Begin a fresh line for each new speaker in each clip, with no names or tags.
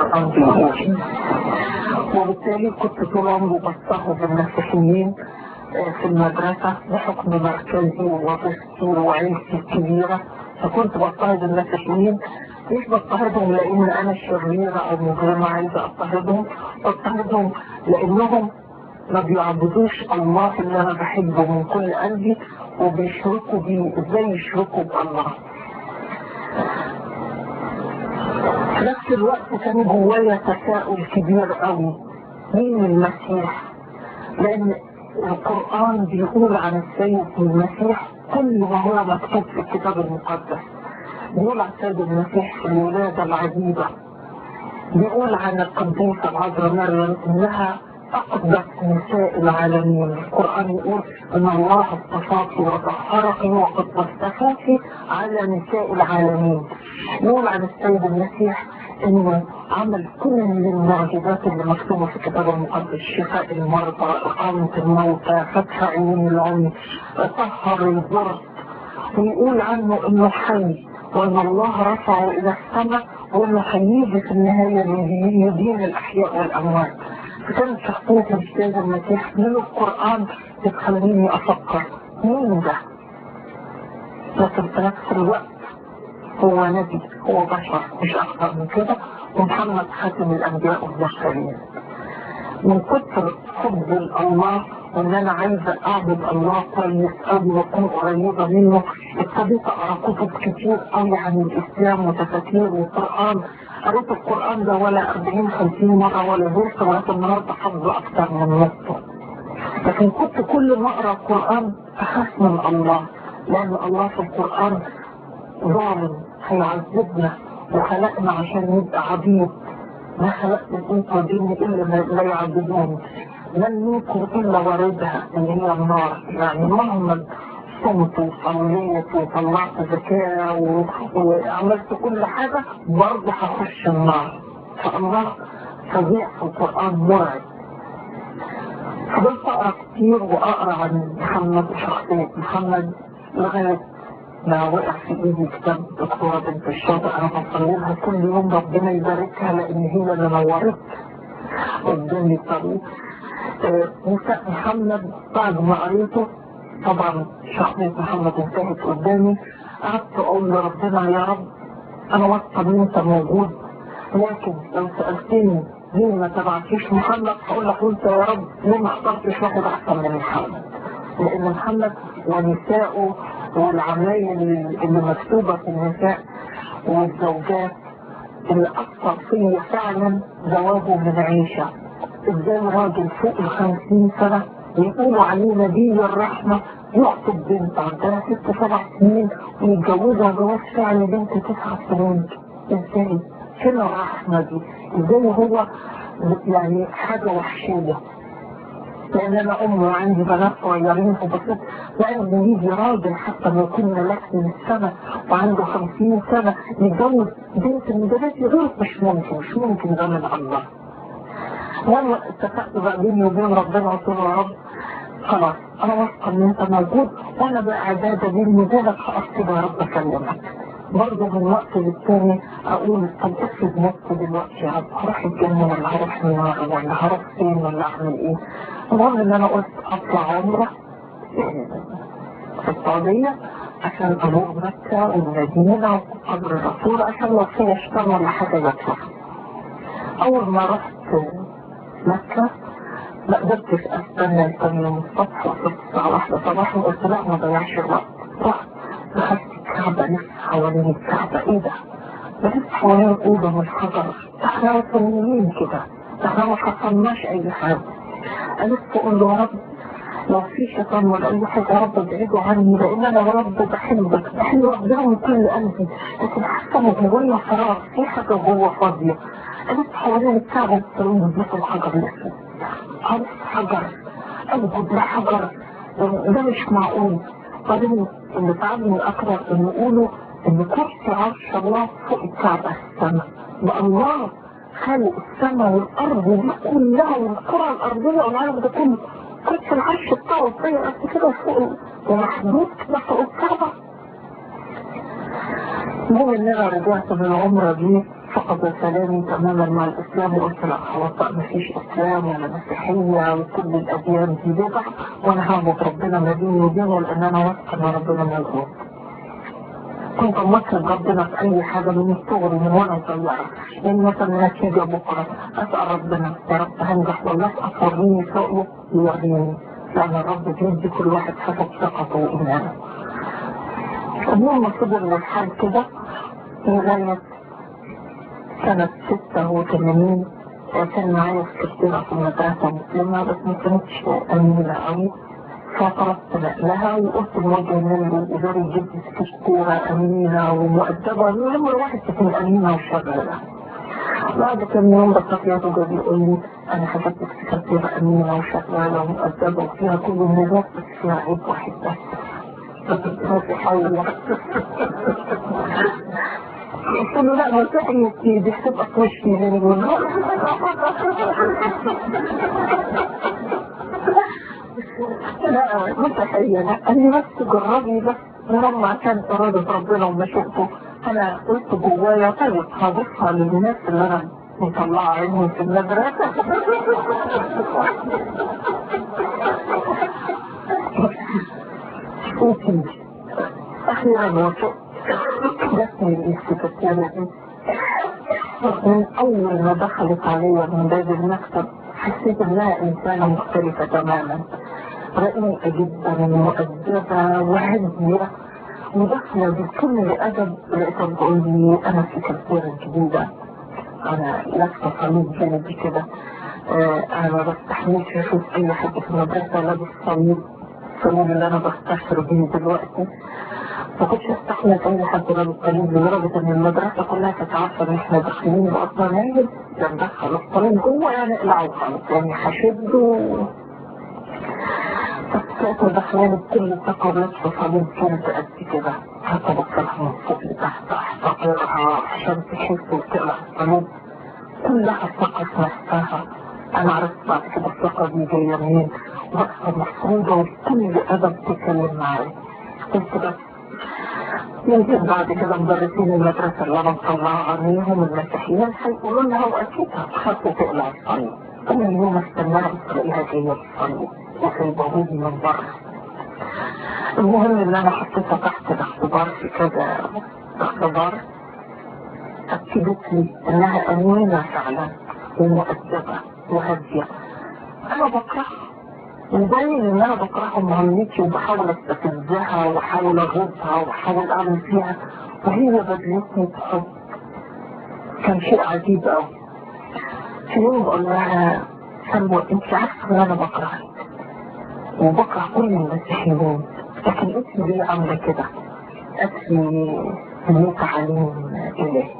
القرآن بيقول وبالتالي كنت طول عمري بضطهد المسيحيين في المدرسة بحكم مركزي ووظيفتي وعيلتي الكبيرة فكنت بضطهد المسيحيين مش بضطهدهم لان انا شريرة او مجرمة عايزة اضطهدهم بضطهدهم لانهم ما بيعبدوش الله اللي انا بحبه من كل قلبي وبيشركوا بيه ازاي يشركوا بالله في نفس الوقت كان جوايا تساؤل كبير قوي مين المسيح لان القرآن بيقول عن السيد المسيح كل ما هو مكتوب في الكتاب المقدس بيقول عن السيد المسيح في الولادة العجيبة بيقول عن القديسة العذراء مريم انها اقدس نساء العالمين القرآن يقول ان الله اصطفاك وطهرك وقد اصطفاك على نساء العالمين يقول عن السيد المسيح انه عمل كل المعجزات اللي مكتوبه في الكتاب المقدس شفاء المرضى اقامه الموتى فتح عيون العمي طهر البرد ويقول عنه انه حي وان الله رفعه الى السماء وانه هيجي في النهايه يدين الاحياء والاموات فكانت شخصيه الاستاذ المسيح من القران بتخليني افكر مين ده؟ لكن في نفس الوقت هو نبي هو بشر مش أكثر من كده ومحمد خاتم الأنبياء والمرسلين من كتر حب الله وان انا عايزة اعبد الله كويس قوي واكون قريبة منه ابتديت اقرا كتب كتير قوي عن الاسلام وتفاسير والقرآن قريت القرآن ده ولا 40 50 مرة ولا زرت ولكن النهارده حافظه اكتر من نصه لكن كنت كل ما اقرا القرآن اخاف من الله لان الله في القرآن ظالم هيعذبنا وخلقنا عشان نبقى عبيد ما خلقت الانس والجن الا ما لا يعبدون لن منكم الا واردها اللي هي النار يعني مهما صمت وصليت وطلعت زكاة و... وعملت كل حاجة برضه هخش النار فالله فظيع في القرآن مرعب فضلت اقرا كتير واقرا عن محمد وشخصية محمد لغاية ما وقع في ايدي كتاب دكتورة بنت الشاطئ انا بصلي لها كل يوم ربنا يباركها لان هي اللي نورت قدامي الطريق نساء محمد بعد ما قريته طبعا شخصية محمد انتهت قدامي قعدت اقول لربنا يا رب انا واثقة ان انت موجود لكن لو سألتني ليه ما تبعتيش محمد هقول لك انت يا رب ليه ما اخترتش واحد احسن من محمد لان محمد ونساؤه والعمايل اللي مكتوبة في النساء والزوجات اللي أثر فيا فعلا زواجه من عيشة ازاي راجل فوق الخمسين سنة يقولوا عليه نبي الرحمة يخطب بنت عندها ست سبع سنين ويتجوزها جواز فعلا بنت تسع سنين ازاي؟ فين الرحمة دي؟ ازاي هو يعني حاجة وحشية لان انا ام وعندي بنات صغيرين وبسيط لان يجي راجل حتى لو كنا لك من السنة وعنده خمسين سنة يتجوز بنت من بناتي غير مش ممكن مش ممكن ده من الله وانا اتفقت بقى بيني وبين ربنا قلت له يا رب خلاص انا واثقه ان انت موجود وانا بقى عباده بيني وبينك هقصد يا رب اكلمك برضه من وقت للتاني اقول طب افرض نفسي دلوقتي يا رب هروح الجنه ولا هروح النار ولا هروح فين ولا اعمل ايه المهم ان انا قلت اطلع عمره في السعوديه عشان ازور مكه والمدينه وقبر الرسول عشان لو في اشتغل ولا حاجه يطلع اول ما رحت مكه ما قدرتش استنى تاني يوم الصبح وصلت الساعه واحدة صباحا وقلت لا ما ضيعش الوقت رحت دخلت الكعبة لف حوالين الكعبة ايه ده؟ لف حوالين الأوضة من الحجر احنا مصممين كده احنا ما حصلناش أي حاجة ألف أقول له يا رب لو في شيطان ولا أي حاجة يا رب ابعده عني لأن أنا يا رب بحبك بحب ربنا من كل قلبي لكن حاسة إن جوايا فراغ في حاجة جوه فاضية ألف حوالين الكعبة بتلاقيني بلف الحجر لسه ألف حجر أسجد لحجر ده مش معقول بعدين اللي تعبني أكثر إن يقولوا إن كرسي عرش الله فوق الكعبة السماء ده الله خلق السماء والأرض دي كلها والكرة الأرضية والعالم ده كله كرسي العرش بتاعه زي قد كده فوق ومحدود كده فوق الكعبة المهم إن أنا رجعت من العمرة دي فقد سلامي تماما مع الإسلام وقلت لا خلاص ما فيش إسلام ولا مسيحية وكل الأديان دي بدع وأنا هعبد ربنا ما بيني وبينه لأن أنا واثقة إن ربنا موجود كنت أمثل ربنا في أي حاجة من الصغر من وأنا صغيرة يعني مثلا نتيجة بكرة أسأل ربنا يا رب هنجح ولا أسقط وريني سوقه يوريني لأن الرب بيدي كل واحد حسب ثقته وإيمانه المهم فضل الحال كده لغاية سنة ستة وثمانين كان معايا سكرتيرة في المدرسة مسلمة بس ما كانتش أمينة أوي فطلبت لها وقلت لوجه من الإداري يجيب لي سكرتيرة أمينة ومؤدبة نمرة واحد تكون أمينة وشغالة بعد كم يوم بصفيات وجاب يقول لي أنا حبيت سكرتيرة أمينة وشغالة ومؤدبة وفيها كل الناس بس فيها عيب واحد بس ما في حول قلت له لا ما تحني دي هتبقى في وشي زي ما بيقولوا لا متخيلة قال لي بس جربي بس لما كان إرادة ربنا وما شفته أنا قلت جوايا طيب هضيفها للناس اللي أنا مطلعة عينهم في المدرسة وتيجي أخيرا وافقت جاتني الاستفسارة دي من أول ما دخلت عليا من باب المكتب حسيت إنها إنسانة مختلفة تماما رقيقة جدا ومؤدبة وهادية وداخلة بكل أدب لقيتها بتقول لي أنا سكرتيرة جديدة أنا لابسة صليب جانبي كده آه أنا ما بستحملش أشوف أي حد في المدرسة لابس صليب الصليب اللي أنا بستشعر بيه دلوقتي ما كنتش استحمل اي حد لابس صليب لدرجه ان المدرسه كلها كانت عارفه ان احنا داخلين باصلا نايم ندخل الصليب جوه يعني اقلعه خالص يعني هشده كانت داخلين بكل ثقه لابسه صليب كانت قد كده حتى بصلها من فوق لتحت احتقرها عشان تحس وتقلع الصليب كلها ثقه في نفسها انا عرفت بعد كده الثقه دي جايه منين واقفه مفروضه وبكل ادب تتكلم معايا قلت بس يمكن بعد كده مدرسين المدرسة اللي أنا مطلعة عليهم المسيحيين هيقولوا لها وأكيد هتخاف تقلع الصليب أنا اليوم استناها بس تلاقيها جاية بالصليب وفي ضهوري من بره المهم إن أنا حطيتها تحت الاختبار في كذا اختبار أكدت لي إنها أمينة فعلا ومؤدبة وهادية أنا بكرهها وباين ان انا بكرهها مهمتي وبحاول استفزها واحاول اغيظها واحاول اعمل فيها وهي بدلتني بحب كان شيء عجيب قوي في يوم بقول لها سلوى انت عارفه ان انا بكرهك وبكره كل المسيحيين لكن انت ليه عامله كده؟ قالت لي انك عليم الهي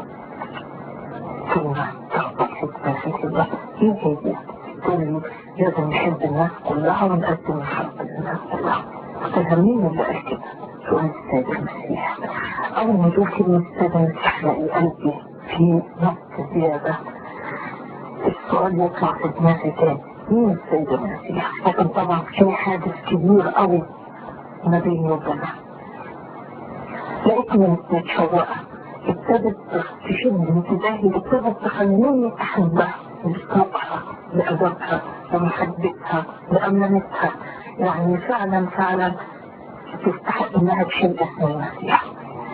كلمه تخبط حته في كده ايه هي دي؟ تقول لازم نحب الناس كلها ونقدم محبة للناس كلها تفهمين اللي قال كده سؤال السيد المسيح أول ما تقول كلمة السيد المسيح لاقي قلبي في نقص زيادة السؤال يطلع في دماغي تاني مين السيد المسيح؟ لكن طبعا في حادث كبير قوي ما بيني وبينها لقيتني متشوقة ابتدت تشد انتباهي ابتدت تخليني أحبها بسلوكها بأدبها بمحبتها بأمانتها يعني فعلا فعلا تستحق انها تشيل اسم المسيح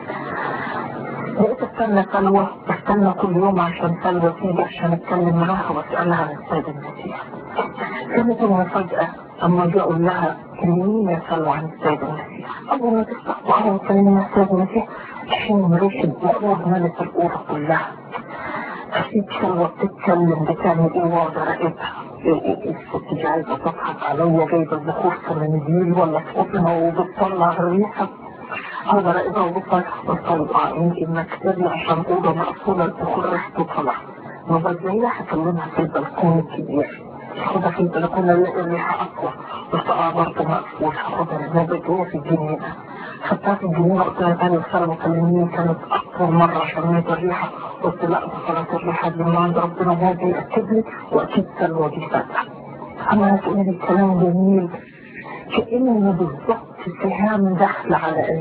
بقيت استنى سلوى استنى كل يوم عشان سلوى تيجي عشان اتكلم معاها واسالها عن السيد المسيح كانت المفاجأة اما اجي اقول لها كلميني يا سلوى عن السيد المسيح اول ما تفتح بقها وتكلمني عن السيد المسيح تحين ريش الدقوة مالت الأوضة كلها أكيد سلوى بتتكلم بتعمل ايه واقدر اراقبها الست دي عايزة تضحك عليا جايبة البخور في مناديل ولا في قطنة وبتطلع الريحة اقدر اراقبها وبطلع وطلع يمكن مكتبي عشان اوضة مقفولة البخور ريحته طلع وبدأ هكلمها في البلكون الكبير خدها في البلكونة الاقي الريحة اقوى والطاقة برضه مقفول هاخدها النبات جوه في الجنينة خدتها في الجنينة قلت لها تاني السنة مكلمين كانت أكثر مرة شميت الريحة قلت لا ده خلاص الريحة دي من عند ربنا هو بيأكد لي وأكيد سلوى دي فاتحة أما هتقولي الكلام جميل كأنه بالظبط سهام داخل على قلبي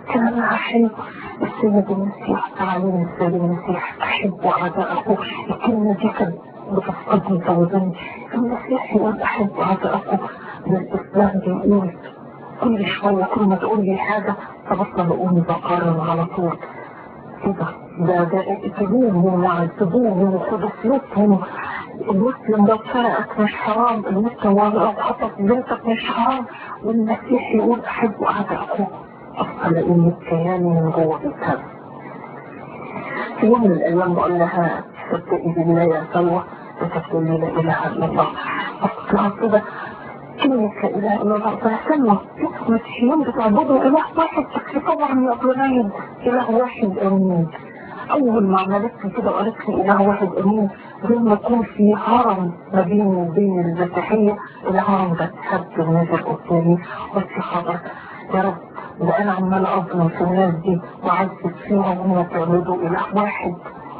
كلامها حلو السيد المسيح تعليم السيد المسيح أحب أعداءكم الكلمة دي كانت بتفقدني توزني المسيح يقول أحب أعداءكم الإسلام بيقول كل شوية كل ما تقول لي حاجة فبطل بقوم بقارن على طول كده ده ده تبوهم وعذبوهم وخدوا فلوسهم المسلم لو سرقك مش حرام المسلم لو خطف بنتك مش حرام والمسيح يقول أحب أعداءكم أصل إن كياني من جوه بيتها في يوم من الأيام بقول لها صدقي بالله يا سلوى وتقول لي لا إله إلا الله أصلها كده كلمة لا إله إلا الله فهسمى المسيحيين بتعبدوا إله واحد بس طبعا يا أبراهيم إله واحد أمين أول ما عملت كده وقالت لي إله واحد أمين زي ما يكون في هرم ما بيني وبين المسيحية الهرم ده اتهد ونزل قدامي قلت حاضر يا رب ده أنا عمال أظلم في الناس دي وعذب فيهم وهم تعبدوا إله واحد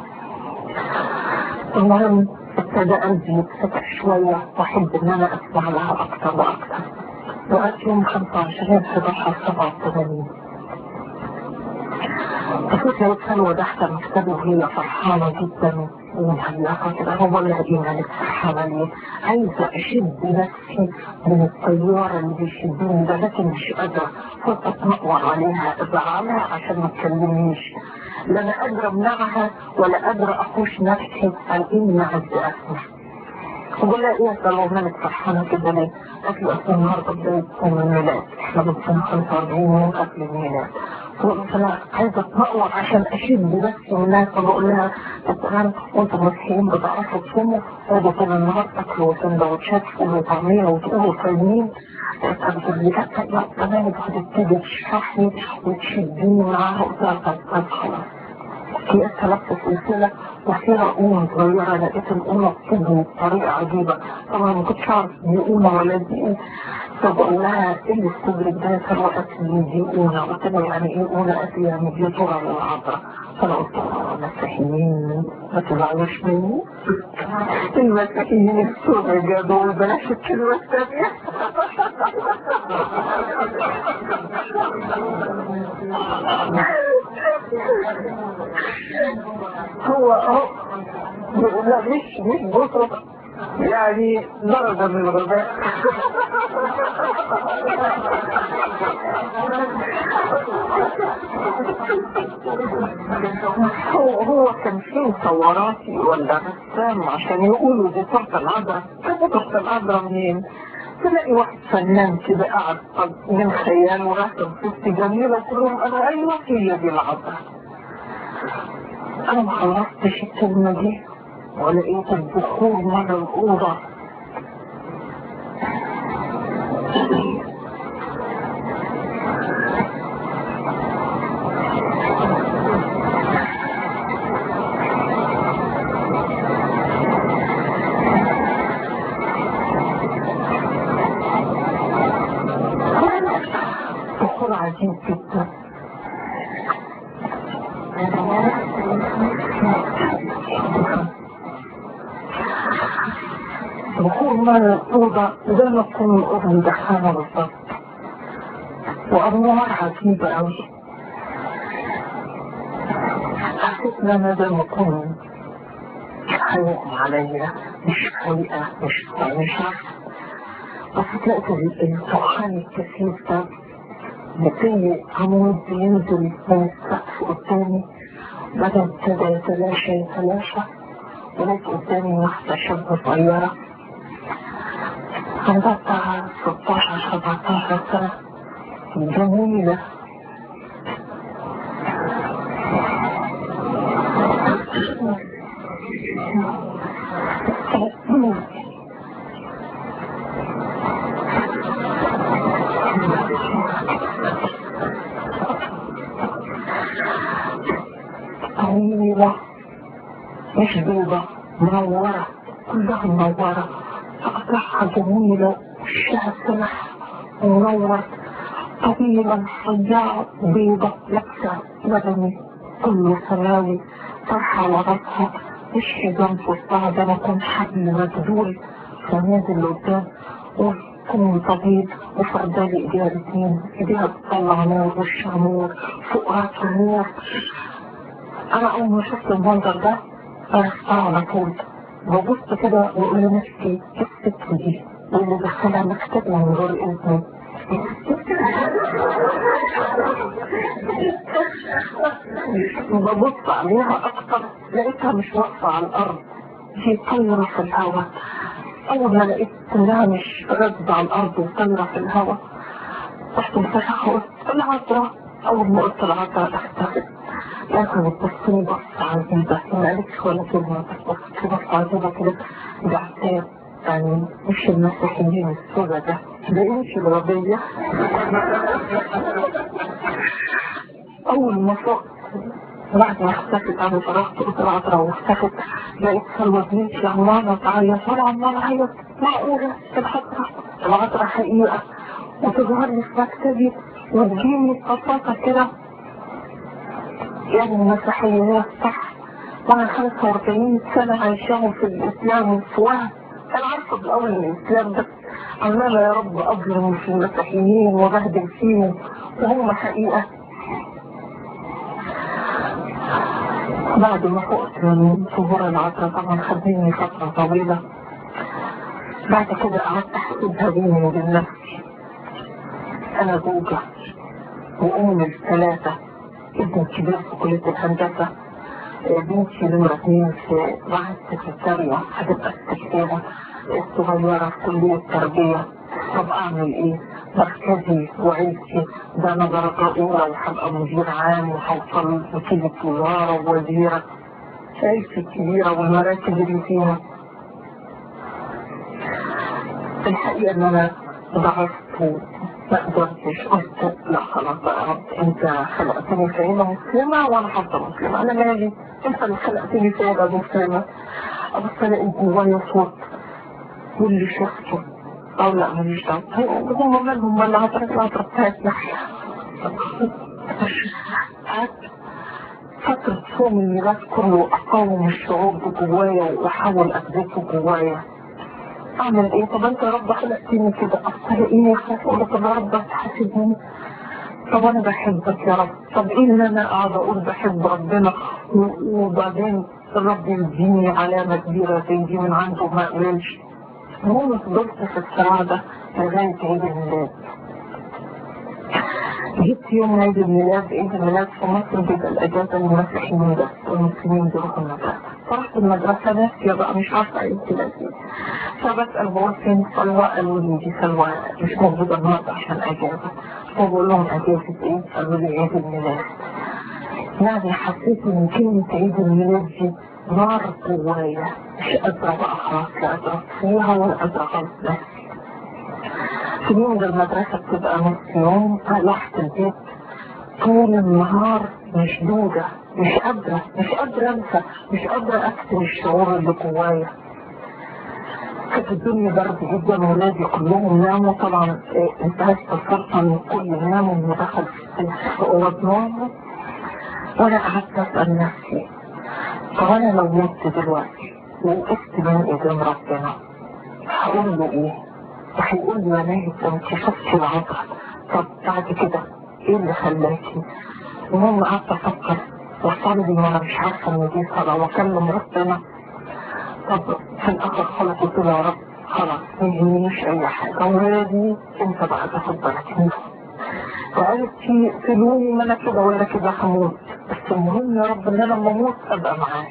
المهم ابتدى قلبي يتفتح شوية واحب ان انا اسمع لها اكتر واكتر وقت يوم 25 11 87 فكنت لو سلوى تحت مكتبه وهي فرحانة جدا ومهيئة كده هو اللي قديمة لك فرحانة ليه عايزة اشد نفسي من الطيارة اللي بيشدوني ده لكن مش قادرة كنت اتنقر عليها ازعلها عشان ما تكلمنيش لا انا قادرة امنعها ولا قادرة اخش نفسي عن اني عايزة اسمع بقول لها ايه يا سلوى مالك فرحانة كده ليه؟ قالت لي اصل النهارده بداية يوم الميلاد احنا بنصوم 45 يوم قبل الميلاد فقلت انا عايزة اتنقر عشان اشد بس الناس فبقول لها طبعا وانتم مسيحيين بتعرفوا تصوموا تقعدوا طول النهار تاكلوا سندوتشات فول وطعمية وتقولوا صايمين بتقول لي لا لا تمام هتبتدي تشرحني وتشدني معاها قلت لها خلاص هي اتلفت سلسلة وفيها أمة صغيرة لقيت الأمة بتبني بطريقة عجيبة طبعا ما كنتش أعرف دي أمة ولا دي إيه فبقول لها إيه اللي بتدرك ده فالوقت دي دي أمة قلت لها يعني إيه أمة قالت لي يعني دي صورة للعذراء فأنا قلت لها المسيحيين ما تزعلوش مني المسيحيين السوق جابوا بلاش الكلمة الثانية هو هو لا مش مش بطرق يعني درجة من الغباء هو هو كان في صوراتي ولا رسام عشان يقولوا دي صورة العذراء طب صورة العذراء منين؟ تلاقي واحد فنان كده قاعد من خيال ورسم ست جميلة كلهم انا ايوه هي دي العذراء انا ما خلصتش الكلمة دي ولقيت الدخول من الأوضة دخول عجيب جدا دخول من الأوضة زي ما تكون الأوضة مدخنة بالظبط وأنوار عجيبة أوي حسيت إن أنا زي ما أكون هيغمى عليا مش فايقة مش مش عارفة بس تلاقيت الدخان الكثيف ده بطي عمود بينزل من السقف قدامي بدأ ابتدى يتلاشى يتلاشى ولقيت قدامي واحدة شابة صغيرة عندها بتاع 16 17 سنة جميلة طويلة مش بيضة منورة كلها منورة أقطعها جميلة وشها سمح منور طويلة رفيعة بيضة لابسة بدني كله سماوي طرحة على راسها مش حزام في وسطها ده أنا كنت حبل مجدول فنازل لقدام كم طبيب وفردالي ايديها الاثنين ايديها بتطلع نور وشها نور فوقها نور انا اول ما شفت المنظر ده عرفتها على طول ببص كده واقول لنفسي ايه الست دي واللي دخلها مكتب من غير اذني ببص عليها اكتر لقيتها مش واقفه على الارض هي طايره في الهواء اول ما لقيت انها مش راكبه على الارض وطايره في الهواء رحت مسافه قلت العذراء اول ما قلت العذراء اختفت لكن بتبصني بص عجيبة ما قالتش ولا كلمة بس بص بص عجيبة كده بعتاب يعني مش المسيحيين السودة ده ده مش الغبية أول ما فقت بعد ما اختفت أنا فرحت قلت العذراء واختفت لقيت سلوى بنتي عمالة تعيط وأنا عمالة أعيط معقولة العذراء العذراء حقيقة وتظهر لي في مكتبي وتجيني ببساطة كده يعني المسيحية هي الصح وانا 45 سنة عايشاهم في الاسلام وسواها انا عارفة بالاول ان الاسلام ده عمالة يا رب اظلم في المسيحيين وبهدل فيهم وهم حقيقة بعد ما فقت من ظهور العصر طبعا خدني فترة طويلة بعد كده قعدت احسبها بيني وبين نفسي انا زوجة وام الثلاثة ابن كبير في كلية الهندسة بنتي نمرة اثنين في معهد سكرتارية هتبقى السكرتيرة الصغيرة في كلية التربية طب أعمل إيه؟ مركزي وعيلتي ده أنا درجة أولى وهبقى مدير عام وهوصل وكيلة وزارة ووزيرة عيلتي الكبيرة والمراكز اللي فيها الحقيقة إن أنا ضعفت ما قدرتش قلت لا خلاص بقى رب انت خلقتني سيدة مسلمة وانا هفضل مسلمة انا مالي انت اللي خلقتني سيدة مسلمة بس الاقي جوايا صوت واللي شفته او لا ماليش دعوة هم مالهم ولا هترك لا تركات ناحية فترة صوم الميلاد كله اقاوم الشعور بجوايا واحاول اثبته جوايا اعمل ايه طب انت يا رب خلقتني كده اصل ايه خايف اقول طب يا رب تحاسبني طب انا بحبك يا رب طب ايه ان انا قاعد اقول بحب ربنا وبعدين الرب يديني علامة كبيرة زي دي من عنده ما قبلش المهم فضلت في الصراع ده لغاية عيد الميلاد جيت يوم عيد الميلاد عيد الميلاد في مصر بيبقى الأجازة للمسيحيين بس والمسلمين بيروحوا المدرسة فرحت المدرسة ناسية بقى مش عارفة عيد الميلاد فبسأل بقول فين سلوى قالوا لي دي سلوى مش موجودة النهاردة عشان أجازة فبقول لهم أجازة إيه؟ قالوا لي عيد الميلاد يعني حسيت إن كلمة عيد الميلاد دي نار جوايا مش قادرة بقى خلاص لا قادرة فيها ولا قادرة خالص نفسي في يوم المدرسة بتبقى نص يوم رحت البيت طول النهار مشدودة مش قادرة مش قادرة انسى مش قادرة اكتم الشعور اللي جوايا كانت الدنيا برد جدا ولادي كلهم ناموا طبعا انتهت الفرصة ان الكل ناموا ودخل في اوض نومه وانا قعدت اسأل نفسي طب انا لو مت دلوقتي وقفت بين ايدين ربنا هقول له ايه؟ وهيقول لي يا ماهي انت ما اكتشفتش العطر طب بعد كده ايه اللي خلاكي؟ المهم قعدت افكر واصلي وانا مش عارفه ان دي صلاه واكلم ربنا طب في الاخر خلاص قلت له يا رب خلاص ما يهمنيش اي حاجه ولادي انت بقى تاخد بالك منهم وعرفتي تلومي ما انا كده ولا كده هموت بس المهم يا رب ان انا لما اموت ابقى معاك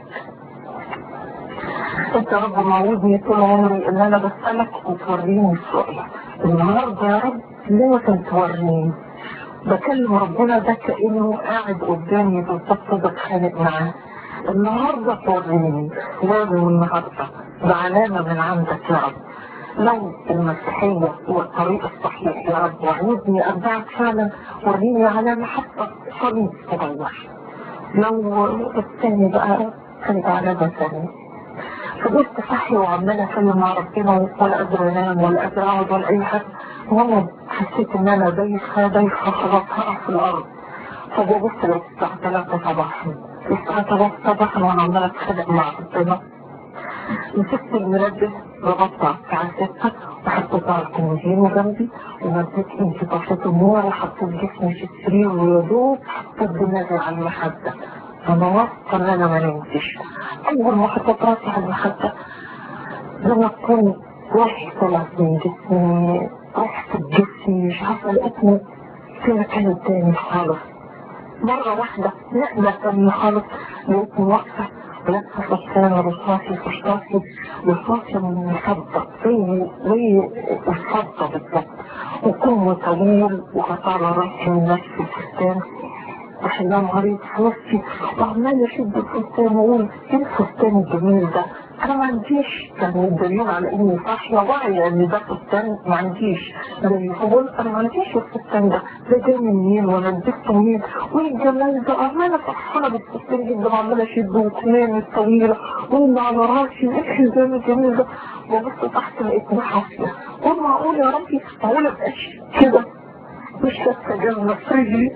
انت يا رب معودني طول عمري ان انا بسألك وتوريني السؤال النهارده يا رب لازم توريني بكلم ربنا ده كأنه قاعد قدامي بالظبط بتخانق معاه النهارده توريني لازم النهارده بعلامة من عندك يا رب لو المسيحية هو الطريق الصحيح يا رب وعودني أرجعك فعلا وريني علامة حتى صليب صغير لو الثاني بقى كانت علامة ثانية فضلت صحي وعمالة أتكلم مع ربنا ولا قادرة أنام ولا قادرة أقعد ولا أي حاجة وأنا حسيت إن أنا دايخة دايخة خلاص هقع في الأرض فببص لقيت الساعة 3 صباحا الساعة 3 صباحا وأنا عمالة أتخانق مع ربنا مسكت المنبه ربطت على الساعة 6 وحطيت على الكومودين جنبي ومديت ايدي طفيت النور وحطيت جسمي في السرير ويا دوب حطيت دماغي على المخدة انا واثقة ان انا ما نمتش اول ما حطيت راسي على المخدة لما كنت روحي طلعت من جسمي رحت الجسم مش عارفة لقيتني في مكان تاني خالص مرة واحدة نقلة تانية خالص لقيتني واقفة لابسة فستان رصاصي فستاصي رصاصي من مصدق زي زي الفضة بالظبط وكم طويل وقطع راسي من نفس الفستان وحلام غريب في وسطي وعمال اشد الفستان واقول ايه الفستان الجميل ده انا ما عنديش كان دليل على اني صاحيه واعيه ان ده فستان ما عنديش زي بقول انا ما عنديش الفستان ده ده جاي منين وانا لبسته منين وايه الجمال ده عماله فرحانه بالفستان جدا وعماله اشد وكمامي الطويله واللي على راسي وايه الحزام الجميل ده وبص تحت لقيتني حافيه قول معقول يا ربي معقول ابقاش كده مش شايفه جنب رجلي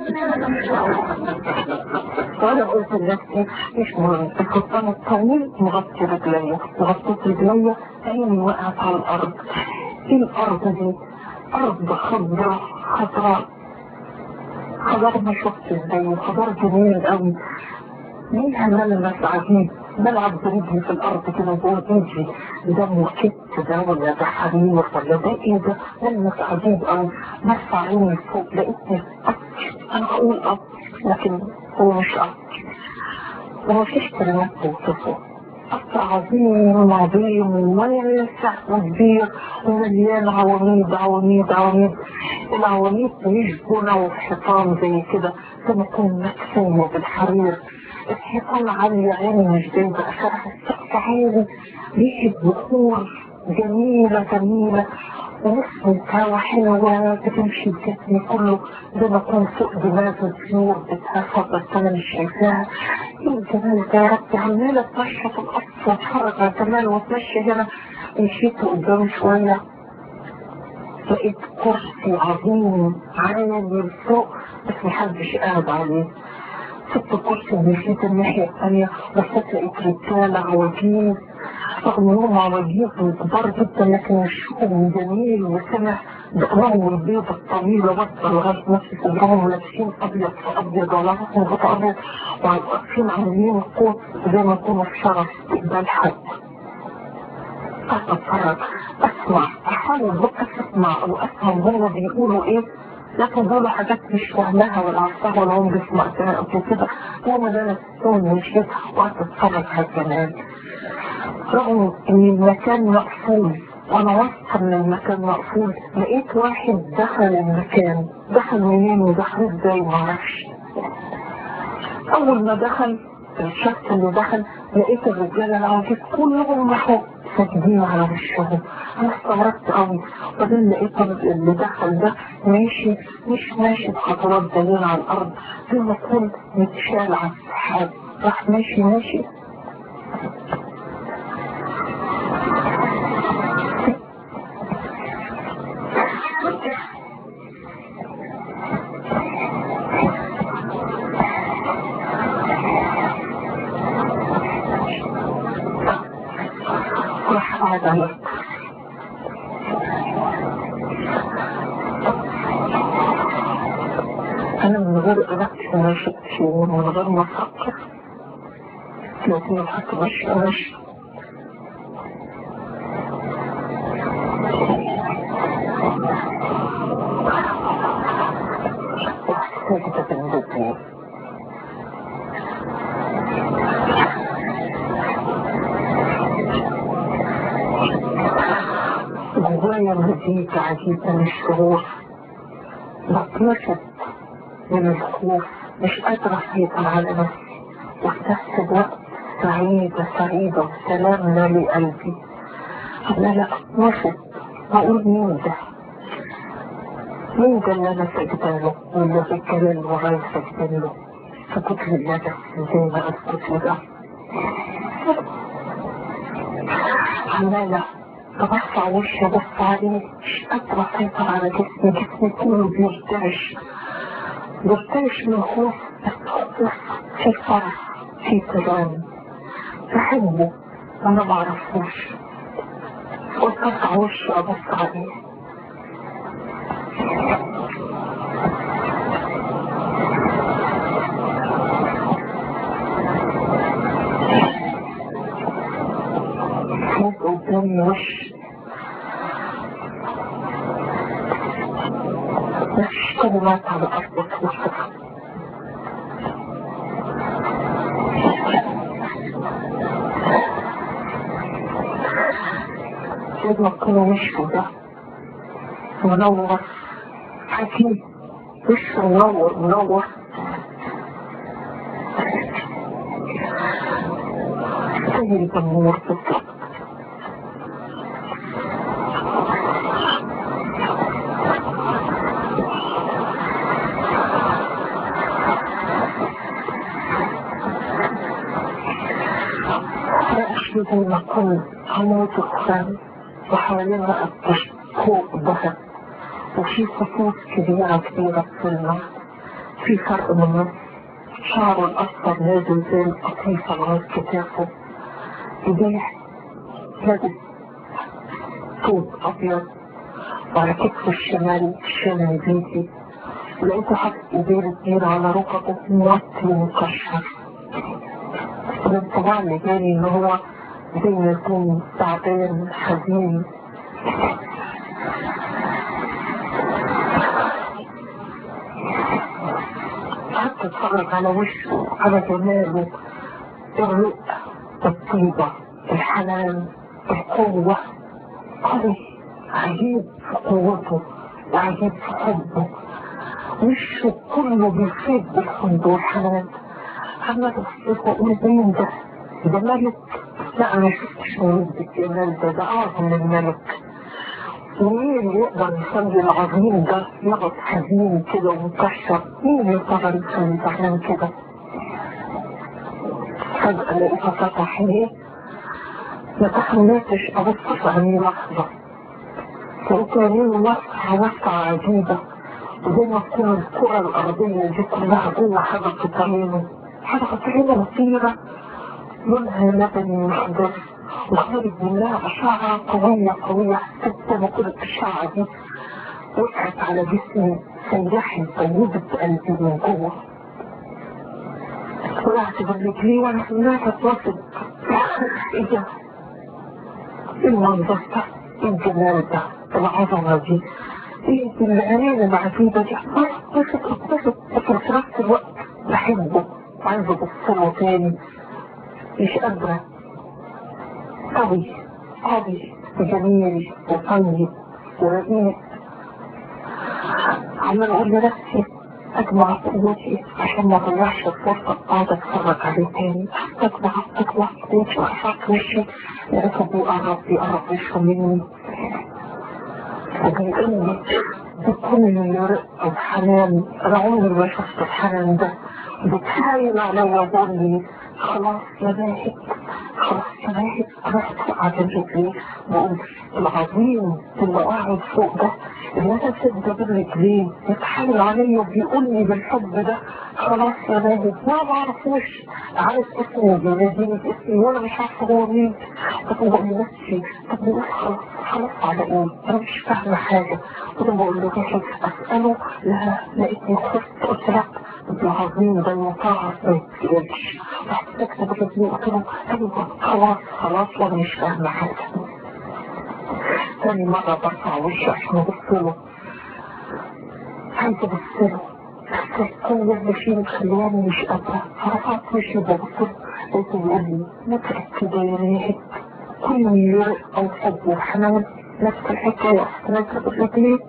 وانا قلت لنفسي مش مهم الفستان الطويل مغطي رجليا غطيت رجليا عيني وقعت على الارض ايه الارض دي ارض خضراء خضراء خضار ما شفت ازاي خضار جميل قوي ليها ملمس عجيب بلعب برجلي في الارض كده جوه ايدي ده موكيت ده ولا ده حرير ولا ده ايه ده ملمس عجيب قوي مرفع عيني فوق لقيتني قطش انا هقول قطش لكن هو مش قطش ومفيش كلمات توصفه قطر عظيم عظيم وواسع وكبير ومليان عواميد عواميد عواميد العواميد مش بنا وحيطان زي كده زي ما تكون مكسومة بالحرير الحيطان عالية عيني مش جايبة أثرها السقف عالي ريحة بخور جميلة جميلة ونص الهوا حلوة بتمشي بجسمي كله زي ما كان فوق دماغي الطيور بتهفر بس أنا مش شايفاها ايه الجمال ده يا ربي عمالة اتمشى في القصر واتحرك على الجمال واتمشى هنا مشيت قدام شوية لقيت كرسي عظيم عالي لفوق بس محدش قاعد عليه سبت الكرسي ومشيت الناحية الثانية بصيت لقيت رجالة عواجيز رغم انهم عواجيز وكبار جدا لكن وشهم جميل وسمع دقنهم البيضة الطويلة واصلة لغاية نفس صدرهم لابسين أبيض في أبيض ولا راسهم غطاء أبيض واقفين عاملين قوس زي ما يكونوا في شرف استقبال حد أتفرج أسمع أحاول بقى أسمع أو أفهم هم بيقولوا إيه لكن دول حاجات مش فاهماها ولا عارفاها ولا عمري سمعتها قبل كده هو ده انا سبتهم ومشيت وقعدت اتفرج على الجمال رغم ان المكان مقفول وانا واثقه ان المكان مقفول لقيت واحد دخل المكان دخل منين ودخل ازاي معرفش اول ما دخل الشخص اللي دخل لقيت الرجاله العواجيز كلهم راحوا ساجدين على وشهم انا استغربت قوي وبعدين لقيت اللي دخل ده ماشي مش ماشي بخطوات دليل على الارض زي ما يكون متشال على السحاب راح ماشي ماشي راح قاعد على أنا من غير إرادتي ما شئت ومن غير ما أفكر لكن الحق مش مش ساكتة بالبطن جوايا مزيكا عجيبة من الشعور بتنشط من الخوف مش قادرة أسيطر على نفسي وفي نفس الوقت سعيدة سعيدة وسلام مالي قلبي عمالة أتنشط وأقول مين ده؟ مين ده اللي أنا سجدان له واللي في الكلام وغير سجدان له؟ سكوت لله بس زي ما أسكت لده عمالة ببص على وشي ببص عليه مش قادرة أسيطر على جسمي جسمي كله بيرتعش بيرتعش من خوف بس خوف في فرح في سلام بحبه وأنا معرفوش وارفع وشي ابص عليه شوف قدامي وش مفيش كلمات على الارض توصفها لازم اكون وشه ده منور حكيم وشه منور منور زي البنور بالظبط لا أشبه زي ما كنت هموت الثاني وحوالينا أبطش فوق ظهر وفي خطوط كبيرة كبيرة في الماء في فرق من النص شعره الأصفر نازل زي القطيفة لغاية كتافه إيديه لابس طوب أبيض وعلى كتفه الشمال شمال بيتي لقيته حاطط إيديه الاتنين على ركبه موطي ومكشر الانطباع اللي جالي إن هو زي ما يكون تعبان حزين قعدت اتفرج على وشه على جماله الرقة الطيبة الحنان القوة قوي عجيب في قوته وعجيب في حبه وشه كله بيفيد بالحب والحنان عمال بصيت واقول مين ده؟ ده ملك لا انا شفتش مولود بالجمال ده ده اعظم من الملك ومين اللي يقدر يخلي العظيم ده يقعد حزين كده ومكشر مين يقدر يخلي زعلان كده فجأة لقيته فتح عينيه ما تحملتش ابص في عينيه لحظة لقيت عينيه واسعة واسعة عجيبة وزي ما تكون الكرة الأرضية دي كلها جوه حاجة في عينه حاجة في عينه مثيرة لونها لبني وخضر وخارج منها أشعة قوية قوية حسيت ما كل الأشعة دي وقعت على جسمي سيحي طيبت قلبي من جوه طلعت برجلي وانا سمعت اتواصل ايه ده؟ ايه المنظر ده؟ ايه الجمال ده؟ العظمة دي؟ ايه العينين العجيبة دي؟ اتبسط اتبسط لكن في نفس الوقت بحبه وعايزة ابصله تاني مش قادرة قوي قوي وجميل وطيب ورقيق عمال اقول لنفسي اجمع قوتي عشان ما اضيعش الفرصة اقعد اتفرج عليه تاني اجمع اجمع قوتي وارفعت وشي لقيته بيقرب بيقرب وشه مني وبيقول لي بكل رقة وحنان انا عمري ما شفت الحنان ده بتحايل عليا وبقول لي خلاص يا باهت خلاص يا باهت رحت على رجلي بقول العظيم اللي قاعد فوق ده اللي انا سد برجليه بيتحايل عليا وبيقول لي بالحب ده خلاص يا باهت ما بعرفوش عارف اسمه بيناديني باسمي وانا مش عارفه هو مين طب بقول لنفسي طب بقول خلاص خلاص على ايه انا مش فاهمه حاجه وانا بقول له روحي اساله لا لقيتني خفت قلت لك العظيم ده المطاعم ما يتقبلش رحت اكتب رجلي قلت له ايوه خلاص خلاص وانا مش فاهمه حاجه تاني مرة برفع وشي عشان ابص له عايزة ابص له بس كل اللي فيه مخلياني مش قادرة فرفعت وشي وببص له لقيته بيقول لي متأكدة يا ريت كل رقة وحب وحنان نفس الحكاية نفس الرجلين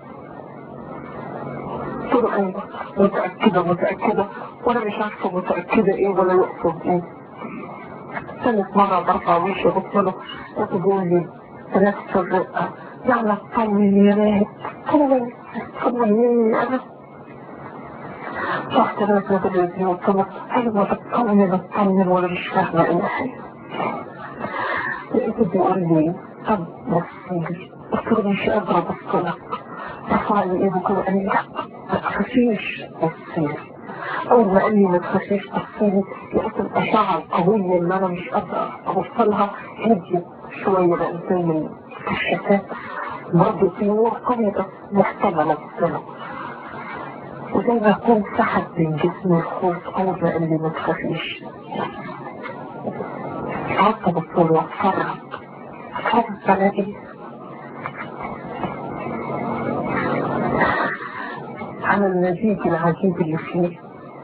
قلت له ايوه متأكدة متأكدة وانا مش عارفة متأكدة ايه ولا يقصد ايه ثالث مرة برفع وشي وبص له لقيته بيقول لي بنفس الرقة يعني اطمن يا ريت طمن طمني انا رحت نازلة بالرجل وقلت له ايوه بطمن بطمن وانا مش فاهمة اي حاجة لقيته بيقول لي طب بصيلي قلت له مش قادرة ابص لك رفع لي ايده كده قال لي لا ما تخافيش بصيلي اول ما قال لي ما تخافيش بصيلي لقيت الاشعة القوية اللي انا مش قادرة ابص لها هديت شوية بقى زي الكشافات برضه في نور قوي بس محتملة بالسنة وزي ما يكون سحب من جسمي الخوف أول ما قال لي ما تخافيش قعدت بطول واتفرج اتفرج بلاقي على المزيج العجيب اللي فيه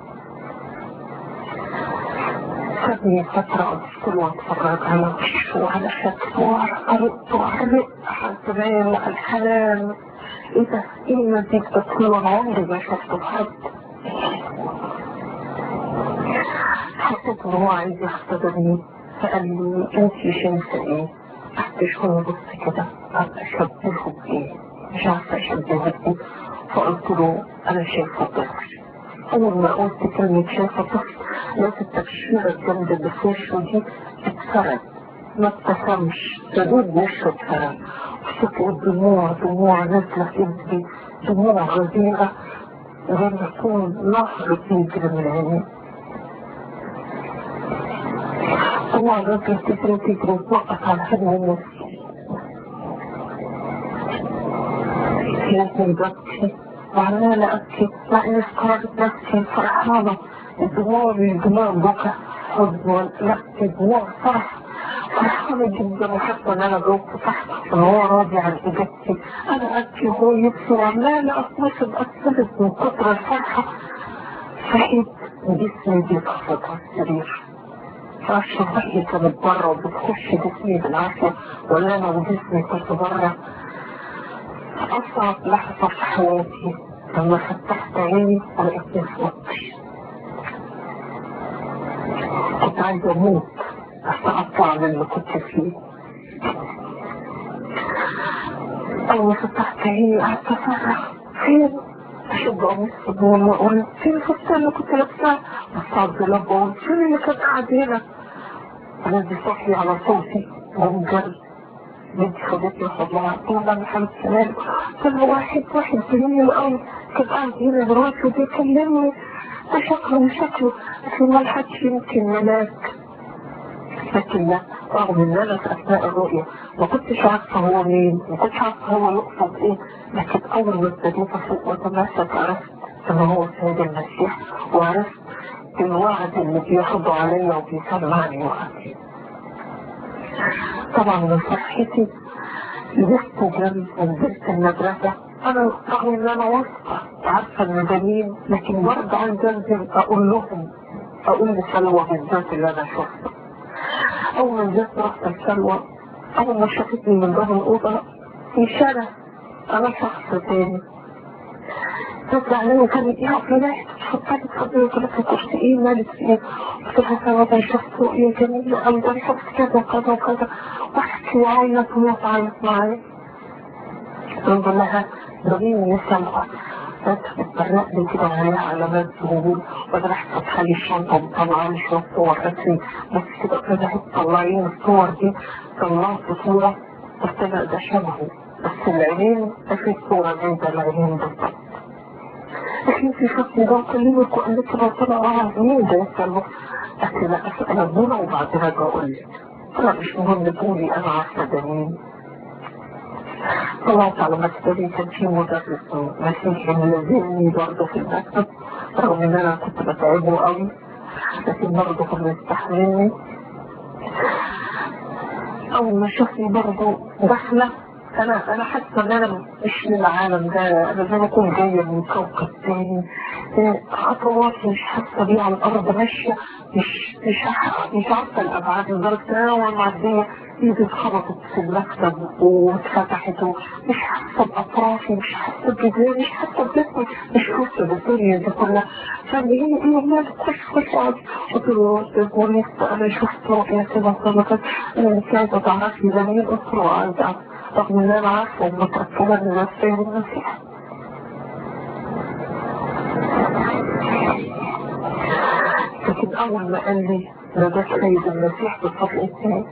خدني فترة أدخل وأتفرج على وشه وعلى شكله وعلى طريقته وعلى الجمال وعلى الحنان إيه ده؟ إيه المزيج ده كله أنا عمري ما شفته في حد حسيت إن هو عايز يختبرني فقال لي أنت شايفة إيه؟ قعدت شوية بص كده قعدت أشبهه بإيه؟ مش عارفة أشبهه بإيه فقلت له أنا شايفة طفل أول ما قلت كلمة شايفة طفل لقيت التبشيرة الجامدة اللي في وشه دي اتفرد ما ابتسمش تدود وشه اتفرد وشفت الدموع دموع نازلة في ايدي دموع غزيرة زي ما يكون نهر بيجري من عينيه دموع نازلة تجري تجري وتوقف على حجم النص لكن ببكي وعمالة أبكي مع إني قررت نفسي فرحانة الدموع مش دموع بكى حزن لا دموع فرح فرحانة جدا وحاسة إن أنا جاوبت صح إن هو راضي عن إجابتي أنا أبكي وهو يبكي وعمالة أتنشد أتنشد من كتر الفرحة صحيت جسمي بيتخبط على السرير فرش الرحلة كانت بره وبتخش جسمي بالعافية ولا أنا وجسمي كنت بره أصعب لحظة في حياتي لما فتحت عيني ولقيتني في أوضتي كنت عايزة أموت بس أطلع من اللي كنت فيه أول ما فتحت عيني قعدت أفرح فين؟ أشد قميص النوم وأقول فين الفستان اللي كنت لابساه؟ بس على الدولاب بقول فين اللي كان قاعد هنا؟ أنا صحي على صوتي ومجرد بنتي خدتني وحضنها طول انا حمد سلام كان واحد واحد جميل قوي كان قاعد هنا دلوقتي وبيكلمني ده شكله من شكله لكن ما لحقش يمكن ملاك لكن لا رغم ان انا في اثناء الرؤية ما كنتش عارفة هو مين ما كنتش عارفة هو يقصد ايه لكن اول ما ابتديت افوق واتمسك عرفت ان هو سيد المسيح وعرفت الوعد اللي بياخده عليا وبيسمعني وعدي طبعا من فرحتي لبست جنب ونزلت المدرسة أنا رغم إن أنا واثقة عارفة إن ده مين لكن برضه عايزة أنزل أقول لهم أقول لسلوى بالذات اللي أنا شفته أول ما نزلت رحت لسلوى أول ما شافتني من باب الأوضة في شارع أنا شخص تاني تطلع لي وكانت ايه فلاح تفكرت تفضل وكانت كنت ايه مالك ايه قلت لها سوا شفت رؤية جميلة قوي انا شفت كذا وكذا وكذا واحكي وعيط وهي تعيط معايا قلت لها ضميني السمعة اتبرق لي كده وعليها علامات ظهور وانا رحت فاتحه لي الشنطه ومطلعه لي شويه صور رسمي بس كده ابتدت تطلعين الصور دي طلعت صوره قلت لها ده شبهه بس العينين في صوره زي العينين بالظبط احنا في شخص ده اكلمك وقال لك لو طلع واحد مين ده يسأله قلت لا اسأل ابونا وبعدها بقول لك انا مش مهم تقولي انا عارفه ده مين طلعت على مكتبي كان في مدرس مسيحي ملازمني برضه في المكتب رغم ان انا كنت بتعبه قوي لكن برضه كان يستحملني اول ما شافني برضه داخله انا انا حاسه ان انا مش من العالم ده انا زي ما اكون جايه من كوكب تاني خطواتي مش حاسه بيه على الارض ماشيه مش مش مش عارفه الابعاد لدرجه ان انا وانا معديه ايدي اتخبطت في المكتب واتفتحت مش حاسه باطرافي مش حاسه بجسمي مش حاسه بجسمي مش حاسه بالدنيا دي كلها فقال لي ايه ايه مالك خش خش اقعد قلت له بوليس انا شفت رؤيا كده كده انا مش عايزه تعرفي ده مين قلت له عايزه رغم ان انا عارفه ومتاكده ان ده السيد المسيح لكن اول ما قال لي ده ده السيد المسيح بالصف الثاني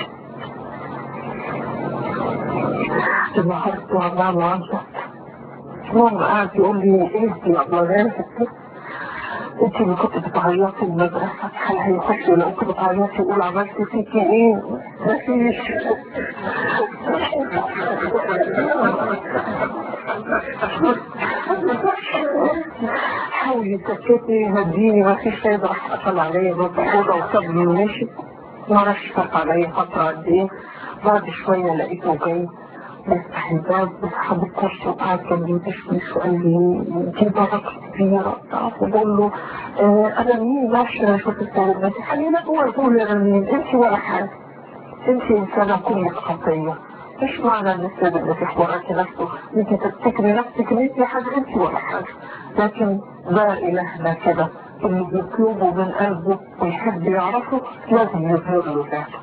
انبهرت وعمال وعمال المهم قاعد يقول لي ايه يا ابله انت اللي كنت بتعيطي المدرسة هل هيخش لو كنت بتعيطي يقول عملت فيكي ايه مفيش حاولي تسكتي هديني مفيش فايدة راح قفل عليا باب الأوضة وسابني ومشي معرفش فات عليا فترة قد ايه بعد شوية لقيته جاي بفتح الباب بسحب الكرسي وقعد جنبي بشويش وقال لي دي بركة كبيرة فبقول له آه أنا مين معرفش أنا شفت السيد المسيح قال لي لا هو يقول أنا مين أنت ولا حاجة أنت إنسانة كلك خطية مش معنى ان السيد المسيح وراك نفسه انت تفتكري نفسك ان انت حاجة انت ولا حاجة لكن ده الهنا كده اللي بيطلبه من قلبه ويحب يعرفه لازم يظهر له ذاته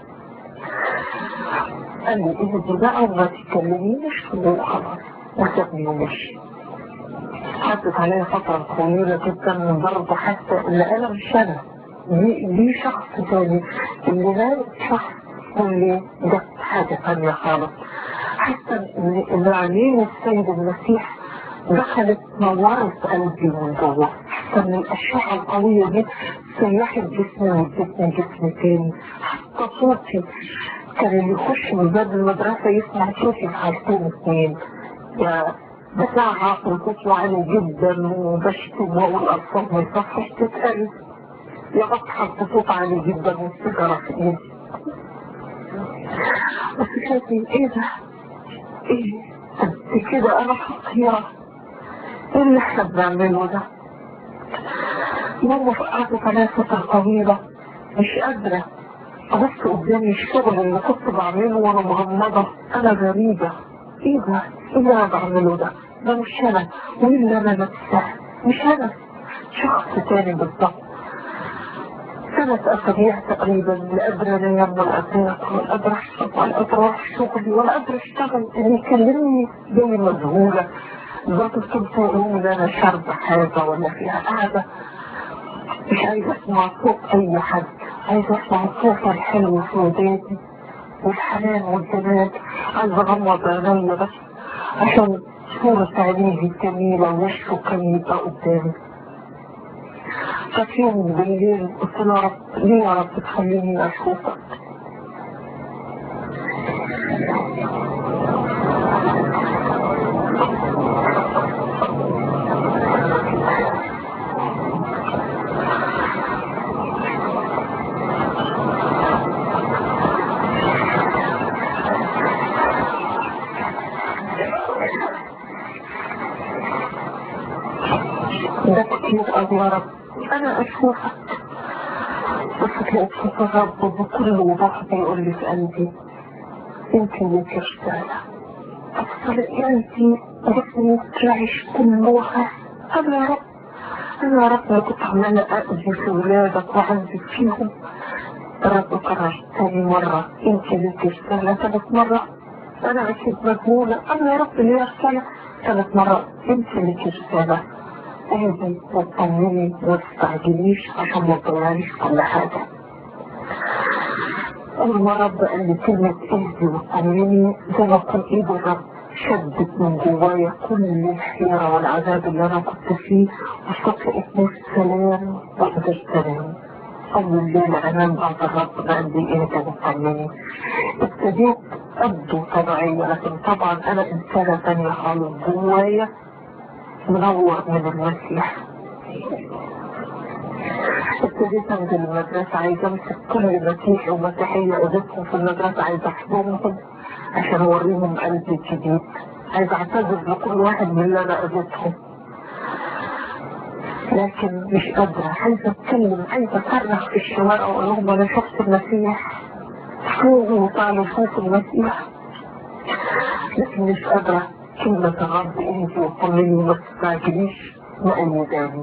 قال لي اهدي بقى وما تتكلميش وخلاص وسابني ومشي حطت عليا فترة طويلة جدا من برضه حتى ان انا مش انا دي, دي شخص تاني اللي ده شخص واللي جت حاجة تانية خالص حتى ان عينين السيد المسيح دخلت نورت قلبي من جوه حتى من الاشعة القوية دي سيحت جسمي وجسمي جسم تاني حتى صوتي كان اللي يخش من باب المدرسة يسمع صوتي في حالتين اثنين بساعة وصوت عالي جدا وبشتم واقول الفاظ ما يصحش تتقال يا بضحك بصوت عالي جدا والسيجارة في ايدي بس شايفين ايه ده ايه قد كده انا حقيرة ايه اللي احنا بنعمله ده ماما فقعت عليا فترة طويلة مش قادرة أبص قدامي الشغل اللي كنت بعمله وانا مغمضة انا غريبة ايه ده ايه اللي انا بعمله ده ده مش انا وايه اللي انا نفسه مش انا شخص تاني بالظبط ثلاث أسابيع تقريبا لا قادرة أنام ولا قادرة ولا قادرة أشرب ولا قادرة أروح شغلي ولا قادرة أشتغل اللي يكلمني جاي مذهولة ذات الصبح يقول إن أنا شاربة حاجة ولا فيها قاعدة مش عايزة أسمع صوت أي حد عايزة أسمع الصوت الحلو في وداني والحنان والجمال عايزة أغمض عينيا بس عشان صورة عينيه الجميلة ووشه كان يبقى قدامي ففي يوم بالليل قلت له يا رب ليه يا رب تخليني اشوفك ده كتير قوي يا رب انا اشوفك بس تلاقي صوت الرب بكل وضوح بيقول لي في قلبي انت اللي انت رسالة اصل انت جسمي تعيش كلها انا يا رب انا يا رب انا كنت عمالة اذي في ولادك وعذب فيهم الرب قرر تاني مرة انت اللي انت رسالة ثلاث مرة انا عشت مجنونة انا يا رب اللي رسالة ثلاث مرات انت اللي انت رسالة اهدي وتطمني وتستعجليش عشان ما تضيعيش كل حاجة أول ما رب قال لي كلمة اهدي وتطمني زي ما كان ايد الرب شدت من جوايا كل الحيرة والعذاب اللي انا كنت فيه وصدت اسمه السلام وقدرت انام أول ليلة أنام بعد الرب قال لي اهدي وتطمني ابتديت أبدو طبيعية لكن طبعا أنا إنسانة تانية خالص جوايا منور من المسيح ابتديت انزل المدرسة عايزة امسك كل مسيحي ومسيحية اذيتهم في المدرسة عايزة احضنهم عشان اوريهم قلبي الجديد عايزة اعتذر لكل واحد من اللي انا اذيتهم لكن مش قادرة عايزة اتكلم عايزة اصرخ في الشوارع واقول لهم انا شفت المسيح شوفوا تعالوا شوفوا المسيح لكن مش قادرة كلمة الرب انت وطمني وما تستعجليش مأيداني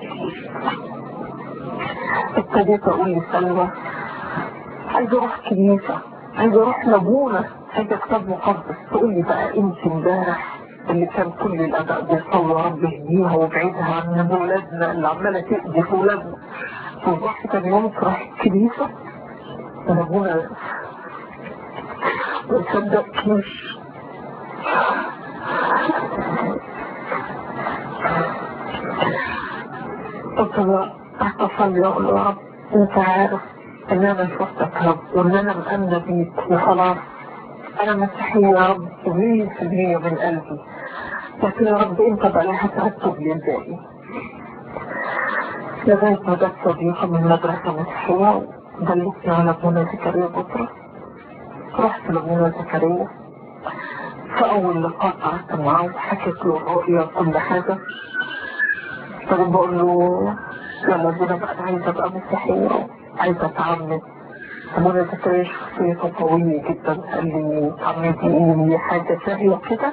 ابتديت اقول لسلوى عايزة اروح كنيسة عايزة اروح لابونا عايزة كتاب مقدس تقول لي بقى انت امبارح اللي كان كل الاداء بيصلي رب يهديها ويبعدها عن ولادنا اللي عمالة تأذي في ولادنا وضحت كان يوم تروح الكنيسة انا ابونا ما صدقتنيش قلت له اصلي واقول له يا رب انت عارف ان انا شفتك يا رب وان انا مأمنة بيك وخلاص انا مسيحية يا رب مية في المية من قلبي لكن يا رب انت بقى هترتب لي الباقي لغاية ما جت صديقة من مدرسة مسيحية دلتني على ابونا زكريا بطرس رحت لابونا زكريا في أول لقاء قعدت معاه وحكيت له الرؤية وكل حاجة فأنا بقول له يلا ابونا بقى أنا عايزة أبقى مسيحية عايزة أتعمد ابونا زكريا شخصيته قوية جدا قال لي تعمدي إيه حاجة سهلة كده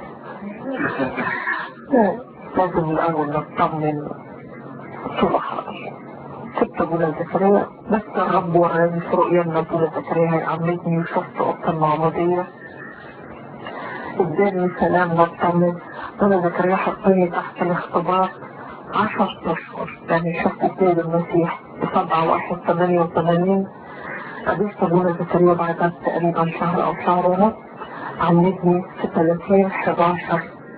لا، لازم الأول نطمن صبح سبت ابونا زكريا بس الرب وراني في رؤيا ان ابونا زكريا هيعمدني وشفت اوضه المعموديه اداني سلام واطمن ابونا زكريا حطني تحت الاختبار عشر اشهر يعني شفت السيد المسيح في سبعة واحد ثمانية وثمانين قابلت ابونا زكريا بعدها تقريبا شهر او شهر ونص عمدني في 30 11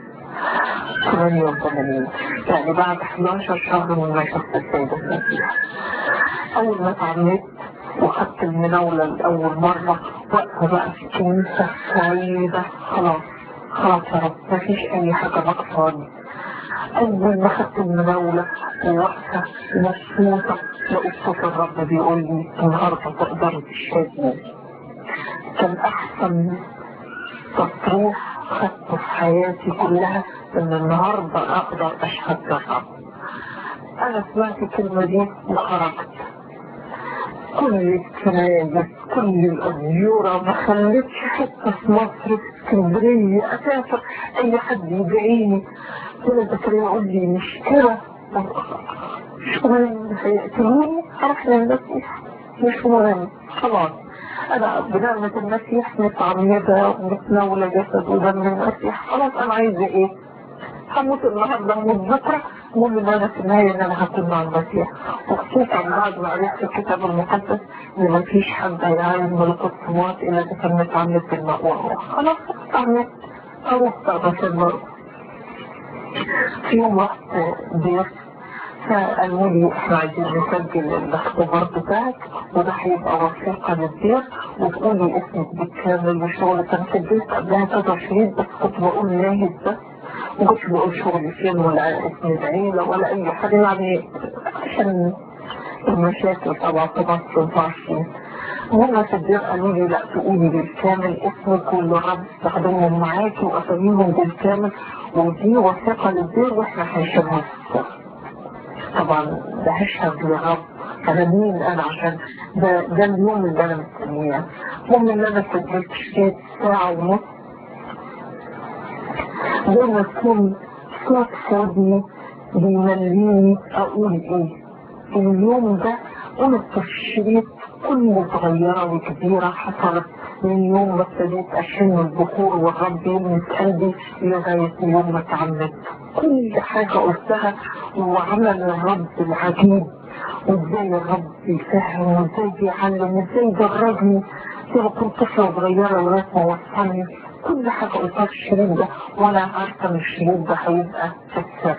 88 يعني بعد 11 شهر من ما شفت السيد المسيح أول ما اتعمدت وخدت المناولة لأول مرة وقتها بقى في كنيسة سعيدة خلاص خلاص يا رب مفيش أي حاجة ناقصاني أول ما خدت المناولة وواقفة مبسوطة لقيت صوت الرب بيقول لي النهاردة تقدري تشتغلي كان أحسن تصريح خدته في حياتي كلها ان النهاردة اقدر اشهد للرب انا سمعت الكلمة دي وخرجت كل الكنايس كل الأديرة ما خلتش حتى في مصر في اسكندرية أسافر أي حد يدعيني كل زكريا يقول لي مشكلة مش مهم هيقتلوني هروح للمسيح مش مهم خلاص انا بنعمة المسيح متعمدة ومتناولة جسد ودم المسيح خلاص انا عايزة ايه هموت النهارده هموت بكره المهم ان انا في النهايه ان انا هكون مع المسيح وخصوصا بعد ما قريت في الكتاب المقدس ان مفيش حد هيعلم ملكوت السماوات الا اذا كان متعمد في الماء والروح خلاص اتعمدت اروح بقى بس المرة في يوم رحت ضيف فقالوا لي احنا عايزين نسجل الاختبار بتاعك وده هيبقى وثيقة للدير وتقولي اسمك بالكامل والشغل كان سجلت قبلها كذا شهور بس كنت بقول ناهد بس ما كنتش بقول شغلي فين ولا اسم العيلة ولا أي حاجة يعني عشان المشاكل طبعا في مصر وفاشين هم في الدير قالوا لي لا تقولي بالكامل اسمك واللي الرب استخدمهم معاكي وأساميهم بالكامل ودي وثيقة للدير واحنا هنشيلها في الصف طبعا ده هشهد للرب انا مين انا عشان ده ده اليوم اللي انا مستنياه المهم ان انا سجلت شيء ساعة ونص زي ما تكون صوت فاضي بيمليني اقول ايه اليوم ده قلت في الشريط كل صغيرة وكبيرة حصلت من يوم ما ابتديت اشم البخور والرب يلمس قلبي لغاية يوم ما اتعمدت كل حاجة قلتها وعمل الرب العجيب وازاي الرب بيفهم وازاي بيعلم وازاي درجني زي ما كنت طفلة صغيرة لغاية ما وصلني كل حاجة قلتها في الشريط ده وانا عارفة ان الشريط ده هيبقى في السر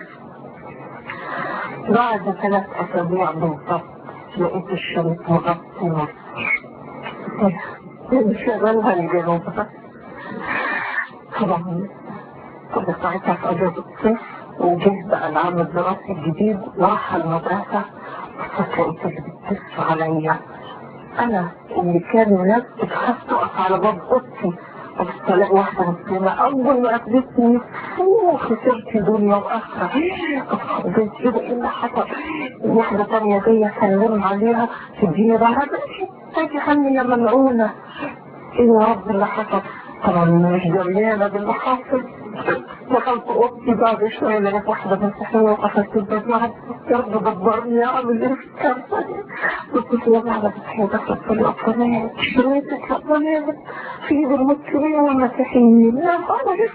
بعد ثلاث اسابيع بالظبط لقيت الشريط مغطي مصر انشغلها الجنوب طبعا كنت ساعتها في اجازة الصيف وجه بقى العام الدراسي الجديد وراح المدرسة فلقيت اللي بتبص عليا انا اللي كان الناس بتخاف تقف على باب اوضتي بس الاقي واحدة مسلمة اول ما قابلتني خسرت دنيا واخرة قلت كده ايه اللي حصل واحدة تانية جاية اسلم عليها تديني ظهرها تاجي عني يا ملعونة ايه يا رب اللي حصل طبعا مش دريانة باللي حاصل دخلت اوضتي بعد شوية لقيت واحدة مسيحية وقفت الباب يا رب دبرني اعمل ايه في الكارثة دي قلت يا واحدة مسيحية دخلت في الأقرانية شريتك الأقرانية في ايد المسلمين والمسيحيين يا خلاص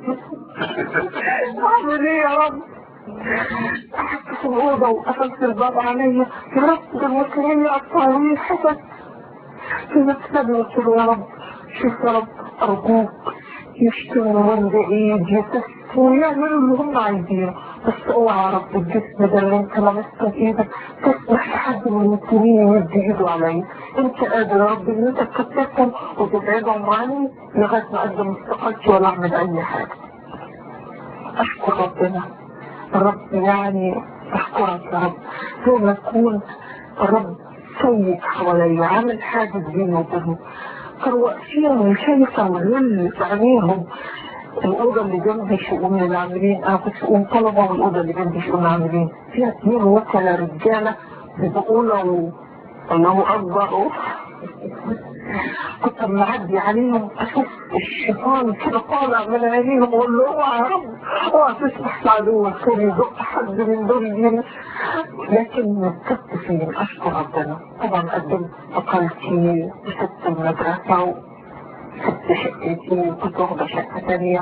اعمل ايه يا رب قعدت في الأوضة وقفلت الباب عليا يا رب ده المسلمين يقطعوني الحسد في نفسي قلت له يا رب شوف يا رب أرجوك يشتموا من بعيد يسفوا ويعملوا اللي هم عايزينه بس اوعى يا رب الجسم ده اللي انت لمسته بايدك تسمح لحد من المسلمين يمد ايده عليا انت قادر يا رب ان انت تكتبهم وتبعدهم عني لغايه ما اقدم استقالتي ولا اعمل اي حاجه اشكر ربنا الرب يعني اشكرك يا رب زي ما تكون الرب سيد حواليا عامل حاجز بيني وبينهم كانوا واقفين وشايفه الغل في عينيهم الأوضة اللي جنبي شؤون العاملين أنا كنت شؤون طلبة والأوضة اللي جنبي شؤون العاملين فيها اثنين وكلاء رجالة بيقولوا الله أكبر كنت معدي عليهم أشوف الشيطان كده طالع من عينيهم وأقول له اوعى يا رب اوعى تسمح لعدوك كان يزق حد من دول لكن كنت فين أشكر ربنا طبعا قدمت أقلتي وسبت المدرسة سبت شقتي وكنت واخدة شقة تانية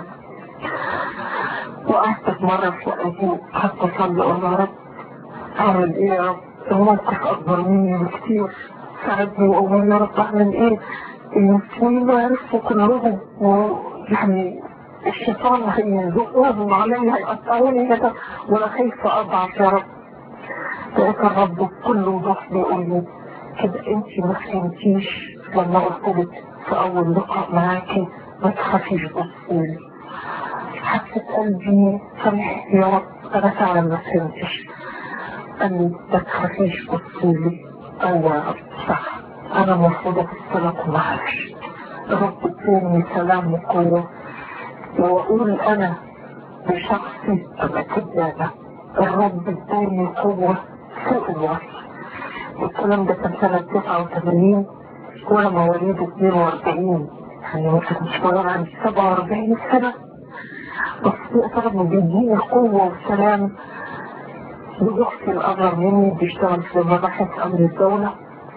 وقعدت في مرة في شقتي حتى أصلي أقول يا رب أعمل إيه يا رب الموقف أكبر مني بكتير ساعدني وأقول يا رب أعمل إيه المسلمين عرفوا كلهم ويعني الشيطان هيزقوهم علي هيقطعوني كده وأنا خايفة أضعف يا رب لقيت الرب بكل وضوح بيقول لي كده أنت ما فهمتيش لما قلت لك في أول لقاء معاكي ما تخافيش بصيلي حسيت قلبي فرح يا رب أنا فعلا ما فهمتش قال لي ما تخافيش بصيلي أيوة يا رب صح أنا المفروض أفصلك معاكش الرب اداني سلام وقوة وأقول أنا بشخصي أبقى كدابة الرب اداني قوة فوق الوصف الكلام ده كان سنة 89 وانا مواليد 42 يعني ما كنتش بقول عندي 47 سنة بس اعتقد انه بيديني قوة وسلام بأختي الأصغر مني بيشتغل في مباحث أمن الدولة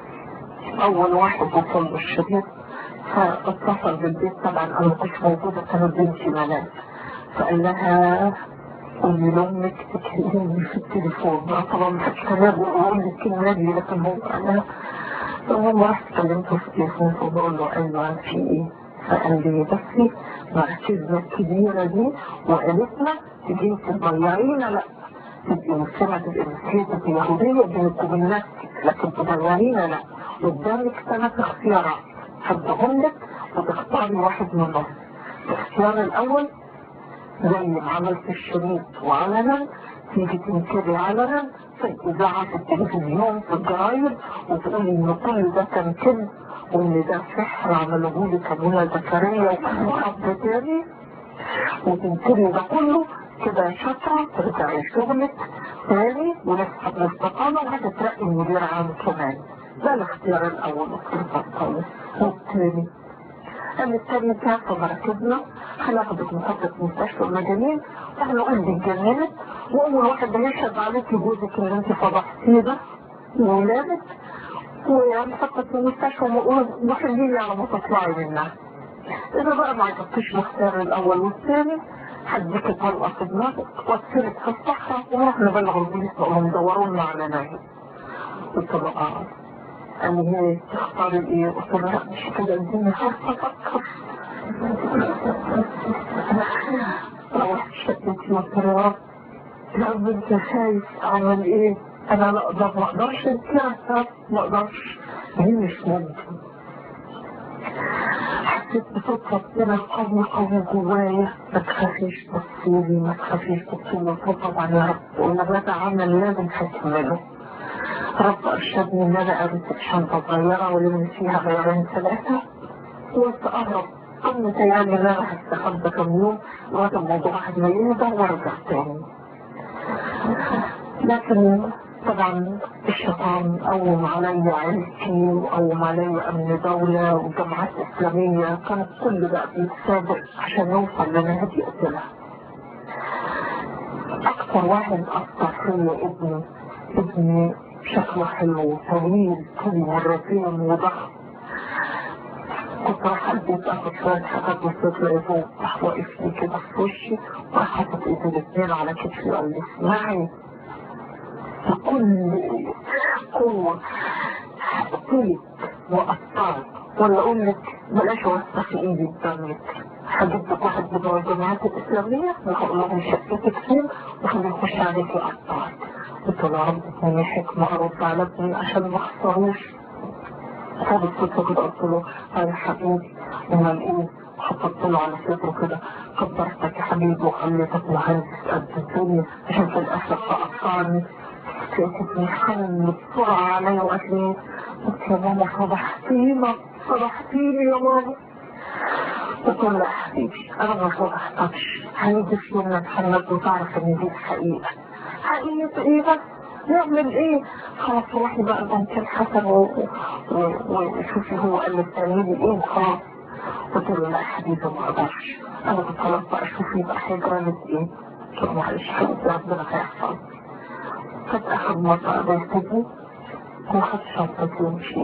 أول واحد وصل بالشريط فاتصل بالبيت طبعا أنا ما كنتش موجودة كانت بنتي ملاك فقال لها قولي لأمك تكلمني في التليفون أنا طبعا ما كنتش بقول لي الكلمة دي لكن هو قالها فالمهم رحت كلمته في التليفون فبقول له ايوه في ايه؟ فقال لي بصي مركزنا الكبيرة دي وقالتنا تجي تضيعينا لا تبقي مسلمة تبقي مسيحية يهودية بينك وبين نفسك لكن تضيعينا لا قدامك ثلاث اختيارات هديهم لك وتختاري واحد منهم الاختيار الأول زي ما عملت الشريط وعلنا تيجي تنكري علنا في الإذاعة في التلفزيون في الجرايد وتقولي إن كل ده كان كذب وإن ده سحر عملوه لي كابولا زكريا وكان حد تاني وتنكري ده كله كده شاطرة ترجعي شغلك تاني ونسحب الاستقامة وهتترقي مدير عام كمان ده الاختيار الأول اختيار الأول والتاني قال التاني كان في مراكزنا هناخدك محطة مستشفى المجانين واحنا قلبي اتجننت واول واحد هيشهد عليكي جوزك اللي انت فضحتيه ده وولادك ومحطة المستشفى وخليني على ما تطلعي منها اذا بقى ما عجبتيش الاختيار الاول والثاني هديك طلقة في دماغك واتسلك في الصحراء ونروح نبلغ البوليس وهم دوروا على ناهي قلت له اه قال لي هي تختاري ايه قلت له لا مش كده اديني فرصة افكر روحت شقتي قلت له يا رب يا رب انت خايف اعمل ايه انا لا اقدر ما اقدرش اتكلم ما اقدرش دي مش ممكن حسيت بصوت ربنا قوي قوي جوايا ما تخافيش بصيلي ما تخافيش بصيلي طبعا يا رب وانا بدا عمل لازم هكمله رب ارشدني ان انا ارسل شنطه صغيره ولم فيها غيرين ثلاثه وقلت اهرب كنت يعني ان انا هستخبى كم يوم لغايه الموضوع واحد ما يهدى وارجع تاني لكن طبعا الشيطان قوم علي عيلتي وقوم علي امن دولة وجامعات اسلامية كانت كل بقى بيتسابق عشان يوصل لنا هدي قتلها اكثر واحد اثر فيا ابني ابني شكله حلو طويل كل مرتين وضخم كنت راح البيت اخد شوية حاجات بسيطة لقيته راح واقف لي كده في وشي وراح حاطط ايدي الاتنين على كتفي وقال لي اسمعي بكل قوة هقتلك وأقطعك ولا أقول لك بلاش أوسخ إيدي بدمك هجيب لك واحد من الجامعات الإسلامية وهقول لهم شقتك فين وخليه يخش عليك يقطعك قلت له يا رب اديني حكمة أرد على ابني عشان ما أخسروش خد الصوت كده قلت له يا حبيبي امال ايه حطيت له على صدره كده كبرتك يا حبيبي وخليتك مهندس قد الدنيا عشان في الاخر تقطعني لقيتني حن بسرعة عليا وقالت لي قلت يا ماما فضحتينا فضحتيني يا ماما قلت له يا حبيبي انا ما فضحتكش هنيجي في يوم نتحمد وتعرف ان دي الحقيقة حقيقة ايه بس نعمل ايه خلاص روحي بقى بنت الحسن وشوفي هو قال لي تعملي ايه خلاص قلت له لا يا حبيبي ما اقدرش انا قلت خلاص بقى شوفي بقى هيجرالك ايه قلت له معلش حبيبي ربنا هيحصل كانت اخر مرة قابلتني وخدت شنطتي ومشيت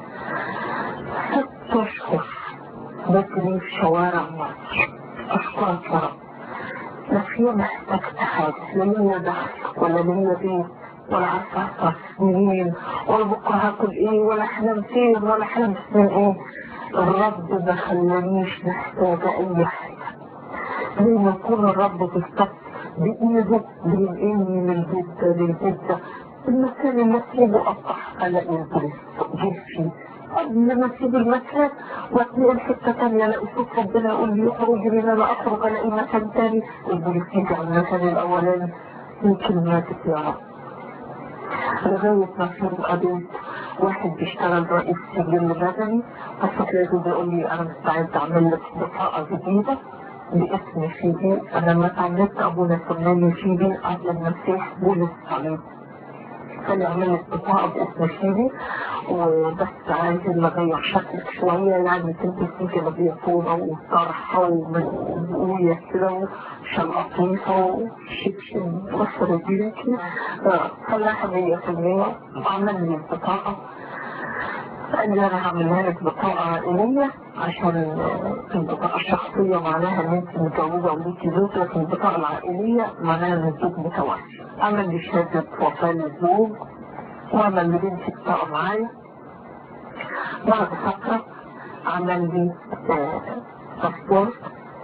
ست اشهر بجري في شوارع مصر اشكرك يا رب لا فيها محتاجة حاجة لا ليا دخل ولا ليا بيت ولا عارفة أصرف منين ولا بكرة هاكل ايه ولا احلم فين ولا احلم من ايه الرب ما خلانيش محتاجة اي حاجة زي ما يكون الرب بالظبط بإيده بينقلني من البيت ده للبيت ده المكان اللي اسيبه افتح الاقي البوليس جه فيه قبل ما اسيب المكان واتنقل حته تانية الاقي صوت ربنا يقول لي اخرج من انا اخرج الاقي مكان تاني البوليس يجي على المكان الاولاني يمكن ماتت يا رب لغاية ما في قابلت واحد بيشتغل رئيس سجن المدني بس لازم بيقول لي انا مستعد اعمل لك بطاقة جديدة باسم فيدي انا لما اتعلمت ابونا سماني فيدي قبل المسيح بولس صليب كان يعمل لي بطاقة باسم فيدي وبس عايز اللي اغير شكلك شوية يعني تلبسي كده بيطونة وطرحة ومسؤولية كده وشلقطيفة وشبشب بس رجليكي فلاحة مية في المية وعمل لي البطاقة قال لي انا هعملها لك بطاقة عائلية عشان البطاقة الشخصية معناها ان انت متجوزة وليكي زوج لكن البطاقة العائلية معناها ان الزوج متوفي عمل لي شهادة وفاة للزوج وعمل لبنتي بطاقة معايا بعد فترة عمل لي باسبور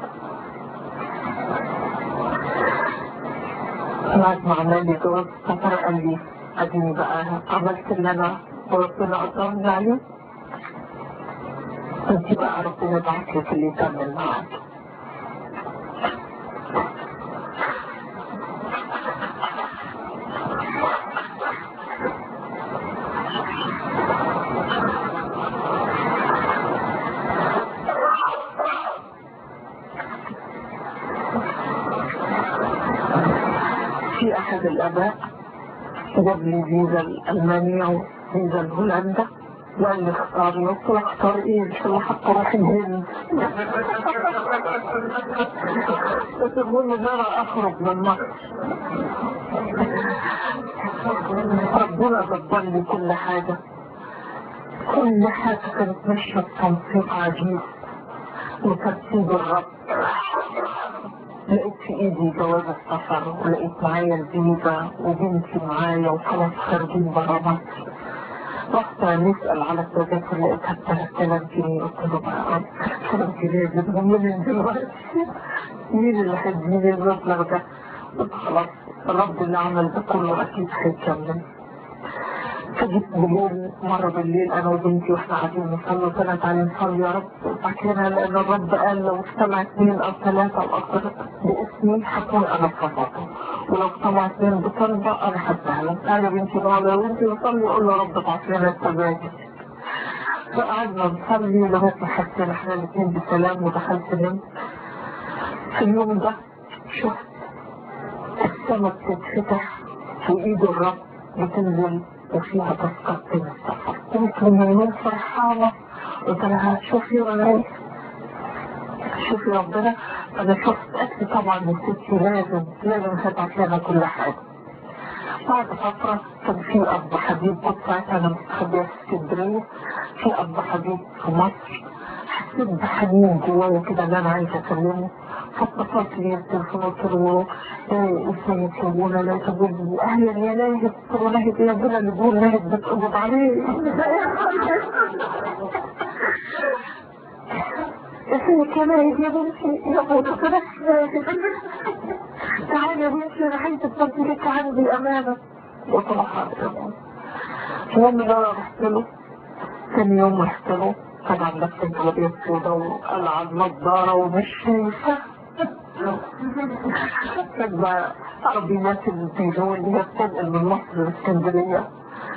بعد ما عمل لي جواز سفر قال لي اديني بقى عملت اللي انا وربنا قدرني عليه انت بقى ربنا بعت لك اللي يكمل معاك في احد الاباء جاب لي فيزا المانيا وفيزا هولندا وقال لي اختاري قلت له اختار ايه مش اللي حتى اروح الهند بس المهم ان انا اخرج من مصر ربنا دبر لي كل حاجه كل حاجه كانت ماشيه بتنسيق عجيب وترتيب الرب لقيت في ايدي جواز السفر ولقيت معايا الفيزا وبنتي معايا وخلاص خارجين برا مصر رحت نسأل على التذاكر لقيتها ب 3000 جنيه قلت له بقى 3000 جنيه جبهم منين دلوقتي؟ مين اللي هيديني المبلغ ده؟ قلت خلاص الرب اللي عمل ده كله اكيد هيكمل فجيت بالليل مرة بالليل أنا وبنتي وإحنا قاعدين نصلي وكنا تعالي نصلي يا رب وبعدين لأن الرب قال لو اجتمع اثنين أو ثلاثة أو أكثر باسمي هكون أنا صفاته ولو اجتمع اثنين بطلبة أنا هديها لك أنا يا بنتي بقى لو أنت نصلي قول له رب ابعت لنا التبادل فقعدنا نصلي لغاية ما حسينا إحنا الاثنين بسلام ودخلت نمت في اليوم ده شفت السما بتتفتح في إيد الرب بتنزل وفيها تذكرة السفر كنت من يومين فرحانة قلت لها شوفي وراي شوفي ربنا انا شفت اكل طبعا الست لازم لازم هتبعت لنا كل حاجة بعد فترة كان في اب حبيب كنت ساعتها انا مستخبية في اسكندرية في اب حبيب في مصر حسيت بحنين جوايا كده ان انا عايزة اكلمه فاتصلت بيه التليفون قلت له ازيك يا ابونا لا تقول لي اهلا يا ناهد قلت له ناهد يا ابونا اللي بيقول ناهد بتقبض عليه اسمي كمان يا بنتي يا بنتي تعالي يا بنتي انا عايزه تصدي لك عندي امانه وطلع المهم ده رحت له ثاني يوم رحت له طبعا لبس الجلابيه السوداء وقلع النضاره ومش شايفه كان عربيات البيجو اللي هي بتنقل من مصر لاسكندريه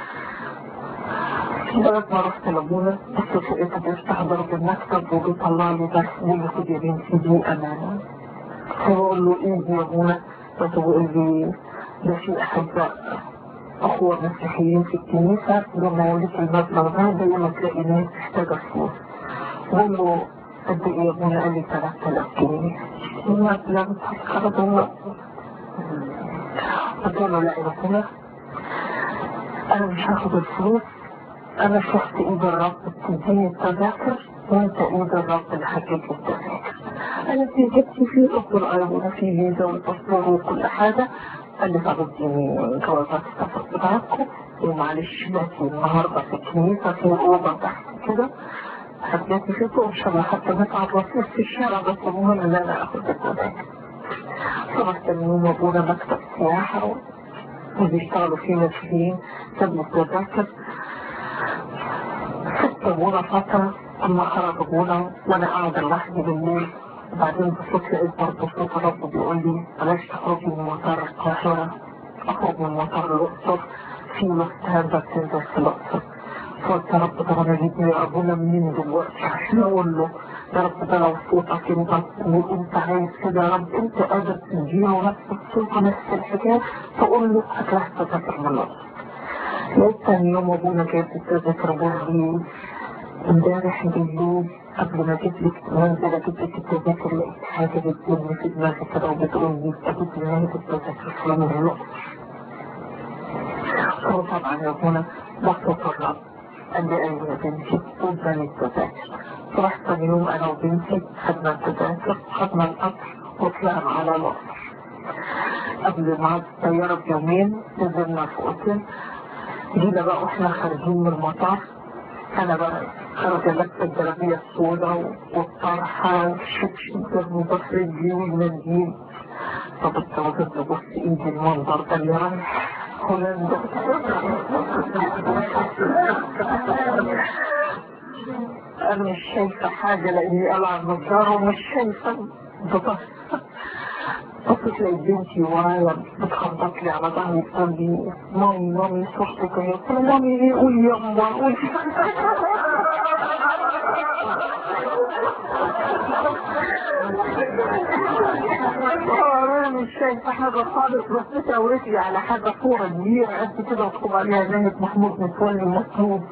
لغايه ما رحت لابونا بس لقيته بيفتح ضرب المكتب وبيطلع لي بس بيقول لي خد يا بنتي دي امانه فبقول له ايه دي يا ابونا فبقول لي ده في احباء اخوة مسيحيين في الكنيسة لما يوليك المبلغ ده زي ما تلاقي ناس تحتاج فلوس بقول له قد ايه يا ابونا قال لي 3000 جنيه المبلغ تذكرة دلوقتي قلت له لا يا ابونا انا مش هاخد الفلوس انا شفت ايد الرب بتديني التذاكر وانت ايد الرب اللي حكيت التذاكر انا في جبتي في اصل ايضا في فيزا والباسبور وكل حاجة قال لي طب اديني جوازات السفر بتاعتكم ومعلش باتي النهارده في الكنيسة في اوضة تحت كده حبيتي في فوق شبه حتى نقعد رصيف في الشارع بس المهم ان انا اخد التذاكر صبحت اليوم ابونا مكتب سياحة وبيشتغلوا فيه مسيحيين سابوا التذاكر سبت ابونا فترة ثم خرج ابونا وانا قاعدة لوحدي بالليل وبعدين بصوت لقيت برضه صوت الرب بيقول لي بلاش تخرجي من مطار القاهرة اخرج من مطار الاقصر في مستهدف تنزل في الاقصر قلت يا رب طب انا جيتني ابونا منين دلوقتي عشان اقول له يا رب ده لو صوتك انت وانت عايز كده يا رب انت قادر تديله نفس الصوت ونفس الحكايه تقول له هتلاقي تذاكر من الاقصر لقيت تاني يوم ابونا جايب التذاكر بقول لي امبارح بالليل قبل ما جيت لك منزل اجيب لك التذاكر لقيت حاجه بتجيبني في دماغي كده وبتقول لي اجيب لي نهايه التذاكر فلان الاقصر طبعا يا ابونا ده صوت الرب قال لي ايوه يا بنتي قدامي التذاكر رحت اليوم انا وبنتي خدنا التذاكر خدنا القطر وطلعنا على الاقصر قبل ما الطياره بيومين نزلنا في اوتيل جينا بقى واحنا خارجين من المطار انا بقى خرج لابسه الجلابيه السوداء والطرحه والشبشب وبص رجلي والمنديل فبص وجدت بص ايدي المنظر ده اللي رايح هولندا انا مش شايفه حاجه لاني قلع النضاره ومش شايفه بطل بصيت لقيت بنتي ورايا بتخبط لي على ظهري بتقول لي مامي مامي صوتك ايه قلت لها مامي ايه قول يما قول انا مش شايفه حاجه خالص بس شاورت لي على حاجه صوره كبيره قد كده مكتوب عليها زاهد محمود متولي مطلوب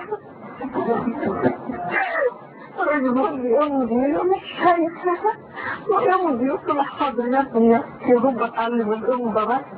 يقول لي امي مش شايفه ويوم يطلع حاضر يا ابني يا دوب اتعلم الام ده بس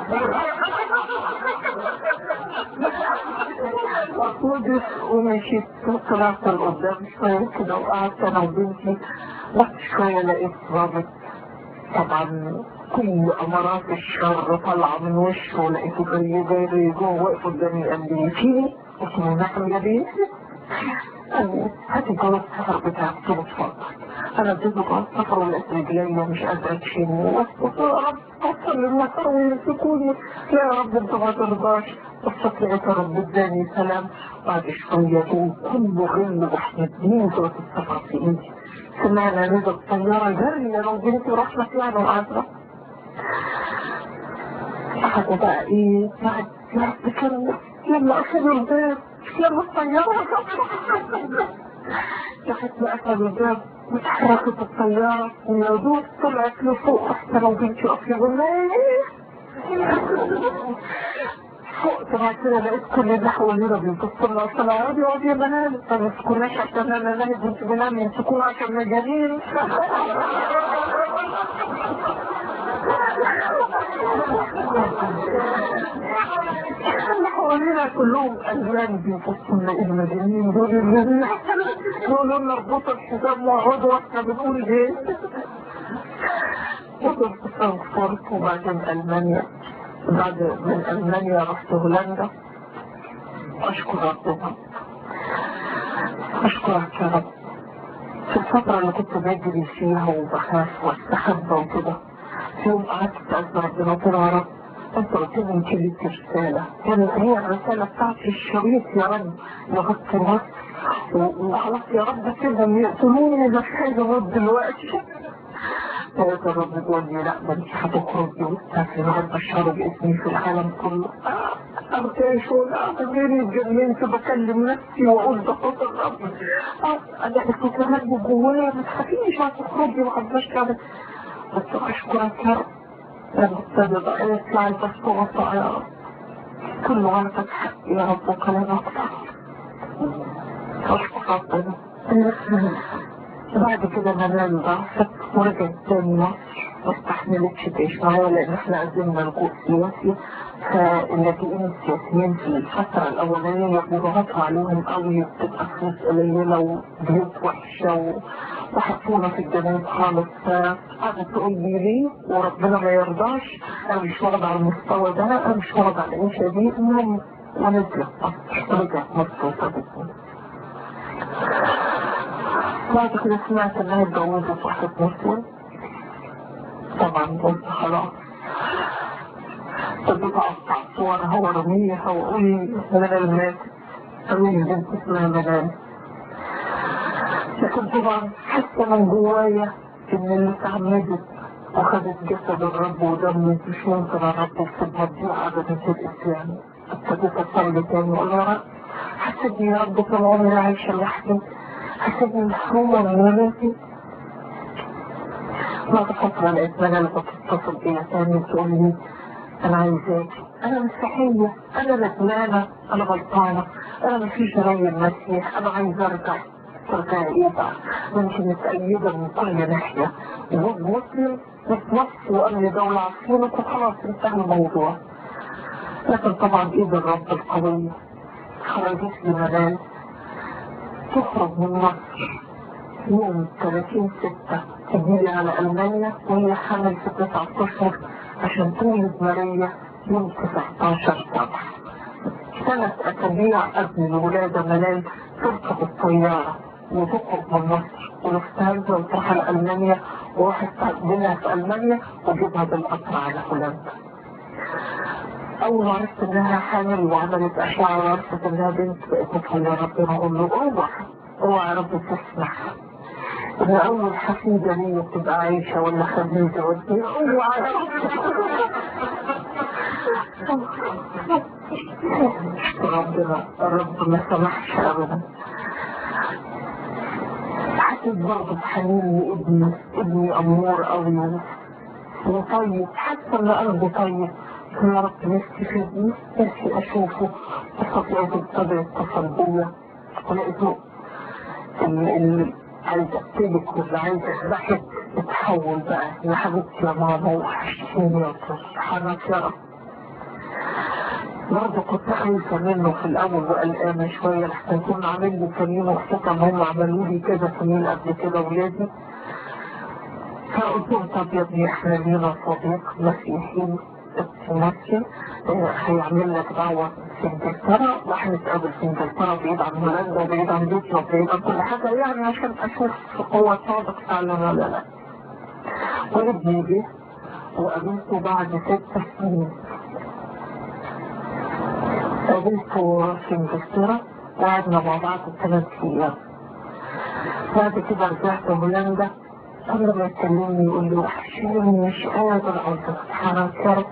وقفت ومشيت طلعت لقدام شوية كده وقعدت انا وبنتي بس شوية لقيت ضابط طبعا كل امارات الشر طالعة من وشه لقيته جاي جاي جوه واقف قدامي قال لي فيني اسمه نحن يا بنتي هاتي جواز السفر بتاعك كده اتفضل انا اديته جواز السفر ولقيت رجليا مش قادرة تشيلني واسكت يا رب اوصل للمطار ويمسكوني لا يا رب انت ما ترضاش بصيت لقيت يا رب اداني سلام بعد شوية دول كل غل وحمدين جواز السفر في ايدي سمعنا رضا الطيارة جري انا وبنتي ورحنا طلعنا وقعدنا قعدوا بقى ايه بعد بعد كده يلا اخذوا الباب يلا الطيارة لحد ما أخذوا الباب وتحركت الطيارة والموضوع طلعت لفوق حتى لو بنتي أصلا فوق طبعا كده لقيت كل اللي حوالينا بيبصوا لنا اصل اقعدي اقعدي يا بنات ما تسكناش عشان انا نايم كنت بنام يمسكونا عشان مجانين اللي حوالينا كلهم ألوان بيبصوا لنا المجانين دول اللي دول نربط الحزام وعودوا واحنا بنقول ايه وصلت فرانكفورت وبعدين ألمانيا بعد من ألمانيا رحت هولندا أشكر ربنا أشكرك يا رب في الفترة اللي كنت بجري فيها وبخاف واستخبى وكده في يوم قعدت أسأل ربنا قلت له يا رب انت قلت لي انت ليك رسالة كان هي الرسالة بتاعتي الشريط يا رب يغطي مصر وخلاص يا رب سيبهم يقتلوني ده في حاجة غد دلوقتي قلت الرب تقول لي لا ده انت هتخرجي وتسافري لغايه بشروا باسمي في العالم كله ارتعش ولا غيري اتجننت بكلم نفسي واقول ده صوت الرب انا كنت همد جوايا ما تخافيش هتخرجي وهتبشر بس اشكرك يا رب لما ابتدى بقى يطلع البس وطع يا رب كل غلطك حق يا رب وكلامك اشكر ربنا بعد كده منال ضعفت ورجعت تاني مصر ما استحملتش تعيش معايا لان احنا عزلنا لجوء سياسي فاللاجئين السياسيين في الفترة الأولانية بيضغطوا عليهم قوي وبتبقى فلوس قليلة وبيوت وحشة وحطونا في الجنوب خالص فقعدت تقول لي ليه وربنا ما يرضاش أنا مش واخدة على المستوى ده أنا مش واخدة على العيشة دي المهم ونزلت مصر ورجعت مصر وسابتني بعد كده سمعت انها اتجوزت واحد مسلم طبعا قلت خلاص فبقى اقطع صورها وارميها واقول منال ماتت ارمي بنت اسمها منال لكن طبعا حاسه من جوايا ان اللي اتعمدت وخدت جسد الرب ودمي مش ممكن الرب يسيبها تضيع ابدا في الاسلام ابتديت اصلي تاني واقول يا رب حسيتني يا رب طول عمري عايشه لوحدي حسيتني محرومة من ولادي بعد فترة لقيت مجال بتتصل بيا تاني تقول لي أنا عايزاك أنا مستحية أنا ندمانة أنا غلطانة أنا مفيش زي المسيح أنا عايزة أرجع ترجع إيه بقى؟ أنت متأيدة من كل ناحية وجود مسلم متوفي وأمن دولة عصيرك وخلاص انتهى الموضوع لكن طبعا إيد الرب القوية خرجت لي منال تخرج من مصر يوم 30 ستة تجيلي على ألمانيا وهي حامل في تسعة أشهر عشان تولد ماريا يوم 19 سبعة ثلاث أسابيع قبل الولادة منال تركب الطيارة وتخرج من مصر ونفترضها وتروح على ألمانيا وراحت تقدمها في ألمانيا وجيبها بالقطر على هولندا أول ما عرفت إنها حامل وعملت أشعة وعرفت إنها بنت بقيت أتخيل ربنا أقول له أوعى أوعى يا رب تسمح إن أول حفيدة ليا تبقى عايشة ولا خديجة ودي أوعى يا رب ربنا الرب ما سمحش أبدا حسيت برضه بحنين لابني ابني أمور قوي وطيب حتى إن قلبه طيب يا رب نفسي فيه نفسي أشوفه وقد لقيت ابتدى يتصل بيا ولقيته اللي عايزة أكتبك واللي عايزة أذبحك اتحول بقى يا حبيبتي يا ماما وحشتيني يا سبحانك يا رب برضه كنت خايفة منه في الأول وقلقانة شوية لحسن كنا عامل لي كمين وخصوصا هم عملوا لي كده كمين قبل كده ولادي فقلت له طب يا ابني احنا لينا صديق مسيحي مصري هيعمل لك دعوة في انجلترا وهنتقابل في انجلترا بعيد عن هولندا وبعيد عن بيتنا وبعيد عن كل حاجة يعني عشان اشوف هو صادق فعلا ولا لا وابني جه وقابلته بعد ست سنين قابلته في انجلترا وقعدنا مع بعض ثلاث ايام بعد كده رجعت هولندا كل ما يكلمني يقول لي وحشيني مش قادر عايز اتحرك يا رب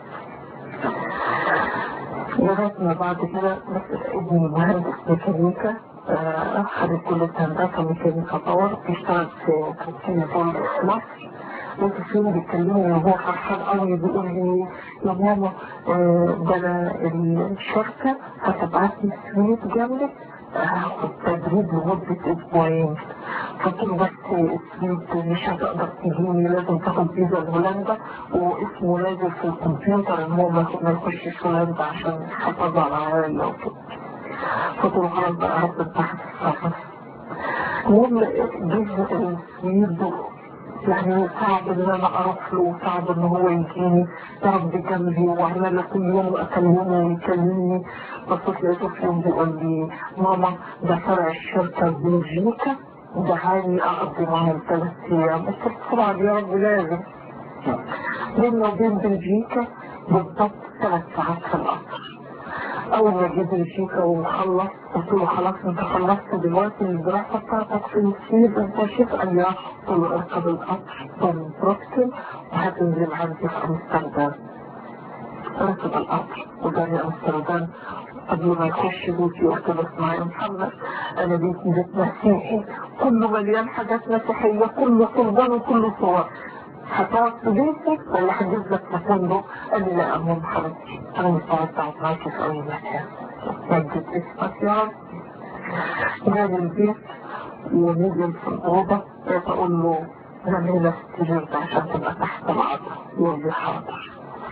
لغاية ما بعد كده بس ابني مهندس ميكانيكا خريج كلية هندسة ميكانيكا باور بيشتغل في كريستينا بول في مصر لقيت فين بيكلمني وهو فرحان قوي بيقول لي يا ماما ده انا الشركة هتبعت لي سويت جنبك هاخد تدريب لمدة أسبوعين قلت له بس السويت مش هتقدر تجيني لازم تاخد فيزا لهولندا واسمه نازل في الكمبيوتر ان هو ما يخشش هولندا عشان يحافظ على العائلة وكده قلت له خلاص بقى هاخد تحت السفر المهم جه السويد يعني صعب ان انا اروح له وصعب ان هو يجيني ضرب جنبي وعمال كل يوم اكلمه ويكلمني بس لقيته في يوم بيقول لي ماما ده فرع الشركه في بلجيكا دعاني اقضي معهم ثلاث ايام قلت طبعا يا رب لازم بيننا وبين بلجيكا بالضبط ثلاث ساعات في القطر اول ما جيت بلجيكا ومخلص قلت له خلاص انت خلصت دلوقتي الدراسه بتاعتك في السيد انت شوف قال لي قلت له اركب القطر من بروكسل وهتنزل عندي في امستردام ركب القطر وجاني امستردام قبل ما يخش بيتي قلت له اسمع يا محمد انا بيتي بيت مسيحي كله مليان حاجات مسيحيه كله قربان وكله صور هتقعد في بيتك ولا هجيب لك في فندق؟ قال لي لا امام حبيبتي انا مستعد اقعد معاكي في اي مكان مجد اسمك يا رب جاب البيت ونزل في الاوضه تقول له نعمل لك السرير ده عشان تبقى تحت العظم يقول لي حاضر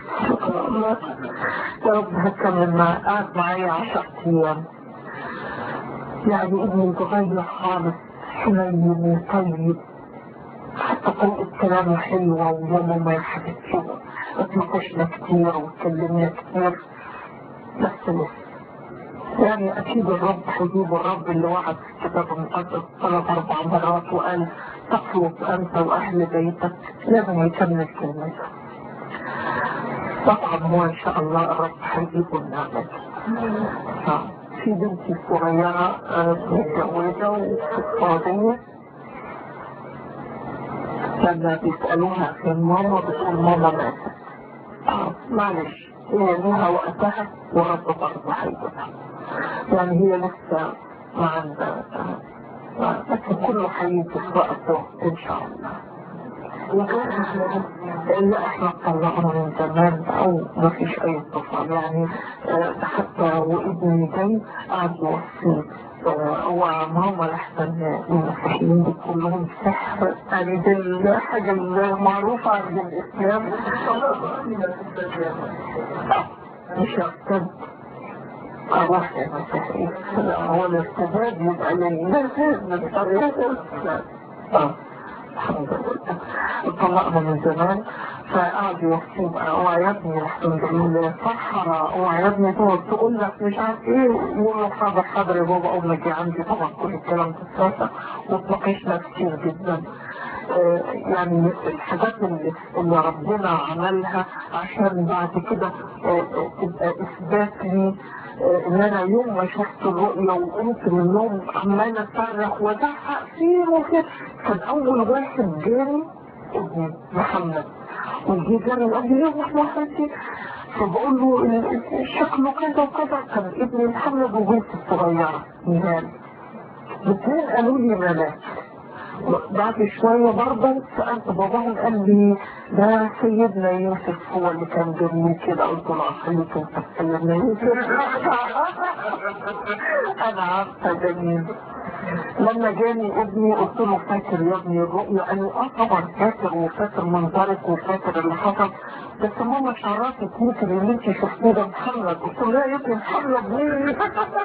يا رب هكمل معاه قعد معايا 10 ايام يعني ابني اتغير خالص حنين وطيب حتى طريقة كلامه حلوة ويومه ما يحدث اتناقشنا كتير واتكلمنا كتير بس لسه يعني اكيد الرب هيجيب الرب اللي وعد في الكتاب المقدس ثلاث اربع مرات وقال تخلص انت واهل بيتك لازم يكمل كلمته طبعا هو ان شاء الله الرب هيجيبه النعمة في بنتي الصغيرة متجوزة وفي السعودية لما بيسألوها فين ماما بتقول ماما ماتت اه معلش هي ليها وقتها ورب برضه هيجيبها يعني هي لسه ما عندها بس كله هيجي في وقته ان شاء الله لا احنا طلعنا من زمان او ما فيش اي اتصال يعني حتى وابني جاي قعد يوصي هو ماما لحسن المسيحيين دي كلهم سحر يعني دي الحاجة المعروفة عند الإسلام مش هقتد أروح يا مسيحي هو الاستباد يبقى للناس من طريقة الإسلام الحمد لله اتطلقنا من زمان فقعد يحكي بقى هو يا ابني الحمد لله صحراء هو يا ابني تقعد تقول لك مش عارف ايه يقول له حاضر حاضر يا بابا امك عندي طبعا كل الكلام ده اتفاق واتناقشنا كتير جدا آه يعني الحاجات اللي, اللي ربنا عملها عشان بعد كده آه تبقى اثبات لي ان انا يوم ما شفت الرؤية وقمت من النوم عمالة اصرخ وازعق فيه وكده كان اول واحد جاني ابني محمد وجي جاني وقال لي يا محمد فبقول له شكله كذا وكذا كان ابني محمد وبنتي الصغيرة نهال الاثنين قالوا لي ملاك بعد شوية برضه سألت باباهم قال لي ده سيدنا يوسف هو اللي كان جميل كده قلت له خليك انت سيدنا يوسف انا عارفة جميل لما جاني ابني قلت له فاكر يا ابني الرؤيا قال لي اه طبعا فاكر وفاكر منظرك وفاكر اللي حصل بس ماما شعرتك يمكن اللي انت شفتيه ده محمد قلت له لا يا ابني محمد مين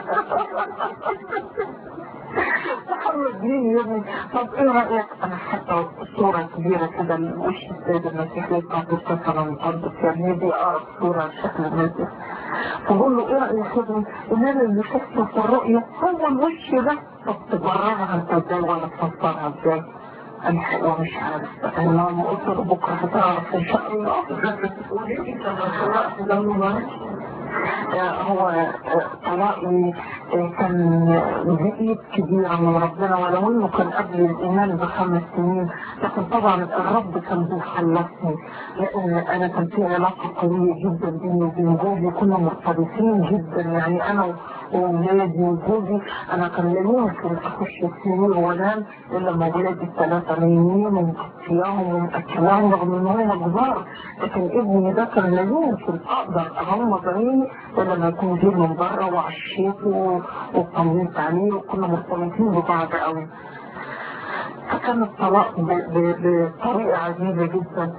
محمد مين يا ابني طب ايه رايك انا حتى صورة كبيرة كده لوش السيد المسيح اللي بتاعت السفر المقدس يعني دي اقرب صورة شكل المسيح فبقول له ايه رايك يا ابني ان انا اللي شفته في الرؤية هو الوش ده طب تبررها انت ازاي ولا تفسرها ازاي؟ انا حقيقة مش عارف انا ما قلت له بكره هتعرف ان شاء الله هو طلاقي كان بإيد كبيرة من ربنا ولو انه كان قبل الايمان بخمس سنين لكن طبعا الرب كان بيخلصني لان انا كان في علاقة قوية جدا بيني وبين جوزي كنا مرتبطين جدا يعني انا وولادي وجوزي انا كان لا يمكن اخش السرير وانام الا لما ولادي الثلاثة نايمين ومكفياهم ومأكلاهم رغم ان هم كبار لكن ابني ده كان لا يمكن اقدر اغمض عيني الا لما يكون جه من بره وعشيته وطمنت عليه وكنا مرتبطين ببعض قوي فكان الطلاق بطريقة عجيبة جدا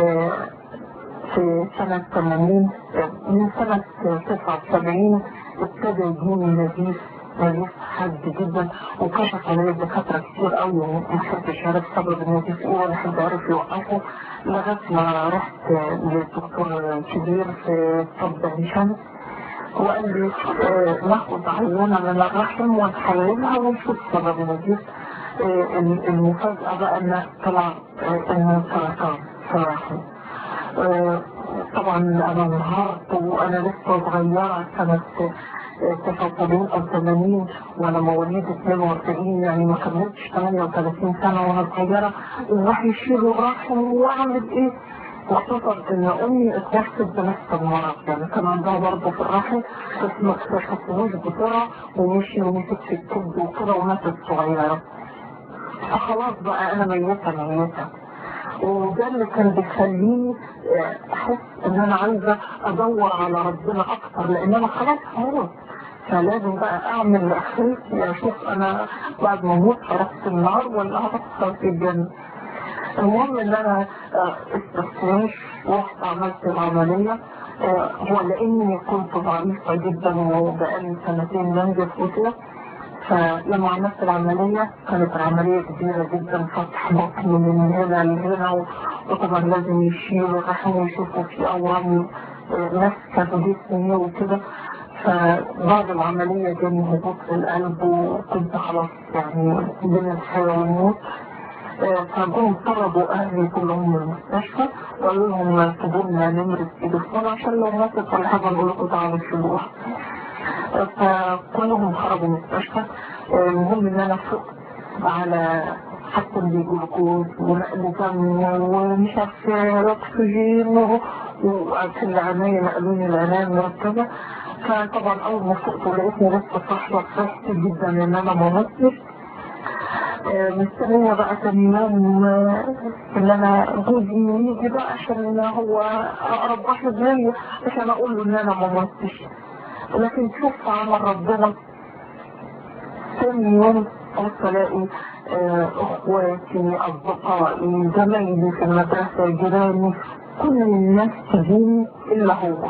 في سنة 80 من سنة 79 ابتدى يجيني نزيف نزيف حاد جدا وكشف عليا دكاترة كتير قوي وما حدش عارف سبب النزيف ايه ولا حد عارف يوقفه لغاية ما رحت لدكتور كبير في طب هشام وقال لي آه ناخد عينة من الرحم ونحللها ونشوف سبب النزيف آه، المفاجأة بقى ان طلع آه، انه سرطان صراحة آه، طبعا انا انهارت وانا لسه صغيرة سنة 79 او 80 وانا مواليد 42 يعني ما كملتش 38 سنة وانا صغيرة وراح يشيلوا الرحم واعمل ايه وخصوصا ان امي اتوفت بنفس المرض يعني كان عندها برضه في الرحم بس ما اكتشفوش بسرعه ومشي ومسك في الكبد وكده وماتت صغيره فخلاص بقى انا ميته ميته وده اللي كان بيخليني احس ان انا عايزه ادور على ربنا اكتر لان انا خلاص هموت فلازم بقى اعمل اخرتي اشوف انا بعد ما اموت هروح في النار ولا هروح في الجنه المهم ان انا استثنيت رحت عملت العملية هو لاني كنت ضعيفة جدا وبقالي سنتين بنزف وكده فلما عملت العملية كانت العملية كبيرة جدا فتح بطن من هنا لهنا وطبعا لازم يشيلوا الرحم ويشوفوا في أورام ماسكة في جسمي وكده فبعد العملية جاني هبوط في القلب وكنت خلاص يعني بين الحياة والموت فجم طلبوا اهلي كلهم من المستشفى وقالوا لهم يكتبوا لنا نمرة تليفون عشان لو ماتت ولا حاجة نقول لكم تعالوا شيلوها فكلهم خرجوا من المستشفى المهم ان انا فقت على حتى الجلوكوز ونقل دم ومش عارفة اكسجين وفي العناية نقلوني العناية المركبة فطبعا اول ما فقت ولقيتني لسه صاحية فرحت جدا ان انا ما متش مستنية بقى تاني يوم ان انا جوزي يجي بقى عشان هو اقرب واحد ليا عشان اقول له ان انا ما متش لكن شوف عمل ربنا تاني يوم قلت الاقي اخواتي اصدقائي زمايلي في المدرسة جيراني كل الناس تجيني الا هو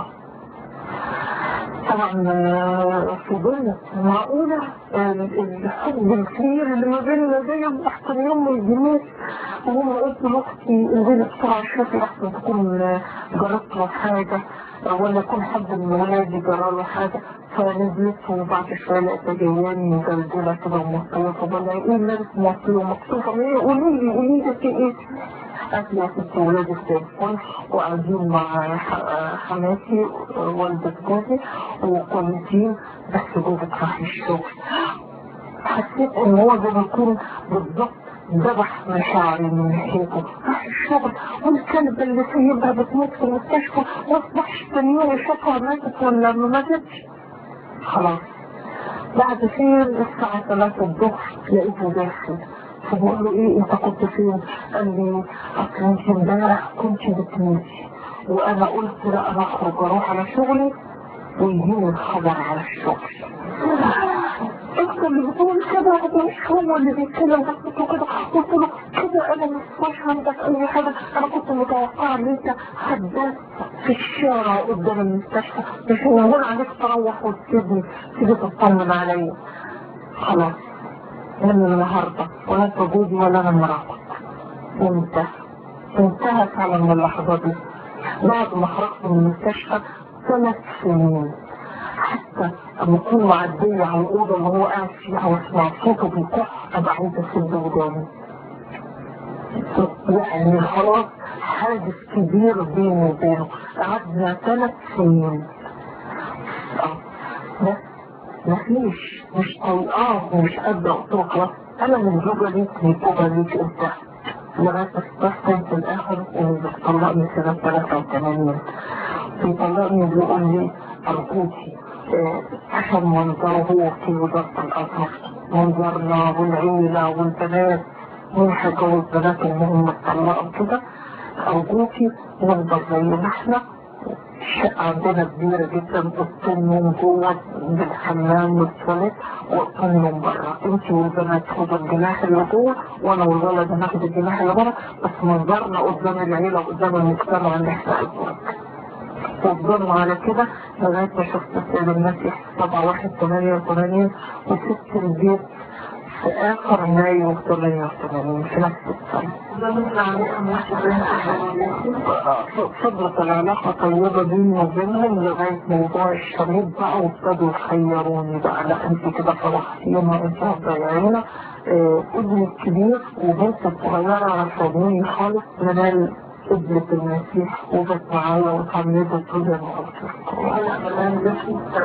طبعا فضلت معقولة الحب الكبير اللي ما بيننا ده تحت اليوم ما يجينيش وهم قلت لاختي انزلي بسرعة شوفي احسن تكون جربت له حاجة ولا يكون حد من ولادي جرى له حاجة فنزلت وبعد شوية لقيتها جاياني مجلجلة كده ومصيفة ولا ايه لابس مصيفة ومكتوفة ايه قولي لي قولي لي في ايه أكل يا ست ولادي في التليفون وقاعدين مع حماتي والدة جوزي وكويسين بس جوزك راح الشغل حسيت ان هو زي ما يكون بالظبط ذبح مشاعري من ناحيته راح الشغل والكلب اللي سيبها بتموت في المستشفى ما اصبحش تاني يوم يشوفها ماتت ولا ما ماتتش خلاص بعد خير الساعة 3 الظهر لقيته داخل فبقول له ايه انت كنت فين قال لي اصل انت امبارح كنت بتموتي وانا قلت لا انا اخرج اروح على شغلي ويجيني الخبر على الشغل انت اللي بتقول كده مش هو اللي بيتكلم بس كده قلت له كده انا مش عندك اي حاجه انا كنت متوقعه ان انت حداد في الشارع قدام المستشفى مش هنقول عليك تروح وتسيبني تيجي تطمن عليا خلاص من النهارده ولا انت جوزي ولا انا مراتك وانتهى انتهى فعلا من اللحظه دي بعد ما خرجت من المستشفى ثلاث سنين حتى لما اكون معدية على الأوضة اللي هو قاعد فيها واسمع صوته بيكح أبقى عايزة أسد وداني يعني خلاص حادث كبير بيني وبينه قعدنا ثلاث سنين بس مفيش مش طايقاه ومش قادرة قلت له خلاص أنا من زوجة ليك من زوجة ليك أنت لغاية استحسن في الآخر إنه بيطلقني سنة 83 بيطلقني بيقول لي أرجوكي عشان منظره هو في وزارة الأزهر منظرنا والعيلة والبنات مين هيجوز بنات إنهم اتطلقوا كده أرجوكي نفضل زي ما احنا الشقة عندنا كبيرة جدا اوضتين من جوه بالحمام والتواليت واوضتين من بره انت والبنات خدوا الجناح اللي جوه وانا والولد هناخد الجناح اللي بره بس منظرنا قدام العيلة وقدام المجتمع اللي احنا أزواج وفضلنا على كده لغاية ما شفت السيد المسيح طبعا واحد ثمانية وثمانين وست البيت في آخر مايو 88 في نفس السنة. فضلت العلاقة طيبة بيني وبينهم لغاية موضوع الشريط بقى وابتدوا يخيروني بقى لا انت كده فرحتينا انت هتضيعينا آه، ابني الكبير وبنت الصغيرة رفضوني خالص منال ابنة المسيح وجت معايا وتعمدت وزي ما قلت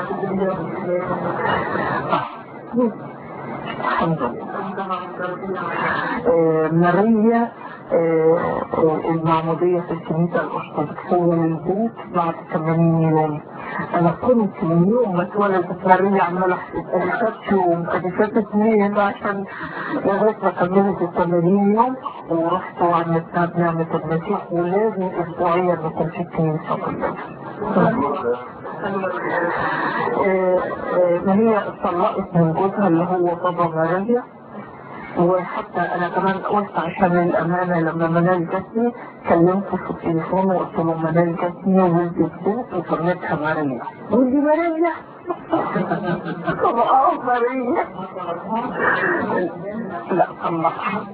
الحمد لله آه، ماريا آه، آه، المعمودية في الكنيسة الأرثوذكسية للبنت بعد 80 يوم أنا كنت من يوم ما اتولدت ماريا عمالة أحسب أنا فات يوم أنا فات اثنين عشان لغاية ما كملت ال 80 يوم ورحت وعملتها بنعمة المسيح ولازم أسبوعيا نكون في الكنيسة كلها. آه، آه، ما هي اتطلقت من جوزها اللي هو بابا ماريا وحتى انا كمان قلت عشان الامانه لما منال جاتني كلمته في التليفون وقلت له منال جاتني وولدت بنت وسميتها ماريا ولدي ماريا طب اه ماريا لا طلعها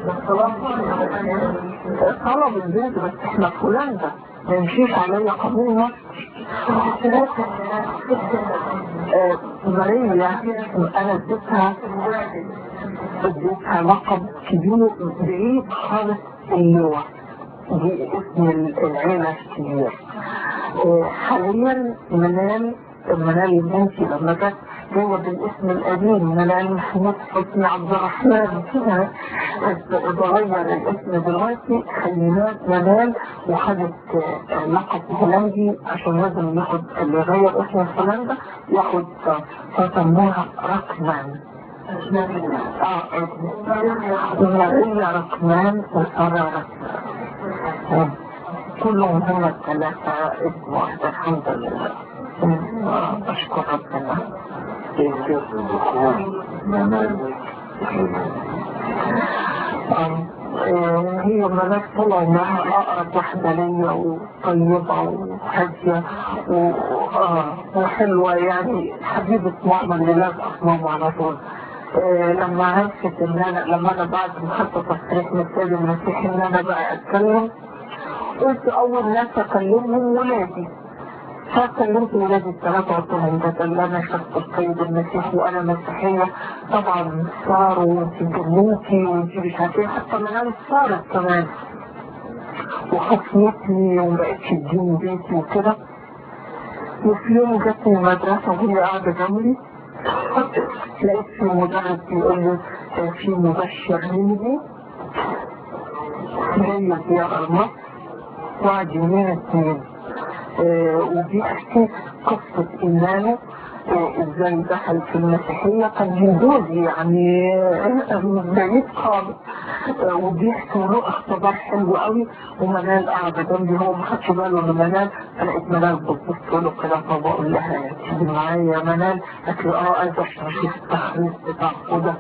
طلب البنت بس احنا في هولندا ما يمشيش عليا قانون مصر آه، ماريا انا اديتها اديتها لقب كبير بعيد خالص اللواء دي اسم العيلة الكبير آه، حاليا منال منال بنتي لما جت جوه بالاسم القديم منال محمود حسني عبد الرحمن كده اتغير الاسم دلوقتي خليناه منال وخدت آه، لقب هولندي عشان لازم ياخد اللي غير اسم هولندا ياخد آه، فسموها ركمان اه ماريا ركمان وسارة ركمان كلهم هم الثلاثة اسم واحد الحمد لله آه، أشكر ربنا آه، آه، هي ملاك طلع انها اقرب واحدة ليا وطيبة وهادية و- آه، وحلوة يعني حبيبة ماما اللي لازقة في ماما على طول آه، لما عرفت ان انا لما انا بعد ما خدت تصريح من السيد المسيح ان انا بقى اتكلم قلت اول ناس اكلمهم ولادي فكلمت ولادي الثلاثة قلت لهم ده اللي انا شفت السيد المسيح وانا مسيحية طبعا صاروا وانت جننتي وانت مش عارفة ايه حتى منال صارت كمان وخصمتني ومبقتش تجيني بيتي وكده وفي يوم جاتني المدرسة وهي قاعدة جنبي لقيت في مدرس بيقول لي آه، في مبشر هندي جاي زيارة مصر وقعد يومين اتنين آه، وبيحكي قصة إيمانه آه، ازاي دخل في المسيحية كان هندوزي يعني آه، بعيد خالص آه، وبيحكوا له اختبار حلو قوي ومنال قاعدة جنبي هو ما خدش باله من منال فلقيت منال بتبص له كده فبقول لها تيجي معايا يا منال قالت لي اه عايزة عشان اشوف التخريج بتاع خدها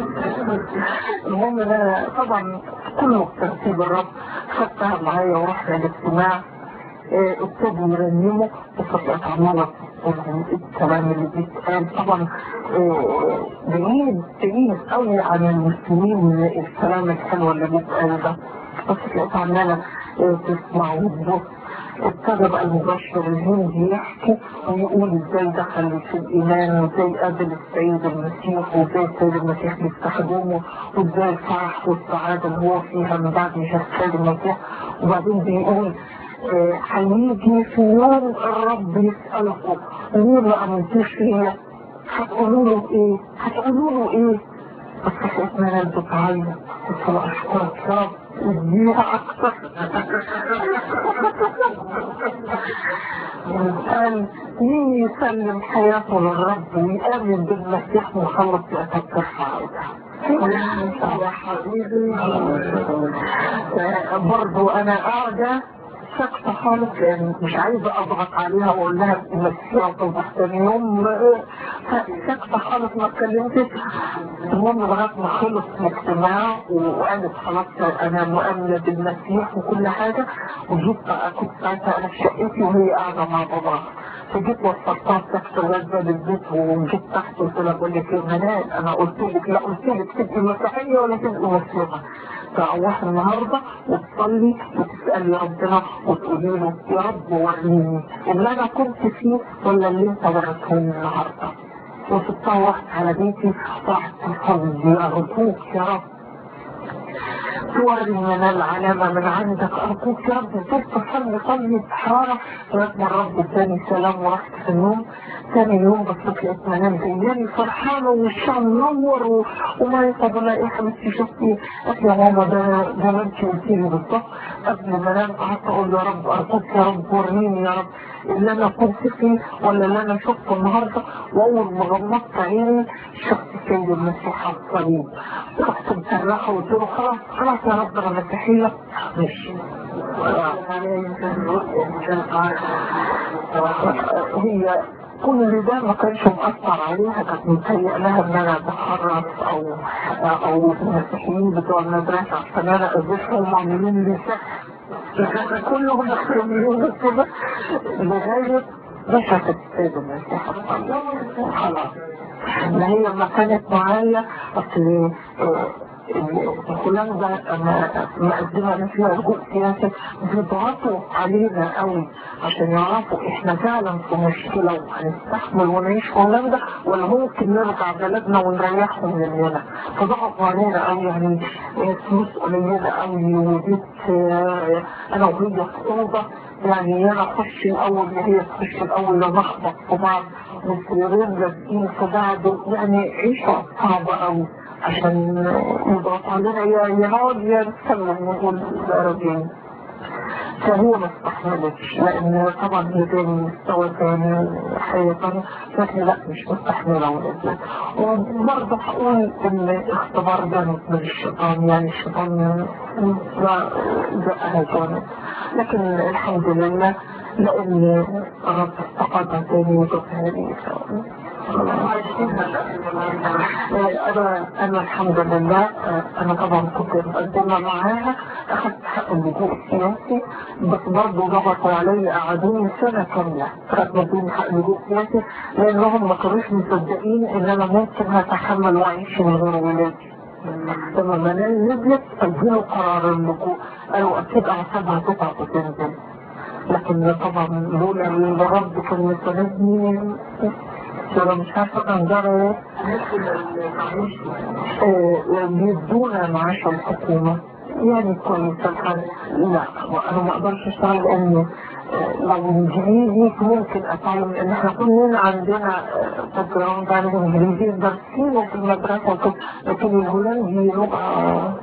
المهم انا طبعا كله بترتيب الرب خدتها معايا ورحنا الاجتماع آه، ابتدوا يرنموا وفجأة عمالة الكلام اللي بيتقال طبعا آه، بعيد بعيد قوي عن المسلمين الكلام الحلو اللي بيتقال ده بس لقيت عمالة آه، تسمع وتبص ابتدى بقى المبشر الهندي يحكي ويقول ازاي دخل في الايمان وازاي قابل السيد المسيح وازاي السيد المسيح بيستخدمه وازاي الفرح والسعاده اللي هو فيها من بعد ما شاف السيد المسيح وبعدين بيقول آه، هيجي في يوم الرب يسألكم ليه ما عملتوش فيا؟ هتقولوا له ايه؟ هتقولوا له ايه؟ بس لقيتنا انا بتعيط قلت له اشكرك يا رب اديها اكتر قال مين يسلم حياته للرب ويآمن بالمسيح مخلص يتذكر يا حبيبي آه، برضو انا قاعدة ساكتة خالص لان مش عايزة اضغط عليها واقول لها مسيحة توضح تاني يوم آه، ساكتة خالص ما اتكلمتش المهم لغاية ما خلص الاجتماع وقالت خلاص انا مؤمنة بالمسيح وكل حاجة وجيت بقى كنت ساعتها انا في شقتي وهي قاعدة مع باباها فجيت وصلتها تحت الوجبة للبيت وجيت تحت قلت لها بقول لك يا منال انا قلت لك لا قلت لك تبقي مسيحية ولا تبقي مسلمة تروح النهاردة وتصلي وتسألي ربنا وتقولي له يا رب وريني اللي انا كنت فيه ولا اللي انت وريتهوني النهاردة وتطوح على بيتي وراح تصلي أرجوك يا رب توري لنا العلامة من عندك أرجوك يا رب صرت أصلي صلي بحرارة لغاية ما الرب اداني سلام ورحت في النوم ثاني يوم بصيت لقيت منام جاياني فرحانة والشعر منور و... وما يطب ولا ايه حبيبتي شفتي قالت يا ماما ده ده ما انت قلتي لي بالظبط قبل ما انام قعدت اقول يا رب ارجوك يا رب وريني يا رب اللي انا كنت فيه ولا اللي انا شفته النهارده واول ما غمضت عيني شفت سيد المسيح على الصليب رحت مسرحه وقلت له خلاص خلاص يا رب انا مستحيل ماشي هي كل ده ما كانش مؤثر عليها كانت متهيأ لها ان انا بتخرج او او المسيحيين بتوع المدرسه عشان انا اذيتهم عاملين لي سحر كلهم محرومين كده لغايه ما شافت السيد المسيح خلاص ما هي لما كانت معايا اصل فلان ده مقدمة انا فيها رجوع سياسي بيضغطوا علينا قوي عشان يعرفوا احنا فعلا في مشكلة وهنستحمل ونعيش في هولندا ولا ممكن نرجع بلدنا ونريحهم مننا فضغطوا علينا قوي يعني فلوس قليلة قوي وبيت انا وهي في اوضة يعني انا اخش الاول وهي تخش الاول لو نخبط في بعض والسريرين لازقين في بعض يعني عيشة صعبة قوي عشان يضغط علينا يا يقعد يا نتكلم ونقول راجعين فهي ما استحملتش لان طبعا هي تاني مستوى تاني حياة تانية لكن لا مش مستحملة ولازم وبرضه هقول ان الاختبار ده من الشيطان يعني الشيطان لا زقها جامد لكن الحمد لله لان رب استقاطها تاني وجبها لي انا انا الحمد لله انا طبعا كنت مقدمه معاها اخذت حق اللجوء السياسي بس برضه ضغطوا علي قعدوني سنه كامله كانت مدوني حق اللجوء السياسي لانهم ما كانوش مصدقين ان انا ممكن هتحمل واعيش من غير ولادي لما منال نزلت سجلوا قرار اللجوء قالوا اكيد اعصابها تتعب وتنزل لكن طبعا لولا ان الرب كان مساندني انا مش عارفه كان جرى بيدونا معاش الحكومه يعني كويس الحال لا انا ما اقدرش اشتغل لان لو انجليزي ممكن اتعلم لان احنا كلنا عندنا باك جراوند عن انجليزي دارسينه في المدرسه وكده لكن الهولندي لغه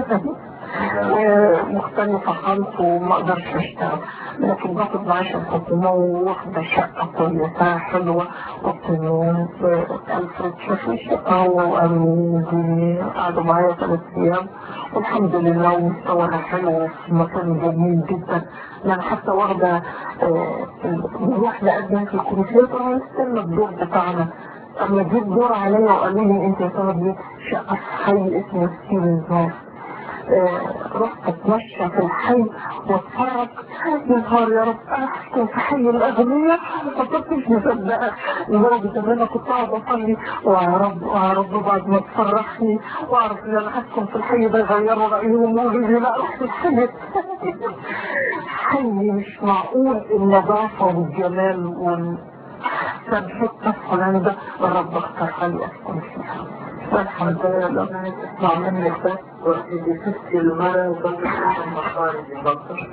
مختلفة خالص وما اقدرش اشتغل لكن باخد معاش الحكومة وواخدة شقة كويسة حلوة قلت له ألفريد شافي الشقة وقالوا دي قعدوا معايا ثلاث أيام والحمد لله ومستواها حلو في مكان جميل جدا يعني حتى واخدة واحدة قدمت في الكروسية طبعا استنى الدور بتاعنا اما جيت دور عليا وقالوا لي انت يا صاحبي شقة في حي اسمه ستيفن رحت اتمشى في الحي واتفرج يا نهار يا رب احسن في حي الاغنياء ما كنتش مصدقه لدرجه ان انا كنت قاعد اصلي ويا رب ويا رب بعد ما تفرحني واعرف ان انا هسكن في الحي ده يغيروا رايهم ويقولوا لي لا رحت الحي حي مش معقول النظافه والجمال وال كان حته في هولندا الرب اختارها لي اسكن فيها والحمد لله اسمع مني بس وإذا شفت المرأة وكنت مخارج البطل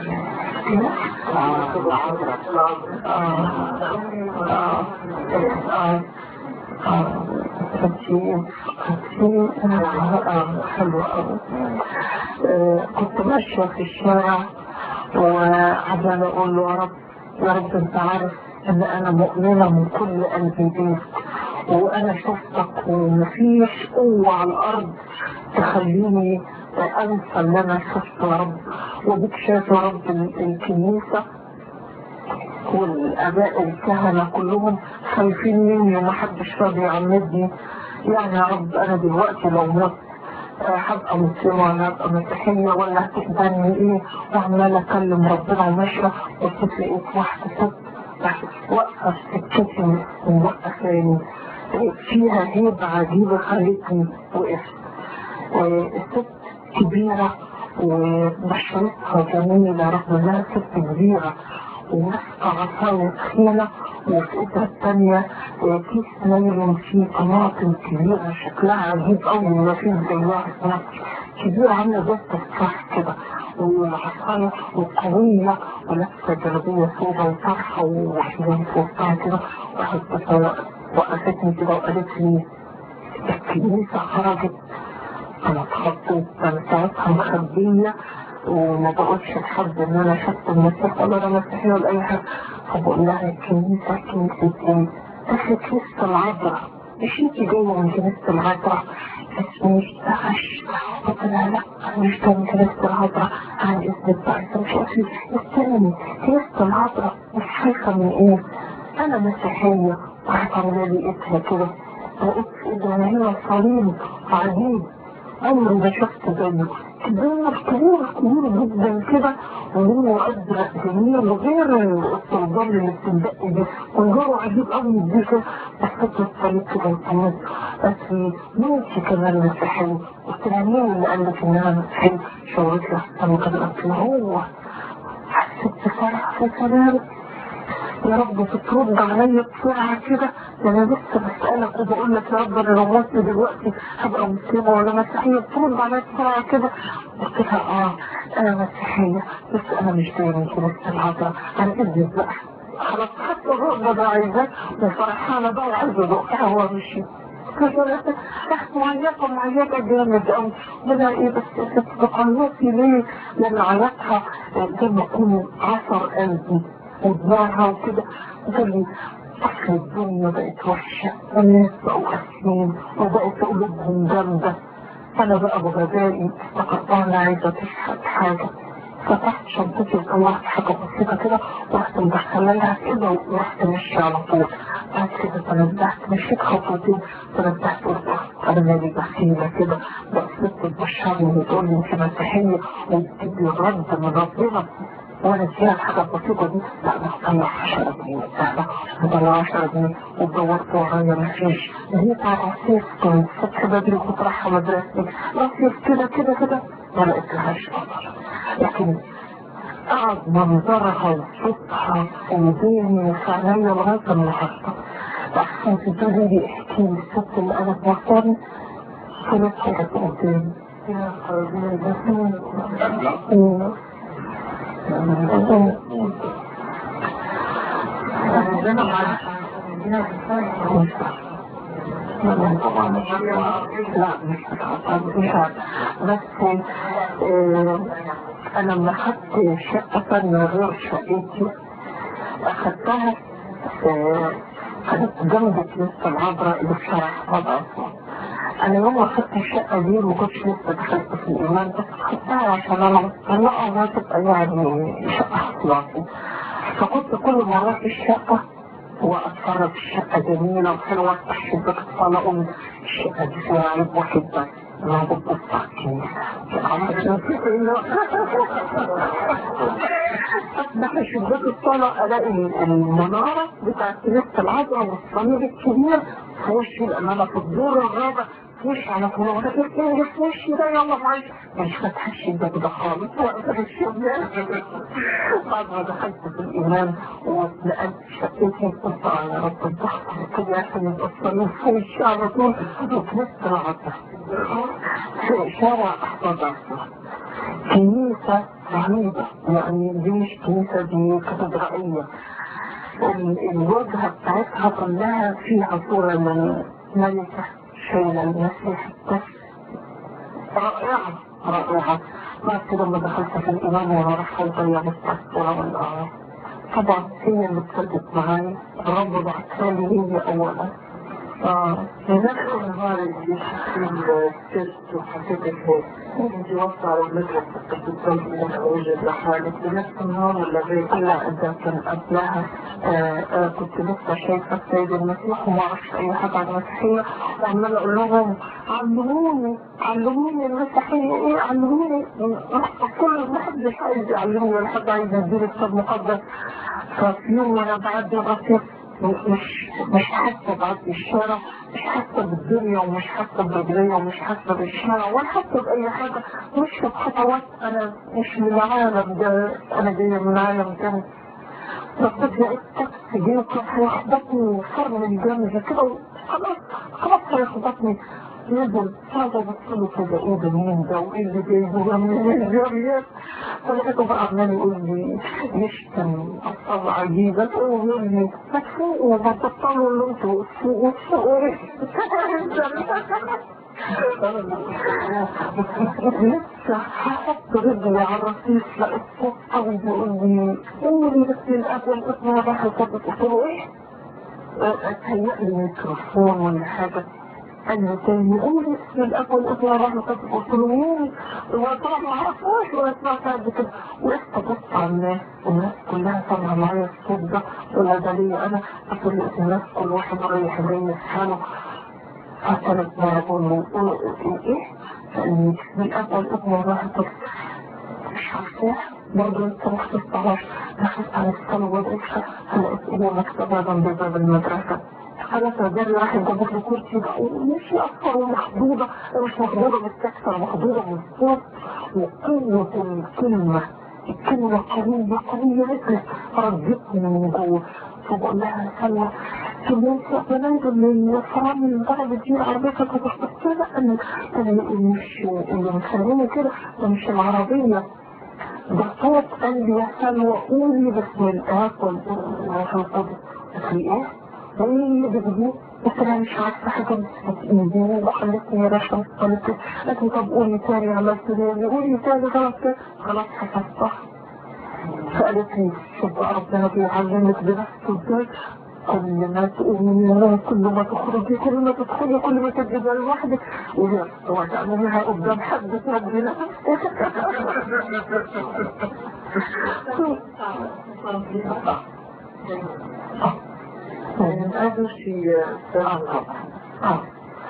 كنت ماشية في الشارع وعمالة أقول له يا رب يا رب أنت عارف إن أنا مؤمنة من كل قلبي بيك وانا شفتك ومفيش قوة على الارض تخليني انسى اللي انا شفته يا رب وبيك شايف يا رب الكنيسة والاباء الكهنة كلهم خايفين مني ومحدش راضي يعمدني يعني يا رب انا دلوقتي لو مت هبقى مسلمة ولا هبقى مسيحية ولا هتقبلني ايه وعمالة اكلم ربنا وماشية وصلت لقيت واحدة ست وقف سكتي ووقف تاني فيها هيبة عجيبة خلتني وقفت الست كبيرة وبشرتها جميلة رغم انها ست كبيرة وماسكة عصاية تخينة وفي ايدها التانية كيس نايلون فيه طماطم كبيرة شكلها عجيب أوي ما فيه زيها في مصر كبيرة عاملة زي التفاح كده والعصاية وقوية ولابسة جلابية سودة وطرحة وحزام في وسطها كده واحد وقفتني كده وقالت لي الكنيسة خرجت أنا اتخطيت أنا ساعتها مخبية وما بقولش لحد إن أنا شفت المسيح ولا أنا مسيحية ولا أي حاجة فبقول لها الكنيسة كنيسة إيه؟ دخلت كنيسة العذراء مش انت جاية من كنيسة العذراء بس مش دخش قلت لها لا أنا مش جاية من كنيسة العذراء عن إذن البعث مش قلت استني كنيسة العذراء مش خايفة من إيه؟ أنا مسيحية وهتعمل لي إيدها كده لقيت في إيدها هي صليب عجيب عمري ما شفت زيه كبير كبير كبير جدا كده ولونه ازرق جميل وغير الصلبان اللي بتندق دي وجوه عجيب قوي يديك بس الطريق كده وطمس بس ماشي كمان مسيحي قلت لها مين اللي قال لك انها مسيحي شاورت لها انا كده قلت له هو حسيت بفرح في سلام يا رب تترد عليا بسرعة كده انا لسه بسألك وبقول لك يا رب انا لو مت دلوقتي هبقى مسلمة ولا مسيحية ترد عليا بسرعة كده قلت لها اه انا مسيحية بس انا مش جاية من كنيسة العذراء انا اذن بقى خلاص حتى الرغبة ده عايزاه وفرحانة بقى وعايزة ادوقها هو مشي رحت معيطة معيطة جامد قوي بلا ايه بس بتعيطي ليه؟ لان عيطها زي ما يكون عصر قلبي ودماغها وكده قال لي أصل الدنيا بقت وحشة والناس بقوا قاسيين وبقت قلوبهم جامدة أنا بقى بغبائي افتكرت أنا عايزة تشحت حاجة فتحت شنطتي وطلعت حاجة بسيطة كده ورحت مدخلة لها كده ورحت ماشية على طول بعد كده تنبهت مشيت خطوتين تنبهت قلت أنا مالي بخيلة كده بقيت تبشرني وتقول لي أنت مسيحية وتدي الرد من ربنا وانا فيها الحاجة البسيطة دي لا بطلع 10 جنيه سهلة بطلع 10 جنيه ودورت ورايا مفيش جيت على الرصيف كنت الصبح بدري كنت رايحة مدرستي رصيف كده كده كده ما لقيتلهاش بطل لكن قعد منظرها وصوتها في وديني وفي عينيا لغاية النهاردة أحسن تقولي لي احكي لي الست اللي أنا بوصلني كانت حاجة قدامي يا حبيبي لا مش بس انا لما اخدت شقة من غير شقتي اخدتها كانت جنب كنيسة العذراء اللي في شارع وضع انا يوم ما اخدت الشقة دي ما كنتش لسه دخلت في الايمان بس اخدتها عشان انا مطلقة ما تبقى يعني شقة احتياطي فكنت كل ما اروح الشقة واتفرج الشقة جميلة وحلوة افتح شباك الصالة اقول الشقة دي فيها عيب واحد بس انا ببص على الكنيسة افتح شباك الصالة الاقي المنارة بتاعت كنيسة العذراء والصليب الكبير في وشي لان انا في الدور الرابع في وشي على طول وانا كنت في وشي ده يلا معايا مش فاتحة الشباك ده خالص واقفة في الشباك بعد ما دخلت في الايمان ونقلت شقتي قلت يا رب الضغط كده عشان يبقى الصليب في وشي على طول وكنيسة العذراء في شارع احمد كنيسة رهيبة يعني دي مش كنيسة دي كاتدرائية الواجهة بتاعتها كلها فيها صورة من ملكة شايلة المسيح بس رائعة رائعة بعد كده لما دخلت في الإمام وأنا رايحة أغير التذكرة والآية طبعا هي اللي ابتدت معايا الرب بعتها لي هي أولا اه في نفس النهار اللي في التست وحسيت انت واقفة على المدرسة كنت بتصلي من اوجد لحالك بنفس النهار ولا غير؟ لا ده كان قبلها آه آه كنت لسه شايفة السيد المسيح وما اعرفش اي حاجة عن المسيحية وعمالة اقول لهم علموني علموني المسيحية ايه علموني كل ما حدش عايز يعلمني ولا حد عايز يديني كتاب مقدس ففي يوم وانا بعدي الرصيف مش مش حاسة بعدي الشارع مش حاسة بالدنيا ومش حاسة برجلية ومش حاسة بالشارع ولا حاسة بأي حاجة مش بخطوات أنا مش من العالم ده أنا جاية من عالم تاني بصيت لقيت تاكسي جه وكان هيخبطني وصار من الجنب كده خلاص خلاص هيخبطني نزل هذا بص له كده ايه ده مين ده وايه اللي جايبه من الجريات فلقيته بقى عمال يقول لي يشتم ألفاظ عجيبة ويقول لي ما تفوقوا ما تبطلوا اللي انتوا تفوقوا تفوقوا لسه هحط رجلي على الرصيف لقيت صوت قوي بيقول لي قولي بس الأول اسمها راح قلت له ايه؟ اتهيأ لي ميكروفون ولا حاجة قال لي تاني قولي اسم الأب والأب يا رحمة الله قلت له مين؟ وطبعا ما عرفوش ولا سمعت قد كده وقفت أبص على الناس والناس كلها سامعة معايا الصوت ده ولا ده ليا أنا أقول لقيت الناس كل واحد رايح جاي في حاله فكانت بقول له إيه؟ فقال لي اسم الأب والأب يا رحمة الله مش عارفاه برضه لسه ما خلصتهاش دخلت على الصالة وبقيتها لقيت إيه مكتبة جنب باب المدرسة خلاص رجال راح جابت له كرسي بقى ومشي اكتر ومخضوضه مش مخضوضه من السكتة مخضوضه من الصوت وقوة الكلمة الكلمة قوية قوية مثل ردتني من جوه فبقول لها سلوى كمية بنات اللي الحرام من درجة دي العربية كانت هتحطها أنا أنا مش اللي مخليني كده ده مش العربية ده صوت قال لي يا سلوى قولي بسم الله والروح القدس قلت لي ايه؟ ايه اللي بتجيب بس انا مش عارفه حاجه بس ايديني وخلتني رشا قلت لكن طب قولي تاني عملت ايه قولي تاني خلاص كده خلاص حفظتها فقالت لي شوف بقى ربنا بيعلمك بنفسه ازاي كل ما تقولي كل ما تخرجي كل ما تدخلي كل ما تجيبي لوحدك وهي وتعمليها قدام حد ربنا هذا في اه اه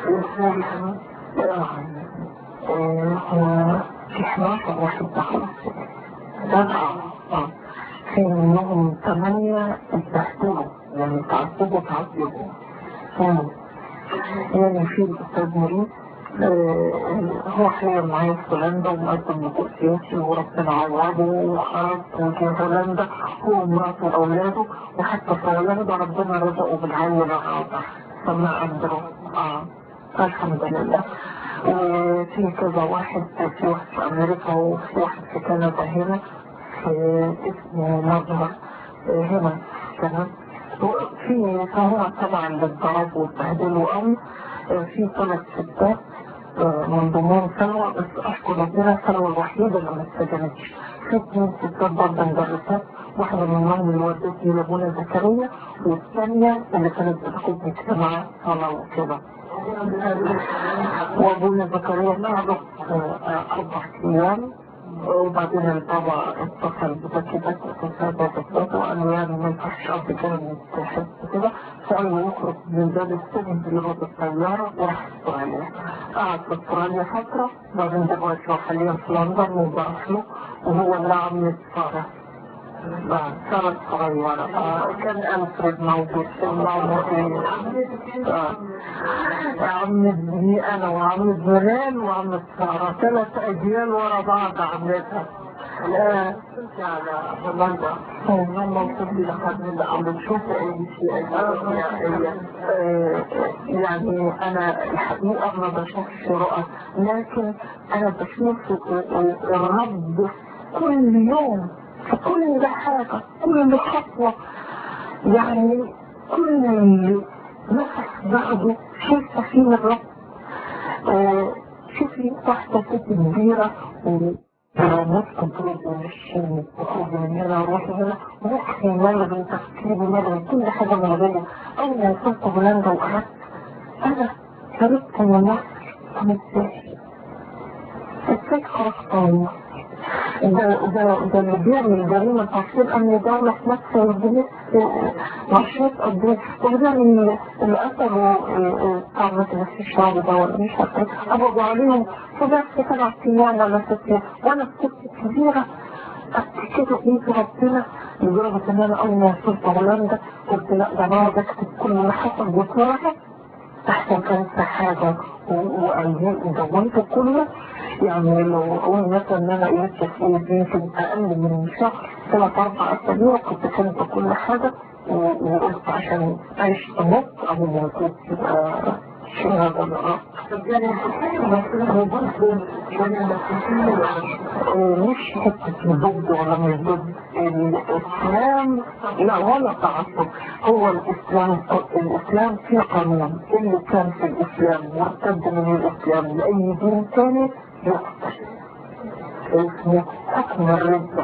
في 11 واحد دخل سبعة اه في منهم ثمانية اتبهدلوا يعني تعذبوا تعذبوا يعني في الأستاذ مريض هو حاليا معايا في هولندا ومقدم نيجوسياتي وربنا عوضه وخرج وجه هولندا هو ومراته وأولاده وحتى في هولندا ربنا رزقه بالعين الرابع فما قدروا اه الحمد لله وفي كذا واحد في واحد في أمريكا وفي واحد في كندا هنا في اسمه مظهر هنا تمام في فهو طبعا بالضرب والبهدل قوي في ثلاث ستات من ضمنهم سلوى بس اشكر ربنا سلوى الوحيده اللي ما اتسجنتش في اثنين ستات برضه مدرسات واحده منهم اللي ودتني لابونا زكريا والثانيه اللي كانت بتاخد مجتمع صلاه وكده وابونا زكريا قعدوا اربع ايام وبعدين البابا اتصل بتكتبات وتصابة بالضبط وقالوا يعني ما ينفعش قبل كده نتحس كده فقالوا يخرج من باب السجن بلغة الطيارة وراح استراليا قعد في استراليا فترة بعدين دلوقتي هو حاليا في لندن وبروح له وهو اللي عم يتصرف صارت صغيرة كان ألفريد موجود في الموضوع عم ابني أنا وعم زمان وعم سارة ثلاث أجيال ورا بعض عملتها لا كنت على هولندا لما وصلت لحد من عم بشوف أي شيء يعني أنا الحقيقة ما بشوفش رؤى لكن أنا بشوف الرب كل يوم في كل حاجة كل خطوة يعني كل نفس بعده شايفة فيه الرب آه شوفي واحدة ست كبيرة وناس تضرب ومشي وتخرج من هنا وروح هنا وروح ملغي تفكيري ملغي كل حاجة ملغية أول ما وصلت هولندا وقعدت أنا هربت من مصر من ازاي؟ ازاي خرجت من مصر؟ ده ده ده اللي بيعمل جريمة تعصيب أمن دولة في مصر والبوليس مشروط قد إيه وده من اللي قتلوا بتاع مجلس الشعب ده ولا مش عارفة قبضوا عليهم في بس سبع أيام ولا ست أيام وأنا ست كبيرة كده إيد ربنا لدرجة إن أنا أول ما وصلت هولندا قلت لا ده أنا بكتب كل اللي حصل بسرعة أحسن كانت حاجة وأيام دونت كله يعني لو اقول مثلا ان انا قلت تسويق يمكن اقل من شهر ثلاث اربع اسابيع كنت كنت كل حاجه وقلت عشان اعيش تمط او موجود يبقى شيء هذا الأرض مش حتة ضد ولا مش ضد الإسلام لا ولا تعصب هو الإسلام الإسلام فيه قانون اللي كان في الإسلام مرتد من الإسلام لأي دين ثاني يقتل اسمه حكم الردة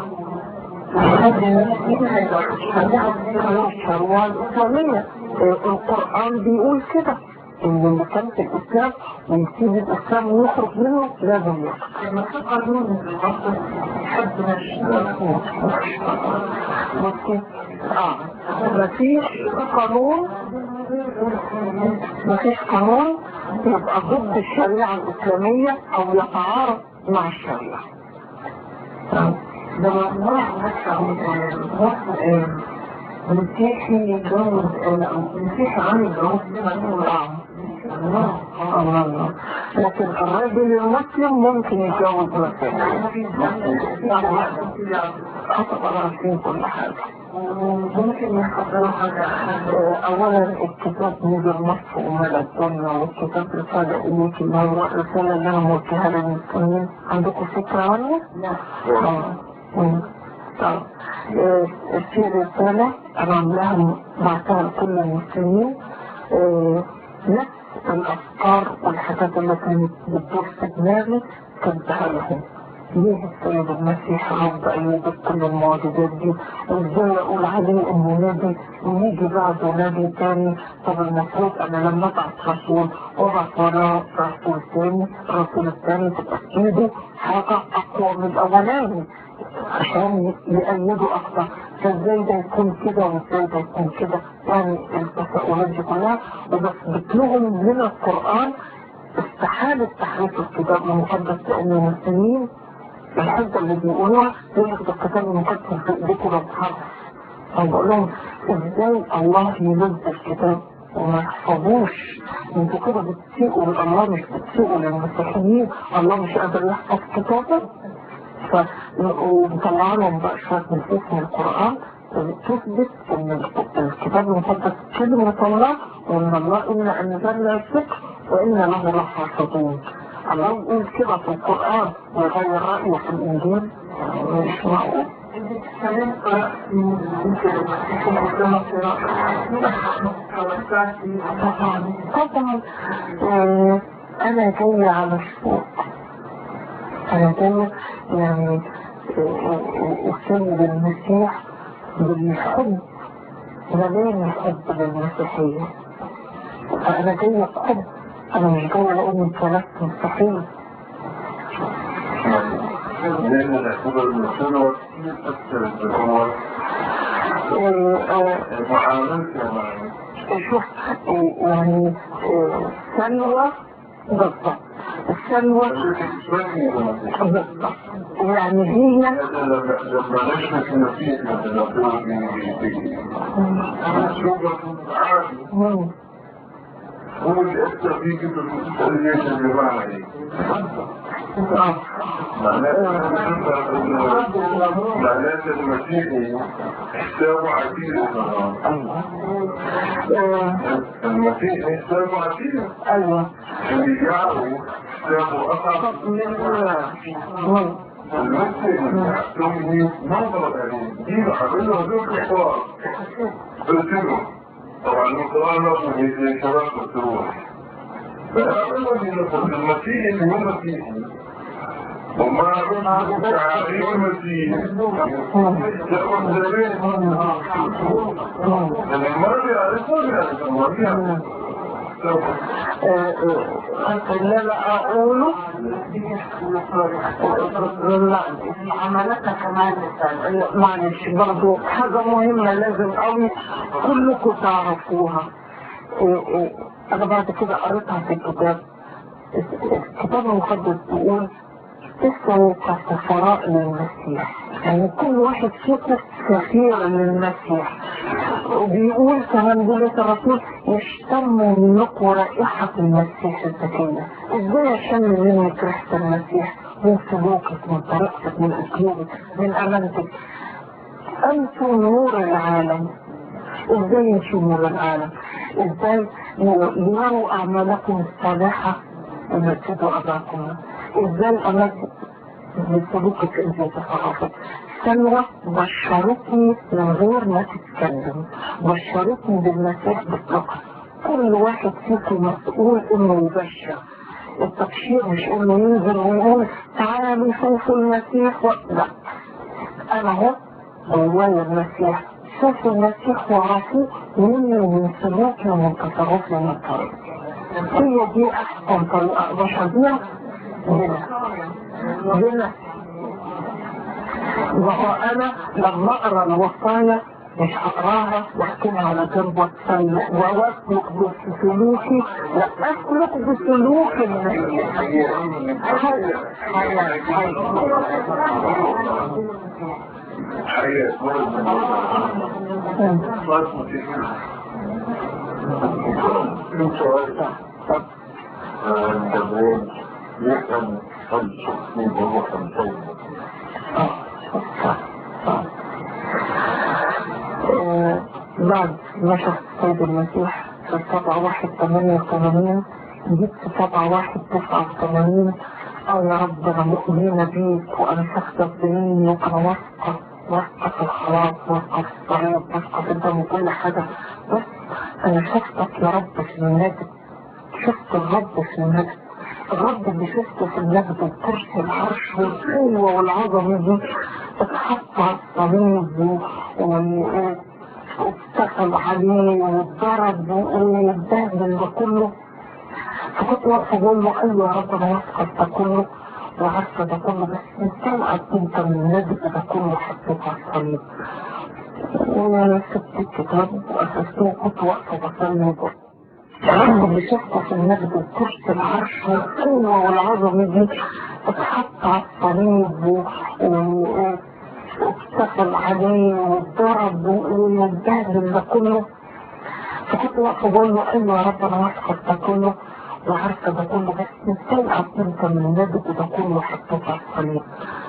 الشروال الإسلامية القرآن بيقول كده ان اللي كان في الاسلام ويسيب الاسلام ويخرج منه لازم يخرج لما في قانون حد مش اه مفيش قانون مفيش قانون يبقى ضد الشريعة الإسلامية أو يتعارض مع الشريعة لما نروح نفسه مسيحي يتجوز مسيحي عن الجواز لكن الرجل المسلم ممكن يتجوز مسيحي حسب عارفين كل حاجة ممكن يحضروا حاجة أولا الكتاب نزل مصر ومدى الدنيا والكتاب رسالة إليك اللي هو الرسالة اللي أنا موجهها للمسلمين عندكم فكرة عنه؟ لا طيب في رسالة أنا عاملاها بعتها لكل المسلمين نفس الأفكار والحاجات اللي كانت بتدور في دماغي كنتها لهم ليه السيد المسيح رب أيوب كل المعجزات دي وازاي أقول عليه إنه نبي ويجي بعده نبي تاني طب المفروض أنا لما أبعت رسول وأبعت وراه رسول تاني الرسول التاني تبقى في إيده حاجة أقوى من الأولاني عشان يأيدوا أكتر فازاي ده يكون كده وازاي ده يكون كده يعني التساؤلات دي كلها وبثبت لهم من القرآن استحالة تحريف الكتاب المقدس لأن المسلمين الحجة اللي بيقولوها يقول لك ده الكتاب المقدس في ايديكم ده اتحرف فبقول لهم ازاي الله ينزل كتاب وما يحفظوش انتوا كده بتسيئوا لله مش بتسيئوا للمسيحيين الله مش قادر يحفظ كتابه ومطلع لهم بقى شوية من اسم القرآن تثبت ان الكتاب المقدس كلمة الله وان الله إنا أنزلنا الفكر وإن له لحافظون الله يقول كده في القرآن ويغير رأيه في الإنجيل مش معقول طبعا أنا جاية على السوق أنا جاية يعني السيد المسيح بالحب مليان الحب للمسيحية فأنا جاية بحب أنا مش جاية لأني اتولدت مستحيل
لأن نعتبر المسألة وكثير أكثر الأمور معاملتها مع
شوف يعني سلوى بالضبط السلوى بالضبط يعني هي
لما نشمت النسيج مثلا
مم.
هو اللي أكثر فيه كده تسأل ليش اللي معنا
آه.
معناته المسيحي حسابه عديد
آه.
المسيحي حسابه عديد
أيوة
اللي يعرفوا حسابه أصعب
مم.
المسلم يعتمد نظرة عليه دين عمله هدوك الحوار قلت له طبعا القرآن نفسه زي شباب التروح فأعلم أن المسيحي اللي هو مسيحي وما عرفت تعريف المسيح يأخذ زمان المرة يعرفها يعرف المرة يعرف
اللي انا اقوله عملتها كمان معلش برضو حاجة مهمة لازم قوي كلكم تعرفوها انا بعد كده قريتها في الكتاب الكتاب المقدس بيقول اسمه كسفراء للمسيح يعني كل واحد فيكم سفير للمسيح وبيقول كمان بولة الرسول يشتموا منكم رائحة المسيح الزكية ازاي اشم منك ريحة المسيح من سلوكك من طريقتك من اسلوبك من امانتك انتم نور العالم ازاي نشوف نور العالم ازاي يروا اعمالكم الصالحة ويمجدوا اباكم ازاي امجد من سلوكك انت تصرفك سلوى بشرتني من غير ما تتكلم بشرتني بالمسيح بالطاقة كل واحد فيكم مسؤول انه يبشر التبشير مش انه ينزل ويقول تعالوا شوفوا المسيح و... لا انا اهو جوايا المسيح شوفوا المسيح وعرفوه مني ومن سلوكي ومن تصرفي ومن طريقتي هي دي احسن طريقه ابشر بيها بنا بنا وهو انا لما اقرا الوصايا مش هقراها واحكمها على جنب واتصل واسلك بسلوكي لا اسلك بسلوك المسيح حي حي حي
حياة من سؤال البرنامج يفهم الشخص بروح الفوضى
بعد نشر السيد المسيح في سبعة واحد ثمانية وثمانين جبت سبعة واحد تسعة وثمانين أو يا رب أنا مؤمنة بيك وأنا شخصك بمني وأنا واثقة واثقة في الخلاص واثقة في الطريق واثقة في الدم وكل حاجة بس أنا شفتك يا رب في المجد شفت الرب في المجد الرب اللي شفته في المجد وكرسي العرش والقوة والعظمة دي اتحط على الصليب واتصل عليه واتضرب واتبهدل ده كله فكنت واقفة بقول له ايوه يا رب انا واثقة ده كله وعارفة ده كله بس ازاي انت من النبي ده كله حطيته على الصليب وسبت الكتاب واسسته كنت واقفة بصلي الرب اللي شفته في المجد وكرسي العرش والقوة والعظمة دي اتحط على الصليب واتصل عليه واتضرب واتبهدل ده كله فكنت واقفة بقول له ايوه يا رب انا واثقة ده كله وعارفة ده كله بس ازاي انت من النبي ده كله حطيته على الصليب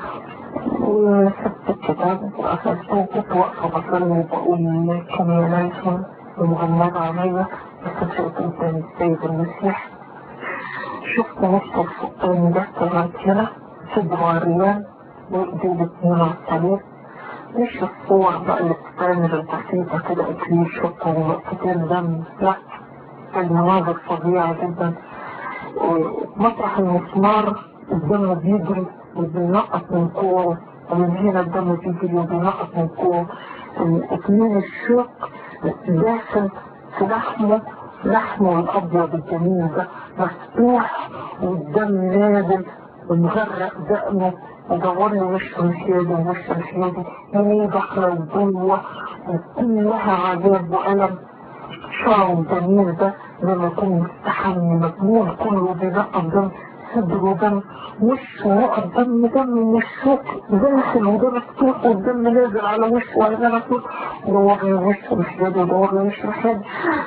وسبت الكتاب وقفلته وكنت واقفة بصلي وبقول كم ينايكم ومغمضة عليا بس شفت قدام السيد المسيح شفت نفس الفقين ده طلعت هنا في الدواريان وايدي الاتنين على الطريق مش الصور بقى اللي بتتعمل البسيطة كده اكليل شطة ونقطتين دم لا المناظر فظيعة جدا مطرح المسمار الدم بيجري وبينقط من قوة ومن هنا الدم بيجري وبينقط من قوة اكليل الشوك داخل في لحمه لحمه الابيض الجميل ده مفتوح والدم نازل ومغرق دقنه ودور لي وش مشيادي ووش مشيادي عينيه داخله لجوه وكلها عذاب والم شعره الجميل ده لما يكون مستحمي مجنون كله بينقط دم صدره دم وشه نقط دم دم من الشوك داخل وده مفتوح والدم نازل على وشه وعلى مناخيره ودور لي وش مشيادي ودور لي وش مشيادي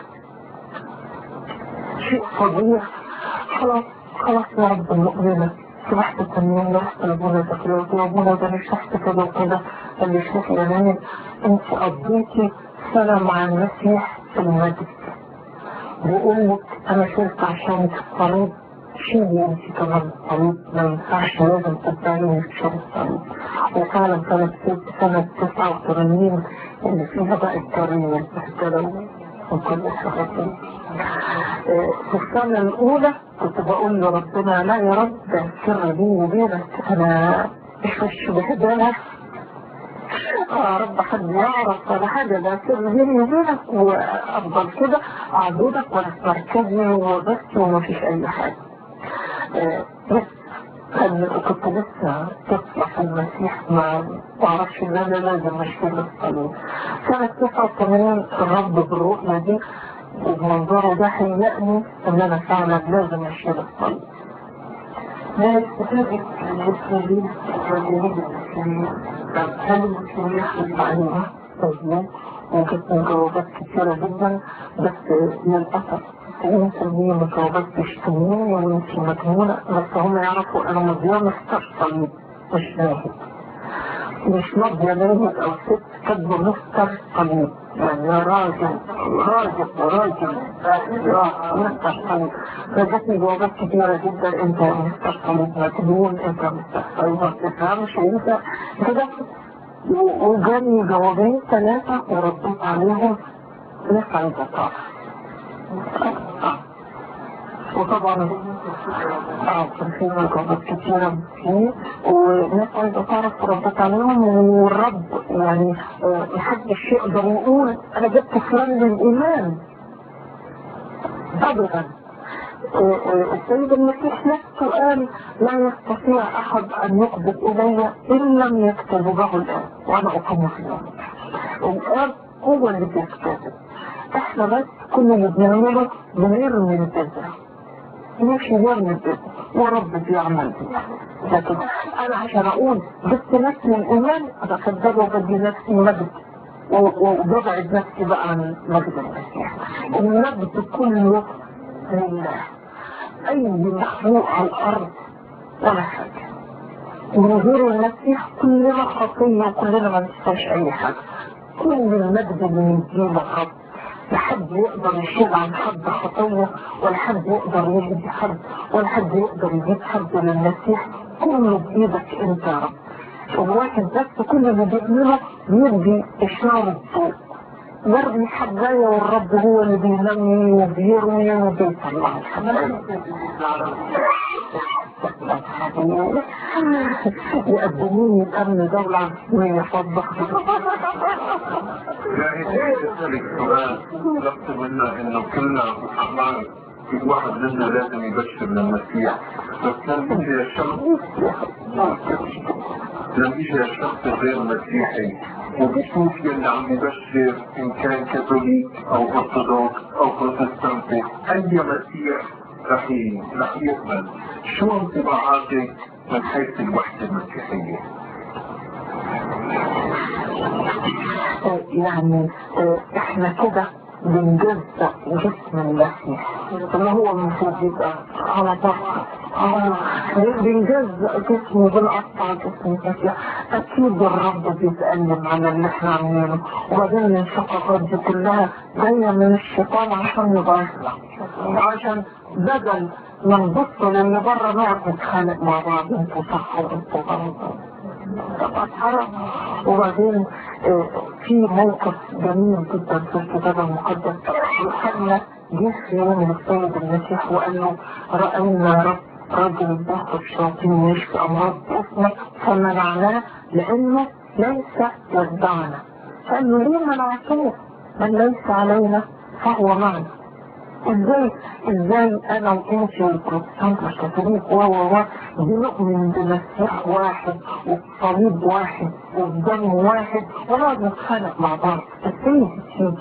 شيء فظيع خلاص خلاص يا رب المؤمنة سمحت التنين رحت لابونا تكلمت يا ابونا ده انا شفت كده وكده قال لي شوف يا نايم انت قضيتي سنة مع المسيح في المجد بقول لك انا شلت عشان الصليب شيلي انت كمان الصليب ما ينفعش لازم تبدأي في شر الصليب وفعلا كانت سنة 89 اللي فيها بقى الطريق والبهدلة وكل الشغل في السنة الأولى كنت بقول لربنا لا يا رب ده سر بيني وبينك أنا مش مش بهدلة يا رب حد يعرف ولا حاجة ده سر بيني وبينك وأفضل كده أعبدك وأنا في مركزي وبس ومفيش أي حاجة بس كنت لسه طفلة في المسيح ما بعرفش ان انا لازم اشتغل الصليب سنة 89 الرب بالرؤية دي وبمنظره ده هيلاقني ان انا فعلا لازم اشتغل الصليب ما استفادت المسلمين واليهود المسلمين كان المسلمين يحصل عليها طيب وجبت جوابات كتيرة جدا بس للأسف 90% من الجوابات بيشتموني وانت مجنونة بس هم يعرفوا انا مضيان مستر صليب مش ناهد مش مضية ناهد او ست كاتبة مستر صليب يعني يا راجل راجل راجل يا مستر صليب فجاتني جوابات كتيرة جدا انت مستر صليب مجنون انت مستر صليب ما بتفهمش انت كده وجاني جوابين ثلاثة ورديت عليهم لسه عايزة تعرف وطبعا اه كان في مجهودات كتيرة فيه وناس عايزة تعرف ردت عليهم والرب يعني آه، محدش يقدر يقول انا جبت فلان للإيمان ابدا آه، آه، السيد المسيح نفسه قال لا يستطيع احد ان يقبض الي ان لم يكتب له الان وانا اقيم في اليوم الان هو اللي بيكتب احنا بس كل اللي بنعمله بنرمي البذرة مش نرمي البذرة ورب بيعمل بيها لكن انا عشان اقول جبت نفسي الايمان انا كذابة وبدي نفسي مجد و- وببعد نفسي بقى عن مجد المسيح المجد كله لله اي مخلوق على الارض ولا حاجة من غير المسيح كلنا خطية وكلنا ما نستاش اي حاجة كل المجد اللي نديله رب لا حد يقدر يشيل عن حد خطية ولا حد يقدر يجيب حد ولا حد يقدر يجيب حد للمسيح كله بإيدك انت يا رب الواحد بس كل اللي بيعمله بيدي إشارة ضوء يرمي حباية والرب هو اللي بينمي وبيرمي وبيطلع يقدموني الأمن دولة عثمانية فضة
يعني ايه يسألك سؤال طلبت منا انه كلنا اعمال في واحد منا لازم يبشر للمسيح بس لما يجي الشخص لما يجي الشخص غير مسيحي وبيشوف يلي عم يبشر ان كان كاثوليك او ارثوذكس او بروتستانتي اي مسيح رح ي- رح يقبل شو انطباعاتك من حيث الوحدة المسيحية؟
يعني آه، احنا كده بنجزء جسم المسيح اللي هو المفروض يبقى على بره آه، بنجزء جسمه بنقطع جسم المسيح اكيد الرب بيتألم على اللي احنا عاملينه وبعدين الشقاقات دي كلها جاية من الشيطان عشان يضعفنا عشان بدل ما نبص للي بره نقعد نتخانق مع بعض انتوا صح وانتوا غلط أسحرة وبعدين آه، في موقف جميل جدا في الكتاب المقدس يوحنا جه في يوم السيد المسيح وقال له رأينا يا رب رجل بياخد شياطين ويشفي أمراض باسمك فمنعناه لأنه ليس يتبعنا قال له ليه منعتوه من ليس علينا فهو معنا ازاي ازاي انا وانت والبروتستانت والكاثوليك و و و بنؤمن بمسيح واحد وبصليب واحد وبدم واحد ونقعد نتخانق مع بعض ازاي بتيجي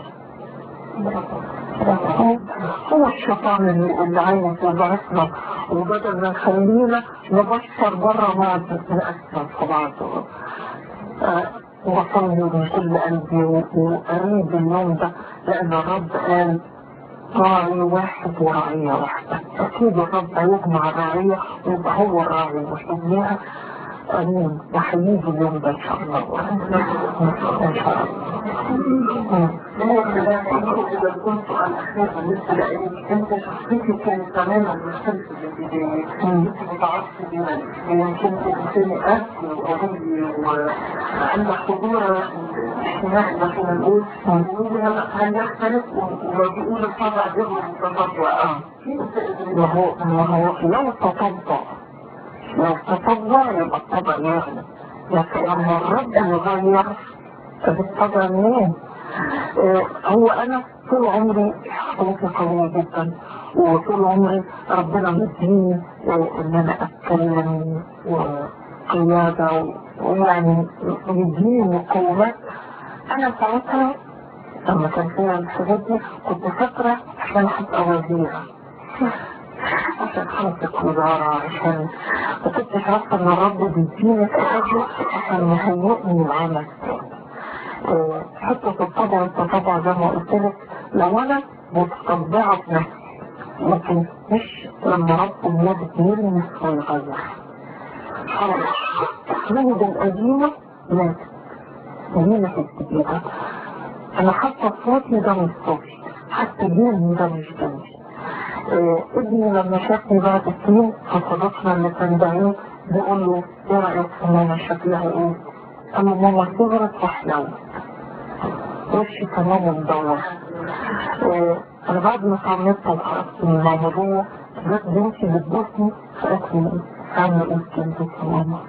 هو الشيطان اللي, اللي عايز يضعفنا وبدل ما نخلينا نبشر بره بعض نأثر في بعض آه، وصلي من كل قلبي وأريد اليوم ده لأن الرب قال راعي واحد ورعية واحدة أكيد الرب هيجمع الرعية ويبقى هو الراعي ويحميها أمين وحييجي اليوم ده إن شاء الله إن شاء الله إذا كنت الأخير بالنسبة لإليك أنت شخصيتي كانت تماما مختلفة بالبداية كنت متعصبة يمكن تكوني قاسي وقوي وعندك قدرة اجتماعي ما فينا نقول ونقول هلا هنختلف وما بيقول الطبع جبر التطبع ما هو ما هو لو تطبع لو تطبع يبقى الطبع يغلب لكن لما الرب يغير طب الطبع منين؟ آه، هو انا طول عمري حقوقي قوية جدا وطول عمري ربنا مديني آه، ان انا اتكلم وقيادة و- ويعني يديني مقومات انا ساعتها لما كان فيها الحاجات دي كنت فاكرة عشان ابقى وزيرة عشان خلصت وزارة عشان ما كنتش عارفة ان الرب بيديني الحاجات دي عشان يهيئني العمل آه، حتة الطبع التطبع زي ما قلت لك لو انا متطبعة في نفسي لكن مش لما رب النبي يلمس ويغير خلاص مهد القديمة ماتت قديمة الكبيرة انا حتى صوتي ده مش صوتي حتى جيلي ده مش جيلي آه، ابني لما شافني بعد سنين فصدقنا اللي كان بعيد بيقول له ايه رايك في ماما شكلها ايه؟ قال له ماما صغرت وحلوت وشي كمان مدور آه، انا بعد ما اتعمدت وخرجت من الموضوع جت بنتي بتبوسني فقالت لي اعمل ايه كنت يا ماما؟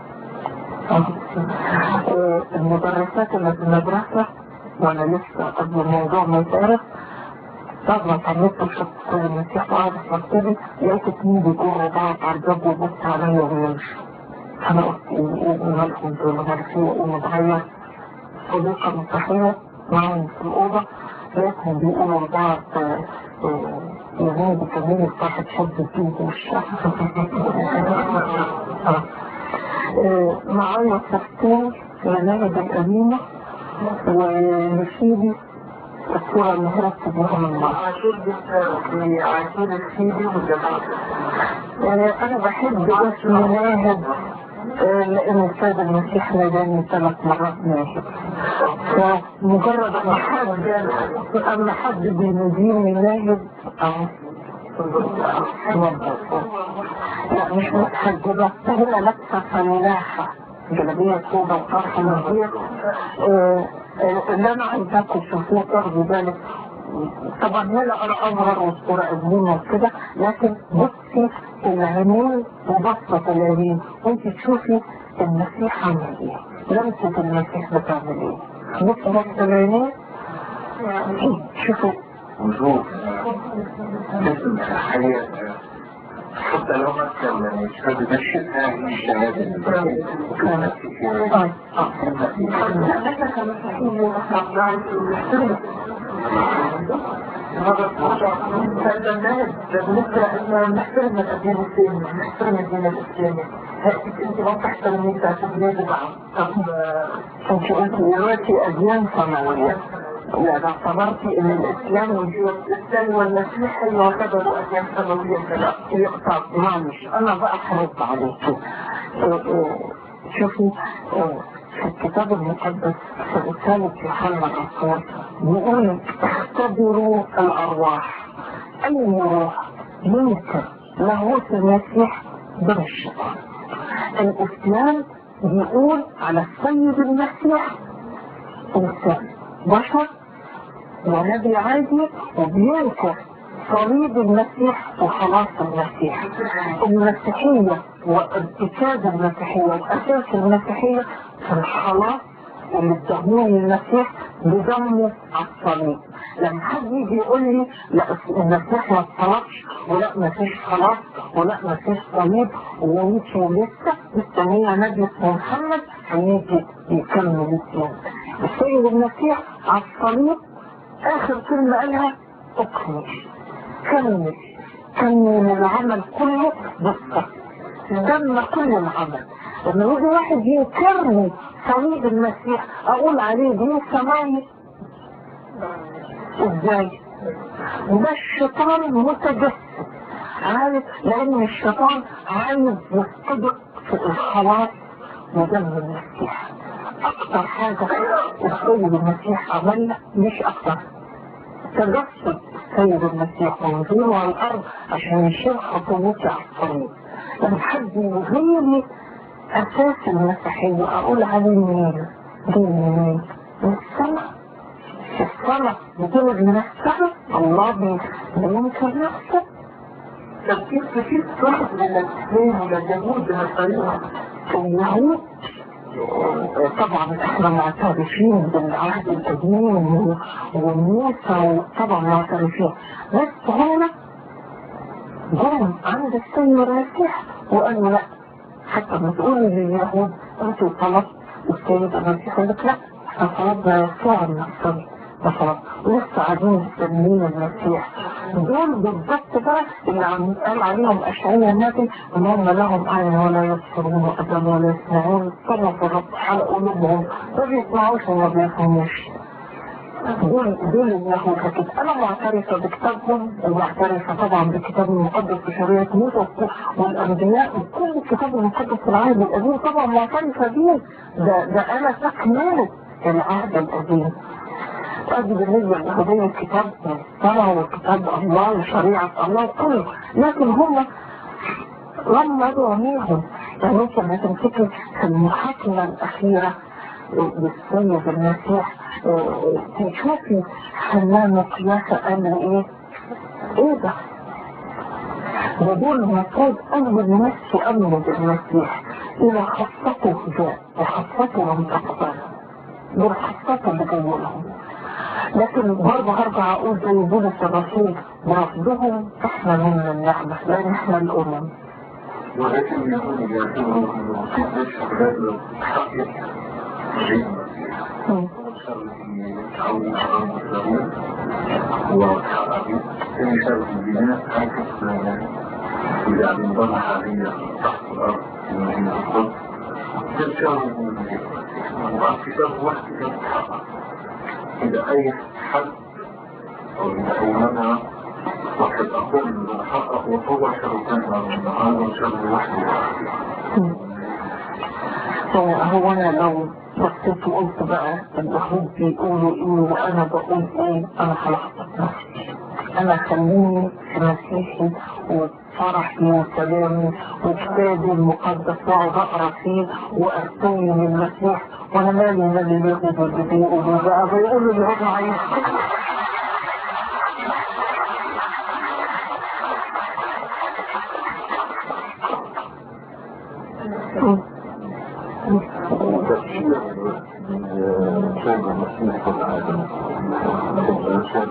آه، المدرسات اللي في المدرسة وانا لسه قبل الموضوع ما يتعرف بعد ما اتعمدت وشفت كل المسيح وقعدت مكتبي لقيت اتنين بيجروا بعض على الباب وبصوا عليا وبيمشوا انا قلت ايه ايه مالكم دول عارفين ايه متغير صديقة مسيحية معاهم في الأوضة لقيتهم بيقولوا لبعض آه، آه، يا بني بتكلمي بتاعت حب الدين والشعب معايا صورتين لنجد القديمة ونسيبي الصورة اللي هربت بيها من بعض عاشور في عاشور السيدي والجماعة أنا بحب اسم ناهد آه، لأن السيد المسيح ناداني ثلاث مرات ناهد فمجرد أن حد أن حد بيناديني ناهد أو لا مش متحجبة هي لابسة فلاحة جلابية سوداء وطرحة مهدية اللي أنا عايزاكم تشوفوه تاخدوا بالك طبعا هنا أنا أصغر والصورة قديمة وكده لكن بصي العينين وبصة العينين وانت تشوفي المسيح عامل ايه لمسة المسيح بتعمل ايه بص بصة العينين شوفوا
وجود اسم الحياة حتى لو ما كان شهادة الشفاء هي شهادة كانت في
آه، آه.
هذا الناس بالنسبة لأن نحترم الدين الإسلامي نحترم الدين الإسلامي هذه أنت ما تحترمي تعتبري بعض
انت قلت دلوقتي اديان سماوية لا اعتبرتي ان الاسلام وجود
الإسلام والمسيح يعتبروا أديان سماوية كذا
يقطع معلش انا بقى هرد عليكي إيه إيه شوفي إيه في الكتاب المقدس في رسالة يوحنا الرسول بيقول اختبروا الارواح اي روح يمكن لاهوت المسيح من الشيطان الاسلام بيقول على السيد المسيح انسان بشر ونبي عادي وبينكر صليب المسيح وخلاص المسيح المسيحية وارتكاز المسيحية وأساس المسيحية في الخلاص اللي ادهوني المسيح بدمه على الصليب لما حد يجي يقول لي لا المسيح ما اتصلبش ولا ما فيش خلاص ولا ما فيش صليب ويمشي لسه مستنيه نبي اسمه محمد هيجي يكمل الاسلام السيد المسيح على الصليب اخر كلمه قالها اكمل كمل كمل العمل كله بالصبر دم كل العمل لما يجي واحد ينكرني صليب المسيح اقول عليه دين سماوي ازاي ده الشيطان متجسد عارف لان الشيطان عايز يصطدق في الخلاص ودم المسيح اكتر حاجة السيد المسيح عملها مش اكتر تجسد سيد المسيح ونزوله على الارض عشان يشيل خطوتي على الطريق لما حد يغير اساس المسيحية اقول عليه منين دين منين من السماء السماء بتولد من السماء الله بي- بينكر نفسه
تفكير كتير تلاحظ من الإسلام واليهود بهالطريقة
اليهود طبعا احنا معترفين بالعهد القديم و- وموسى طبعا معترفين بس هنا جم عند السيد المسيح وقالوا لا حتى ما تقولوا لليهود انتوا طلبت السيد المسيح يقول لك لا احنا طلبنا يسوع النصري مثلا ولسه قاعدين مستنيين المسيح دول بالضبط بقى اللي عم قال عليهم اشعياء النبي ان هم لهم عين ولا يبصرون واذان ولا يسمعون صرف الرب على قلوبهم ما بيسمعوش وما بيفهموش دول دول اليهود لكن انا معترفه بكتابهم ومعترفه طبعا بالكتاب المقدس في شريعه موسى والانبياء وكل الكتاب المقدس في العهد القديم طبعا معترفه بيه ده ده انا تكمله العهد القديم ادي بالنسبه لليهوديه الكتاب السماء وكتاب الله وشريعه الله كله لكن هم لما دعونيهم يعني انت لما تمسكي في المحاكمه الاخيره بالسيد المسيح تشوفي حنان وقياسة قال ايه ايه ده ودول المفروض اول ناس يؤمنوا بالمسيح الى خاصته جاء وخاصته لم تقبل دول خاصته اللي جاوا لهم لكن برضه هرجع اقول زي بولس الرسول برفضهم احنا من النعمة لان احنا الامم
ولكن يكون يعتبر انه ليس هذا حقيقة شيء تعود على المسلمين وحققت انشاء البناء هكذا إذا انضم حاليا تحت الأرض في مدينة القدس تنشأه من المدينة وبعد كتاب واحد يتحقق إذا أي حد أو إذا أي منع وقد أقول إن حقق وهو شرطان من هذا شر وحده
هو انا لو بصيت وقلت بقى اليهود بيقولوا ايه وانا بقول ايه انا خلقت نفسي انا خليني في مسيحي وفرحي وسلامي وكتابي المقدس واقعد اقرا فيه وارتوي من المسيح وانا مالي مال اليهود اللي بيقولوا بقى بيقولوا اليهود عايز
وتفسير شاب المسيح والعالم شاب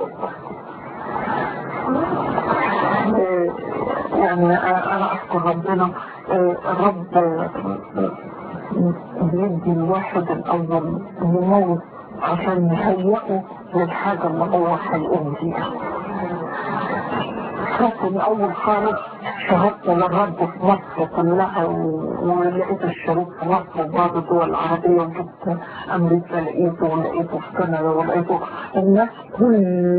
يعني انا اشكر ربنا الرب بيدي الواحد الاول يموت عشان يهيئه للحاجة اللي هو هيقوم بيها لكن اول خالص شهدت للرب في مصر كلها ولقيت الشريك في مصر وبعض الدول العربية وجبت امريكا لقيته ولقيته في كندا ولقيته الناس كل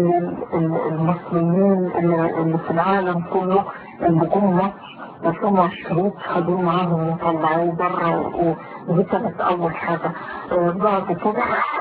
المصريين اللي, اللي في العالم كله اللي جم مصر وسمعوا الشريط خدوه معاهم وطلعوه بره ودي كانت اول حاجة بعد كده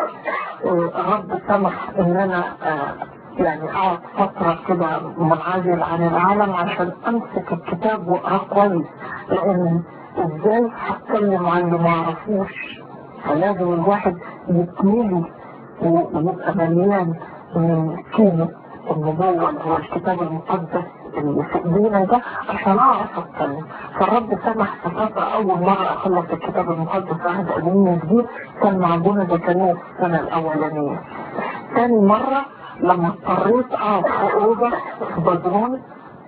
الرب سمح ان انا يعني اقعد فترة كده منعزل عن العالم عشان امسك الكتاب واقراه كويس لان ازاي هتكلم عن اللي ما اعرفوش فلازم الواحد يتملي ويبقى مليان من كلمة النبوة اللي هو الكتاب المقدس اللي في ايدينا ده عشان اعرف اتكلم فالرب سمح في فترة اول مرة اخلص الكتاب المقدس عهد قديم وجديد كان مع ابونا زكريا في السنة الاولانية تاني مرة لما اضطريت اقعد في اوضه في بدرون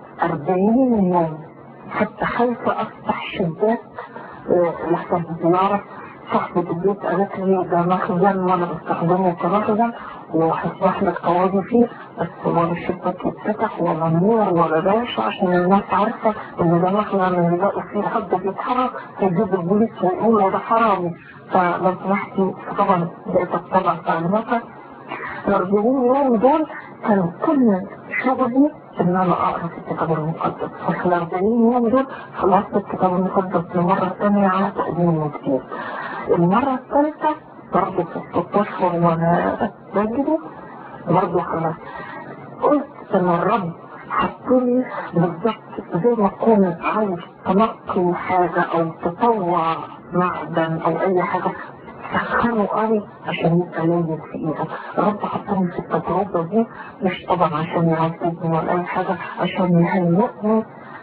40 يوم حتى خايفه افتح شباك لحسن يعرف صاحبة البيت قالت لي ده مخزن وانا بستخدمه كمخزن وهسمح لك تقعدي فيه بس ولا الشباك يتفتح ولا نور ولا باش عشان الناس عارفة ان ده مخزن اللي يلاقوا فيه حد بيتحرك يجيب البوليس ويقول ده حرامي فلو سمحتي طبعا بقيت اتبع تعليماتها الأربعين يوم دول كان كل شغلي إن أنا أقرأ في الكتاب المقدس وفي الأربعين يوم دول خلصت الكتاب المقدس للمرة الثانية على تقديم وكتير المرة الثالثة برضه في الست أشهر وأنا بجري برضه خلصت قلت إن الرب حطولي بالظبط زي ما تكون عايز تنقي حاجة أو تطوع معدن أو أي حاجة سخنوا قوي عشان يبقى لازم في ايدك رب حطهم في التجربة دي مش طبعا عشان يعذبني ولا اي حاجة عشان يهيئني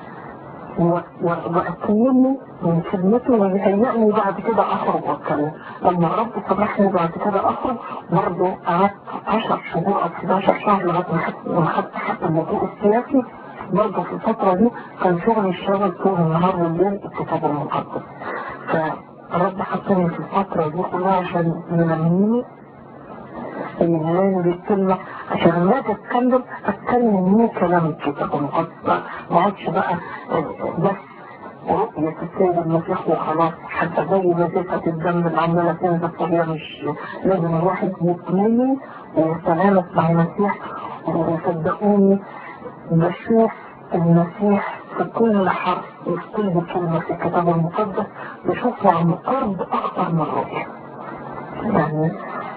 وأكلمني من كلمته ويهيئني بعد كده أخرج وأتكلم لما الرب سمحني بعد كده أخرج برضه قعدت 10 شهور أو 11 شهر لغاية ما خدت حتى الموضوع السياسي برضه في الفترة دي كان شغلي الشغل طول النهار والليل الكتاب المقدس الرب حطني في الفترة دي كلها عشان ينميني ينميني بالكلمة عشان لما اجي اتكلم اتكلم من كلام الكتاب المقدس ما اقعدش بقى بس رؤية السيد المسيح وخلاص حتى زي وظيفة الدم اللي عمالة تنزل فهي مش لازم الواحد يطمئن ويتلامس مع المسيح وصدقوني بشوف المسيح في كل حرف وفي كل كلمة في الكتاب المقدس بشوفه عن قرب أكثر من رؤية يعني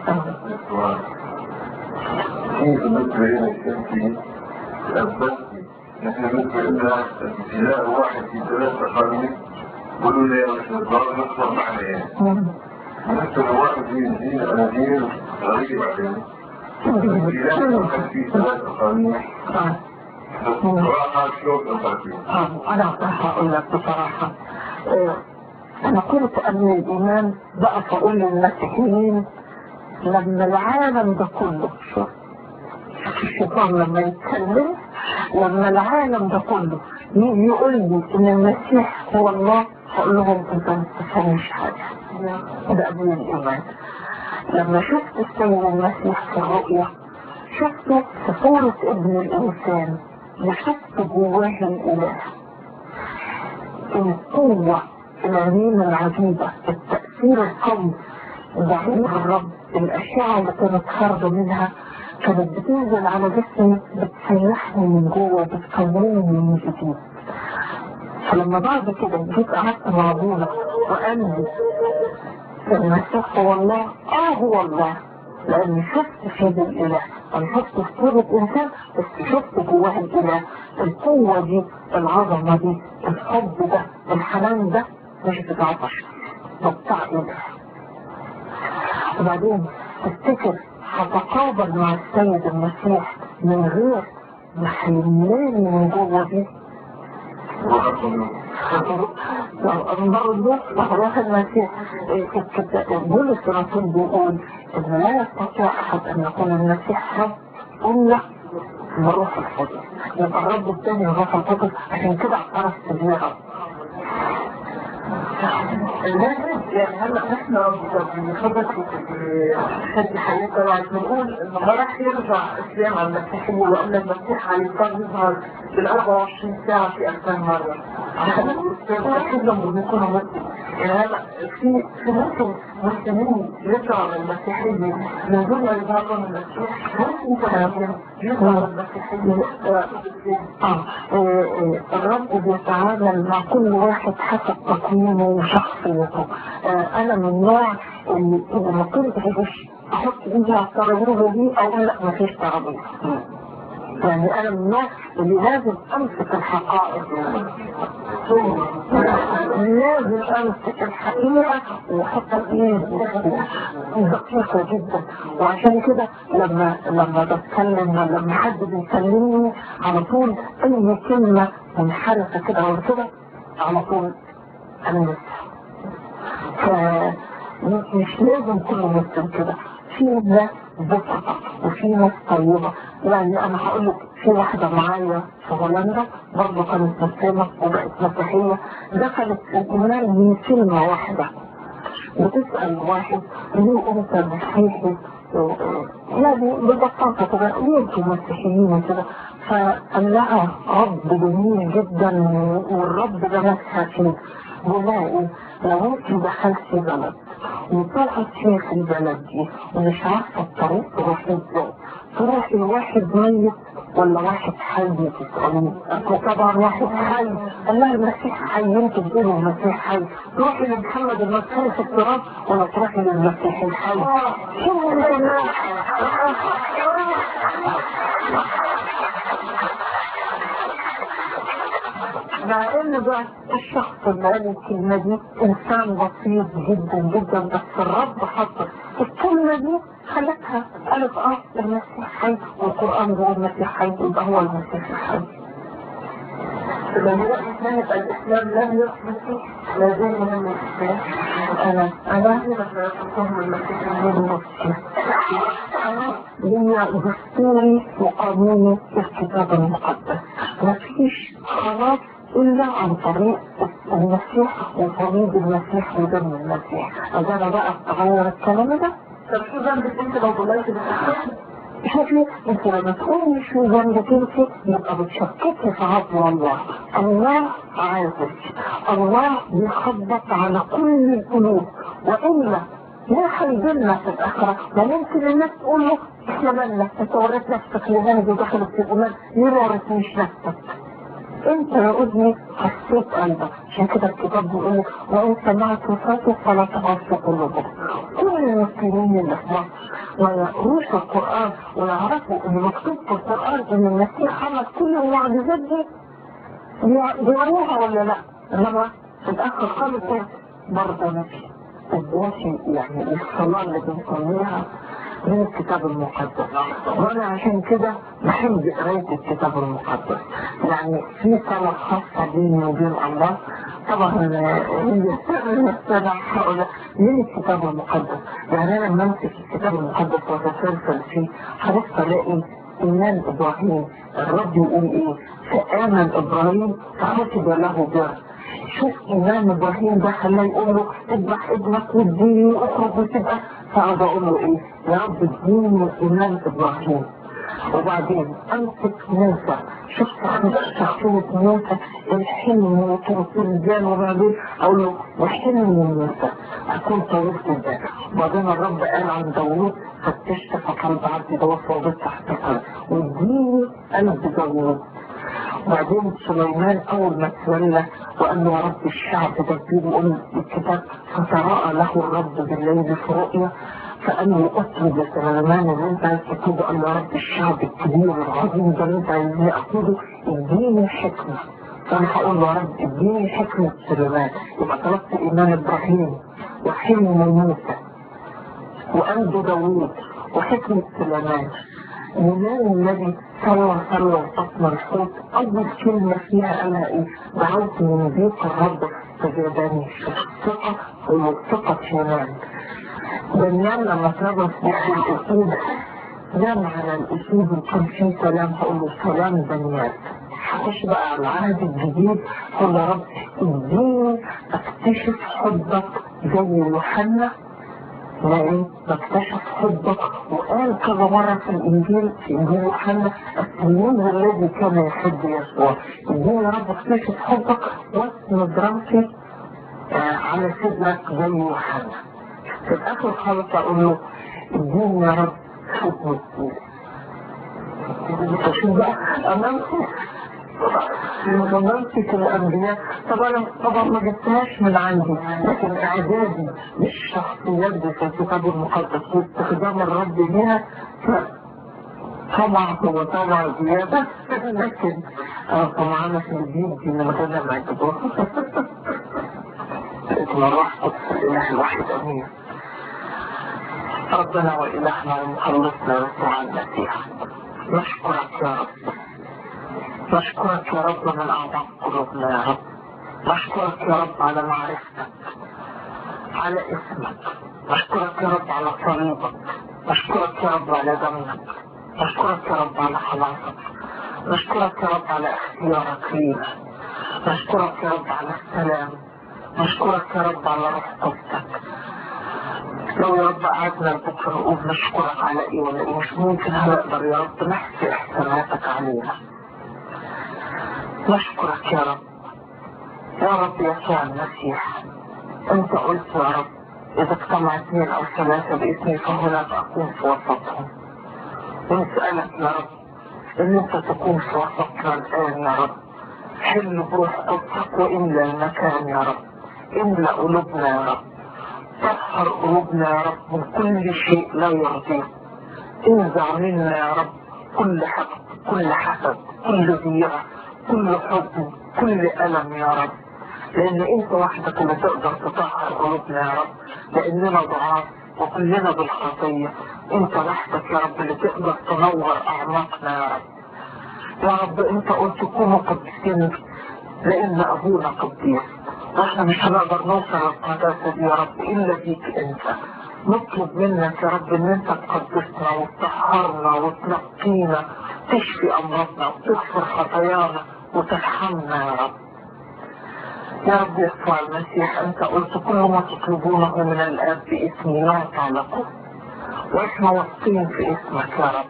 في بالنسبة لنا كان في أثبت نحن بالنسبة لنا ابتلاء واحد في ثلاث أقاليم قولوا لي يا مش نضطر نصبر معنا يعني بالنسبة لواحد في الدين أناجيل غريب عليه ابتلاء واحد في ثلاث أقاليم بصراحة شلون نفرق
آه أنا هقول لك بصراحة آه أنا كنت أبني الإيمان بقى أقول للمسيحيين لما العالم ده كله شوف الشيطان لما يتكلم لما العالم ده كله يجي يقول لي ان المسيح هو الله هقول لهم انت ما تفهمش حاجه ده ابن الايمان لما شفت السيد المسيح في الرؤيا شفته في صورة ابن الإنسان وشفت جواه الإله القوة العليمة العجيبة التأثير القوي بعيد الرب الأشعة اللي كانت خارجة منها كانت بتنزل على جسمي بتسيحني من جوه بتكونني من جديد فلما بعد كده جيت قعدت مع ابونا وقال لي المسيح هو الله اه هو الله لاني شفت في الاله انا شفت في صورة انسان بس شفت جواه الاله القوة دي العظمة دي الحب ده الحنان ده مش بتاع بشر ده بتاع اله وبعدين تفتكر هتقابل مع السيد المسيح من غير ما هيملاني من جوه دي برضه وهروح المسيح بولس الرسول بيقول ان لا يستطيع احد ان يكون المسيح رب الا بروح القدس يبقى الرب الثاني الروح القدس عشان كده اعترفت بيه رب
يعني هلا نحن بنخبط في شد حياة طبعا بنقول انه ما راح يرجع الاسلام على المسيحية وان المسيح هيضطر يظهر بال 24 ساعة في 2000 مرة عشان الاسلام اكيد لما بنكونوا مسلم يعني هلا في في ممكن مسلمين يرجعوا للمسيحية من دون ما يظهروا من المسيح ممكن كمان يظهروا للمسيحية
اه الرب بيتعامل مع كل واحد حسب تقييمه وشخصيته آه انا من النوع اللي اذا ما كنت عايش احط ايدي على الترابيزه دي اقول لا ما فيش ترابيزه يعني انا من النوع اللي لازم امسك الحقائق لازم امسك الحقيقه واحط الايد دقيقه جدا وعشان كده لما لما بتكلم لما حد بيكلمني على طول اي كلمه منحرفه كده او كده على طول انا فمش لازم كل مسلم كده في ناس بسطة وفي ناس طيبة يعني انا هقول لك في واحدة معايا في هولندا برضه كانت مسلمة وبقت مسيحية دخلت الايمان من كلمة واحدة بتسأل واحد ليه انت مسيحي يعني ببساطة كده ليه انتوا مسيحيين كده فقال لها رب جميل جدا والرب ده نفسها فيه بلاقي لو انت دخلت بلد وطلعت فيها في البلد دي ومش عارفة الطريق تروحي ازاي تروحي لواحد ميت ولا واحد حي تسأليه طبعا واحد حي قال لها المسيح حي انت بتقولي المسيح حي تروحي لمحمد المسيح في التراب ولا تروحي للمسيح الحي شو مع ان بقى الشخص اللي قال الكلمة دي انسان بسيط جدا جدا بس الرب حط الكلمة دي خلتها قالت اه المسيح حي والقرآن هو المسيح حي يبقى هو المسيح الحي
لما كانت الاسلام لم يثبت لا زال من الاسلام
انا انا
فهم المسيح
المسيح انا ليا دستوري وقانوني في الكتاب المقدس مفيش خلاص إلا عن طريق المسيح وطريق المسيح ودم المسيح أجانا بقى أغير الكلام ده
طب شو ذنبك انت لو ضليت بالاسلام؟
شوفي انت لما تقومي في ذنبك انت يبقى بتشككي في عظم الله الله عازل الله بيخبط على كل القلوب والا لا هيجيلنا في الاخره ما ممكن الناس تقول له احنا مالنا انت وريت نفسك لذنب ودخلت في الايمان ليه ما وريتنيش نفسك انت يا ابني حسيت قلبك عشان كده الكتاب بيقول لك وان سمعت صوته فلا تغص قلوبكم كل المسلمين اللي في مصر ما يقروش القران ويعرفوا ان مكتوب في القران ان المسيح عمل كل المعجزات دي بيعملوها ولا لا انما في الاخر خالص برضه نفسي الدواشي يعني الصلاه اللي بنصليها من الكتاب المقدس وانا عشان كده بحب قرايه الكتاب المقدس يعني في صلاه خاصه بيني وبين الله طبعا من الكتاب المقدس يعني انا لما امسك الكتاب المقدس واتسلسل فيه هبص الاقي ايمان ابراهيم الرب يقول ايه فامن ابراهيم فحسب له بر شوف إمام إبراهيم ده خلاه يقول له اذبح ابنك واديني واخرج وتبقى فأقعد أقول له إيه يا رب اديني إمام إبراهيم وبعدين أمسك موسى شوف شخصية موسى الحلم والرجال وبعدين أقول له وحلم موسى أكون طويلت البال وبعدين الرب قال عن داوود فتشت فقلب عبدي داوود وضعت تحت قلب واديني قلب داوود وبعدين سليمان اول ما تولى وقال له يا رب الشعب ده بيقول الكتاب فتراءى له الرب بالليل في رؤيا فقال له اطلب يا سليمان اللي انت عايز تقوده قال له يا رب الشعب الكبير العظيم ده اللي انت عايزني اقوده اديني حكمه فانا هقول له يا رب اديني حكمه سليمان يبقى طلبت ايمان ابراهيم وحلم موسى وقلب داوود وحكمه سليمان الإمام الذي صلى صلى وقسم الصوت أول كلمة فيها قالها إيه؟ دعوت من بيت الرب فجابني الثقة والثقة شمال دانيال لما تربط بيت الأسود نام على الأسود وكان فيه سلام هقول له سلام دانيال هخش بقى على العهد الجديد قول يا رب اديني اكتشف حبك زي يوحنا لأن بكتشف حبك وقال كذا مرة في الإنجيل في إنجيل يوحنا التلميذ الذي كان يحب يسوع إديني يا رب اكتشف حبك واسند راسي آه على صدرك زي يوحنا في الآخر خالص أقول له اديني يا رب حب شوف بقى أمامكم مجملتك الأنبياء طبعا طبعا ما جبتهاش من عندي لكن إعدادي للشخصيات دي في الكتاب المقدس واستخدام الرب ليها طبعا هو طبعا زيادة لكن طبعا في الدين دي من غير ما يجبوها اتمرحت الإله الواحد أمين ربنا وإلهنا ومخلصنا يسوع المسيح نشكرك يا رب نشكرك يا رب من أعماق قلوبنا يا رب نشكرك يا رب على معرفتك على اسمك نشكرك يا رب على صليبك نشكرك يا رب على دمك نشكرك يا رب على خلاصك نشكرك يا رب على اختيارك لينا نشكرك يا رب على السلام نشكرك يا رب على روح قدسك لو يا رب قعدنا بكره نقول نشكرك على ايه ولا ايه مش ممكن هنقدر يا رب نحكي احساناتك علينا نشكرك يا رب يا رب يسوع المسيح انت قلت يا رب اذا اجتمع اثنين او ثلاثة باسمي فهناك اكون في وسطهم ونسألك يا رب ان انت تكون في وسطنا الان يا رب حل بروح قدسك واملى المكان يا رب املى قلوبنا يا رب طهر قلوبنا يا رب من كل شيء لا يرضيك انزع منا يا رب كل حقد كل حسد كل ضيقة كل حزن كل ألم يا رب لأن أنت وحدك اللي تقدر تطهر قلوبنا يا رب لأننا ضعاف وكلنا بالخطية أنت وحدك يا رب اللي تقدر تنور أعماقنا يا رب يا رب أنت قلت كونوا قديسين لأن أبونا قديس واحنا مش هنقدر نوصل للقداسة دي يا رب إلا بيك أنت نطلب منك يا رب ان انت تقدسنا وتطهرنا وتنقينا تشفي امراضنا وتغفر خطايانا وترحمنا يا رب يا رب يسوع المسيح انت قلت كل ما تطلبونه من الاب باسمي يعطى لكم واحنا واثقين في اسمك يا رب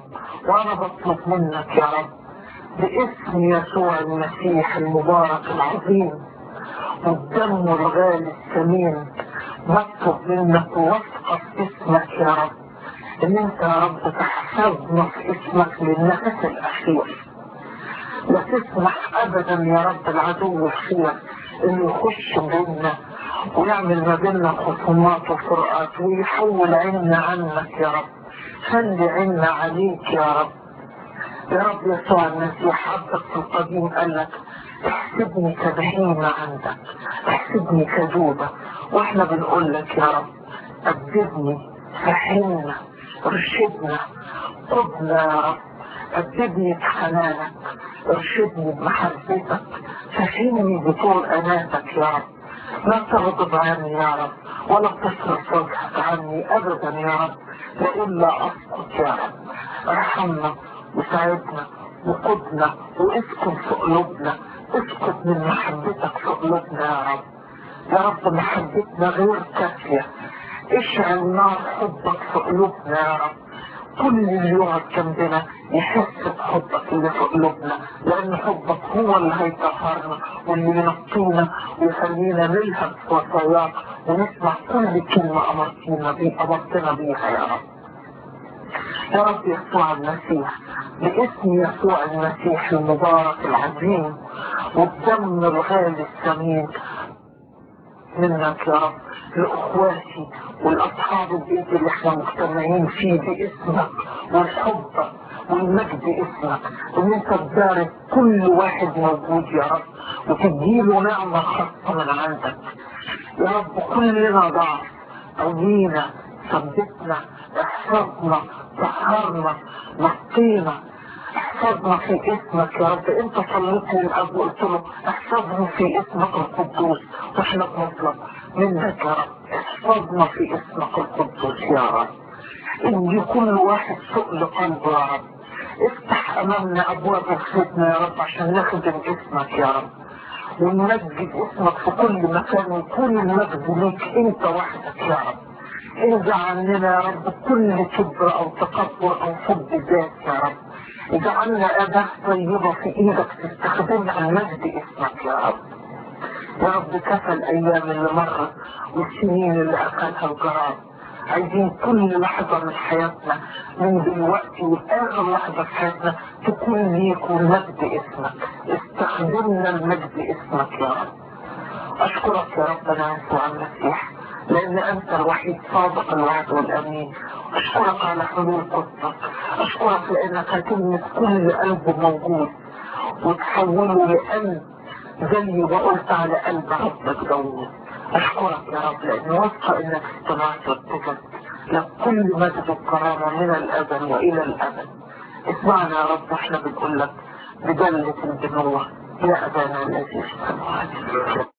وانا بطلب منك يا رب باسم يسوع المسيح المبارك العظيم والدم الغالي الثمين بطلب منك وثقة في اسمك يا رب ان انت يا رب تحفظنا في اسمك للنفس الاخير لا تسمح ابدا يا رب العدو الخير انه يخش بيننا ويعمل ما بيننا خصومات وفرقات ويحول عنا عنك يا رب خلي عنا عليك يا رب يا رب يسوع المسيح عبدك في القديم قال لك احسبني كبهيمة عندك احسبني كجودة واحنا بنقول لك يا رب أدبني فهمنا ارشدنا قدنا يا رب أدبني بحنانك ارشدني بمحبتك فهمني بطول أناتك يا رب لا تغضب عني يا رب ولا تصرف وجهك عني أبدا يا رب وإلا أسقط يا رب ارحمنا وساعدنا وقدنا واسكن في قلوبنا اسكت من محبتك في قلوبنا يا رب يا رب محبتنا غير كافية اشعل نار حبك في قلوبنا يا رب كل اللي يقعد جنبنا يحس بحبك اللي في قلوبنا لان حبك هو اللي هيطهرنا واللي ينقينا ويخلينا نلهب في وصاياك ونسمع كل كلمة امرتنا بيها امرتنا بيها يا رب يا رب يسوع المسيح باسم يسوع المسيح المبارك العظيم والدم الغالي الثمين منك يا رب لاخواتي والاصحاب البيت اللي احنا مجتمعين فيه باسمك والحب والمجد اسمك ان انت تبارك كل واحد موجود يا رب وتديله نعمة خاصة من عندك يا رب كلنا ضعف قوينا ثبتنا احفظنا طهرنا نقينا احفظنا في اسمك يا رب انت صليت للاب وقلت له احفظني في اسمك القدوس واحنا بنطلب منك يا رب احفظنا في اسمك القدوس يا رب ادي كل واحد سؤل قلبه يا رب افتح امامنا ابواب الخدمه يا رب عشان نخدم اسمك يا رب ونمجد اسمك في كل مكان وكل المجد ليك انت وحدك يا رب انزع عننا يا رب كل كبر او تكبر او حب ذات يا رب اجعلنا أداة طيبة في ايدك تستخدمها لمجد اسمك يا رب يا رب كفى الايام اللي مرت والسنين اللي اخذها الجراد عايزين كل لحظة من حياتنا من دلوقتي وآخر لحظة في حياتنا تكون ليك ومجد اسمك استخدمنا المجد اسمك يا رب أشكرك يا ربنا يسوع المسيح لأن أنت الوحيد صادق الوعد والأمين أشكرك على حلول قدسك أشكرك لأنك هتلمس كل قلب موجود وتحوله لقلب زي ما قلت على قلب عبدك داوود أشكرك يا رب لأن واثقة إنك استمعت واتجهت لك كل مجد الكرامة من الأزل وإلى الأبد اسمعنا يا رب احنا بنقول لك بجلة البنوة يا أبانا الذي في السماوات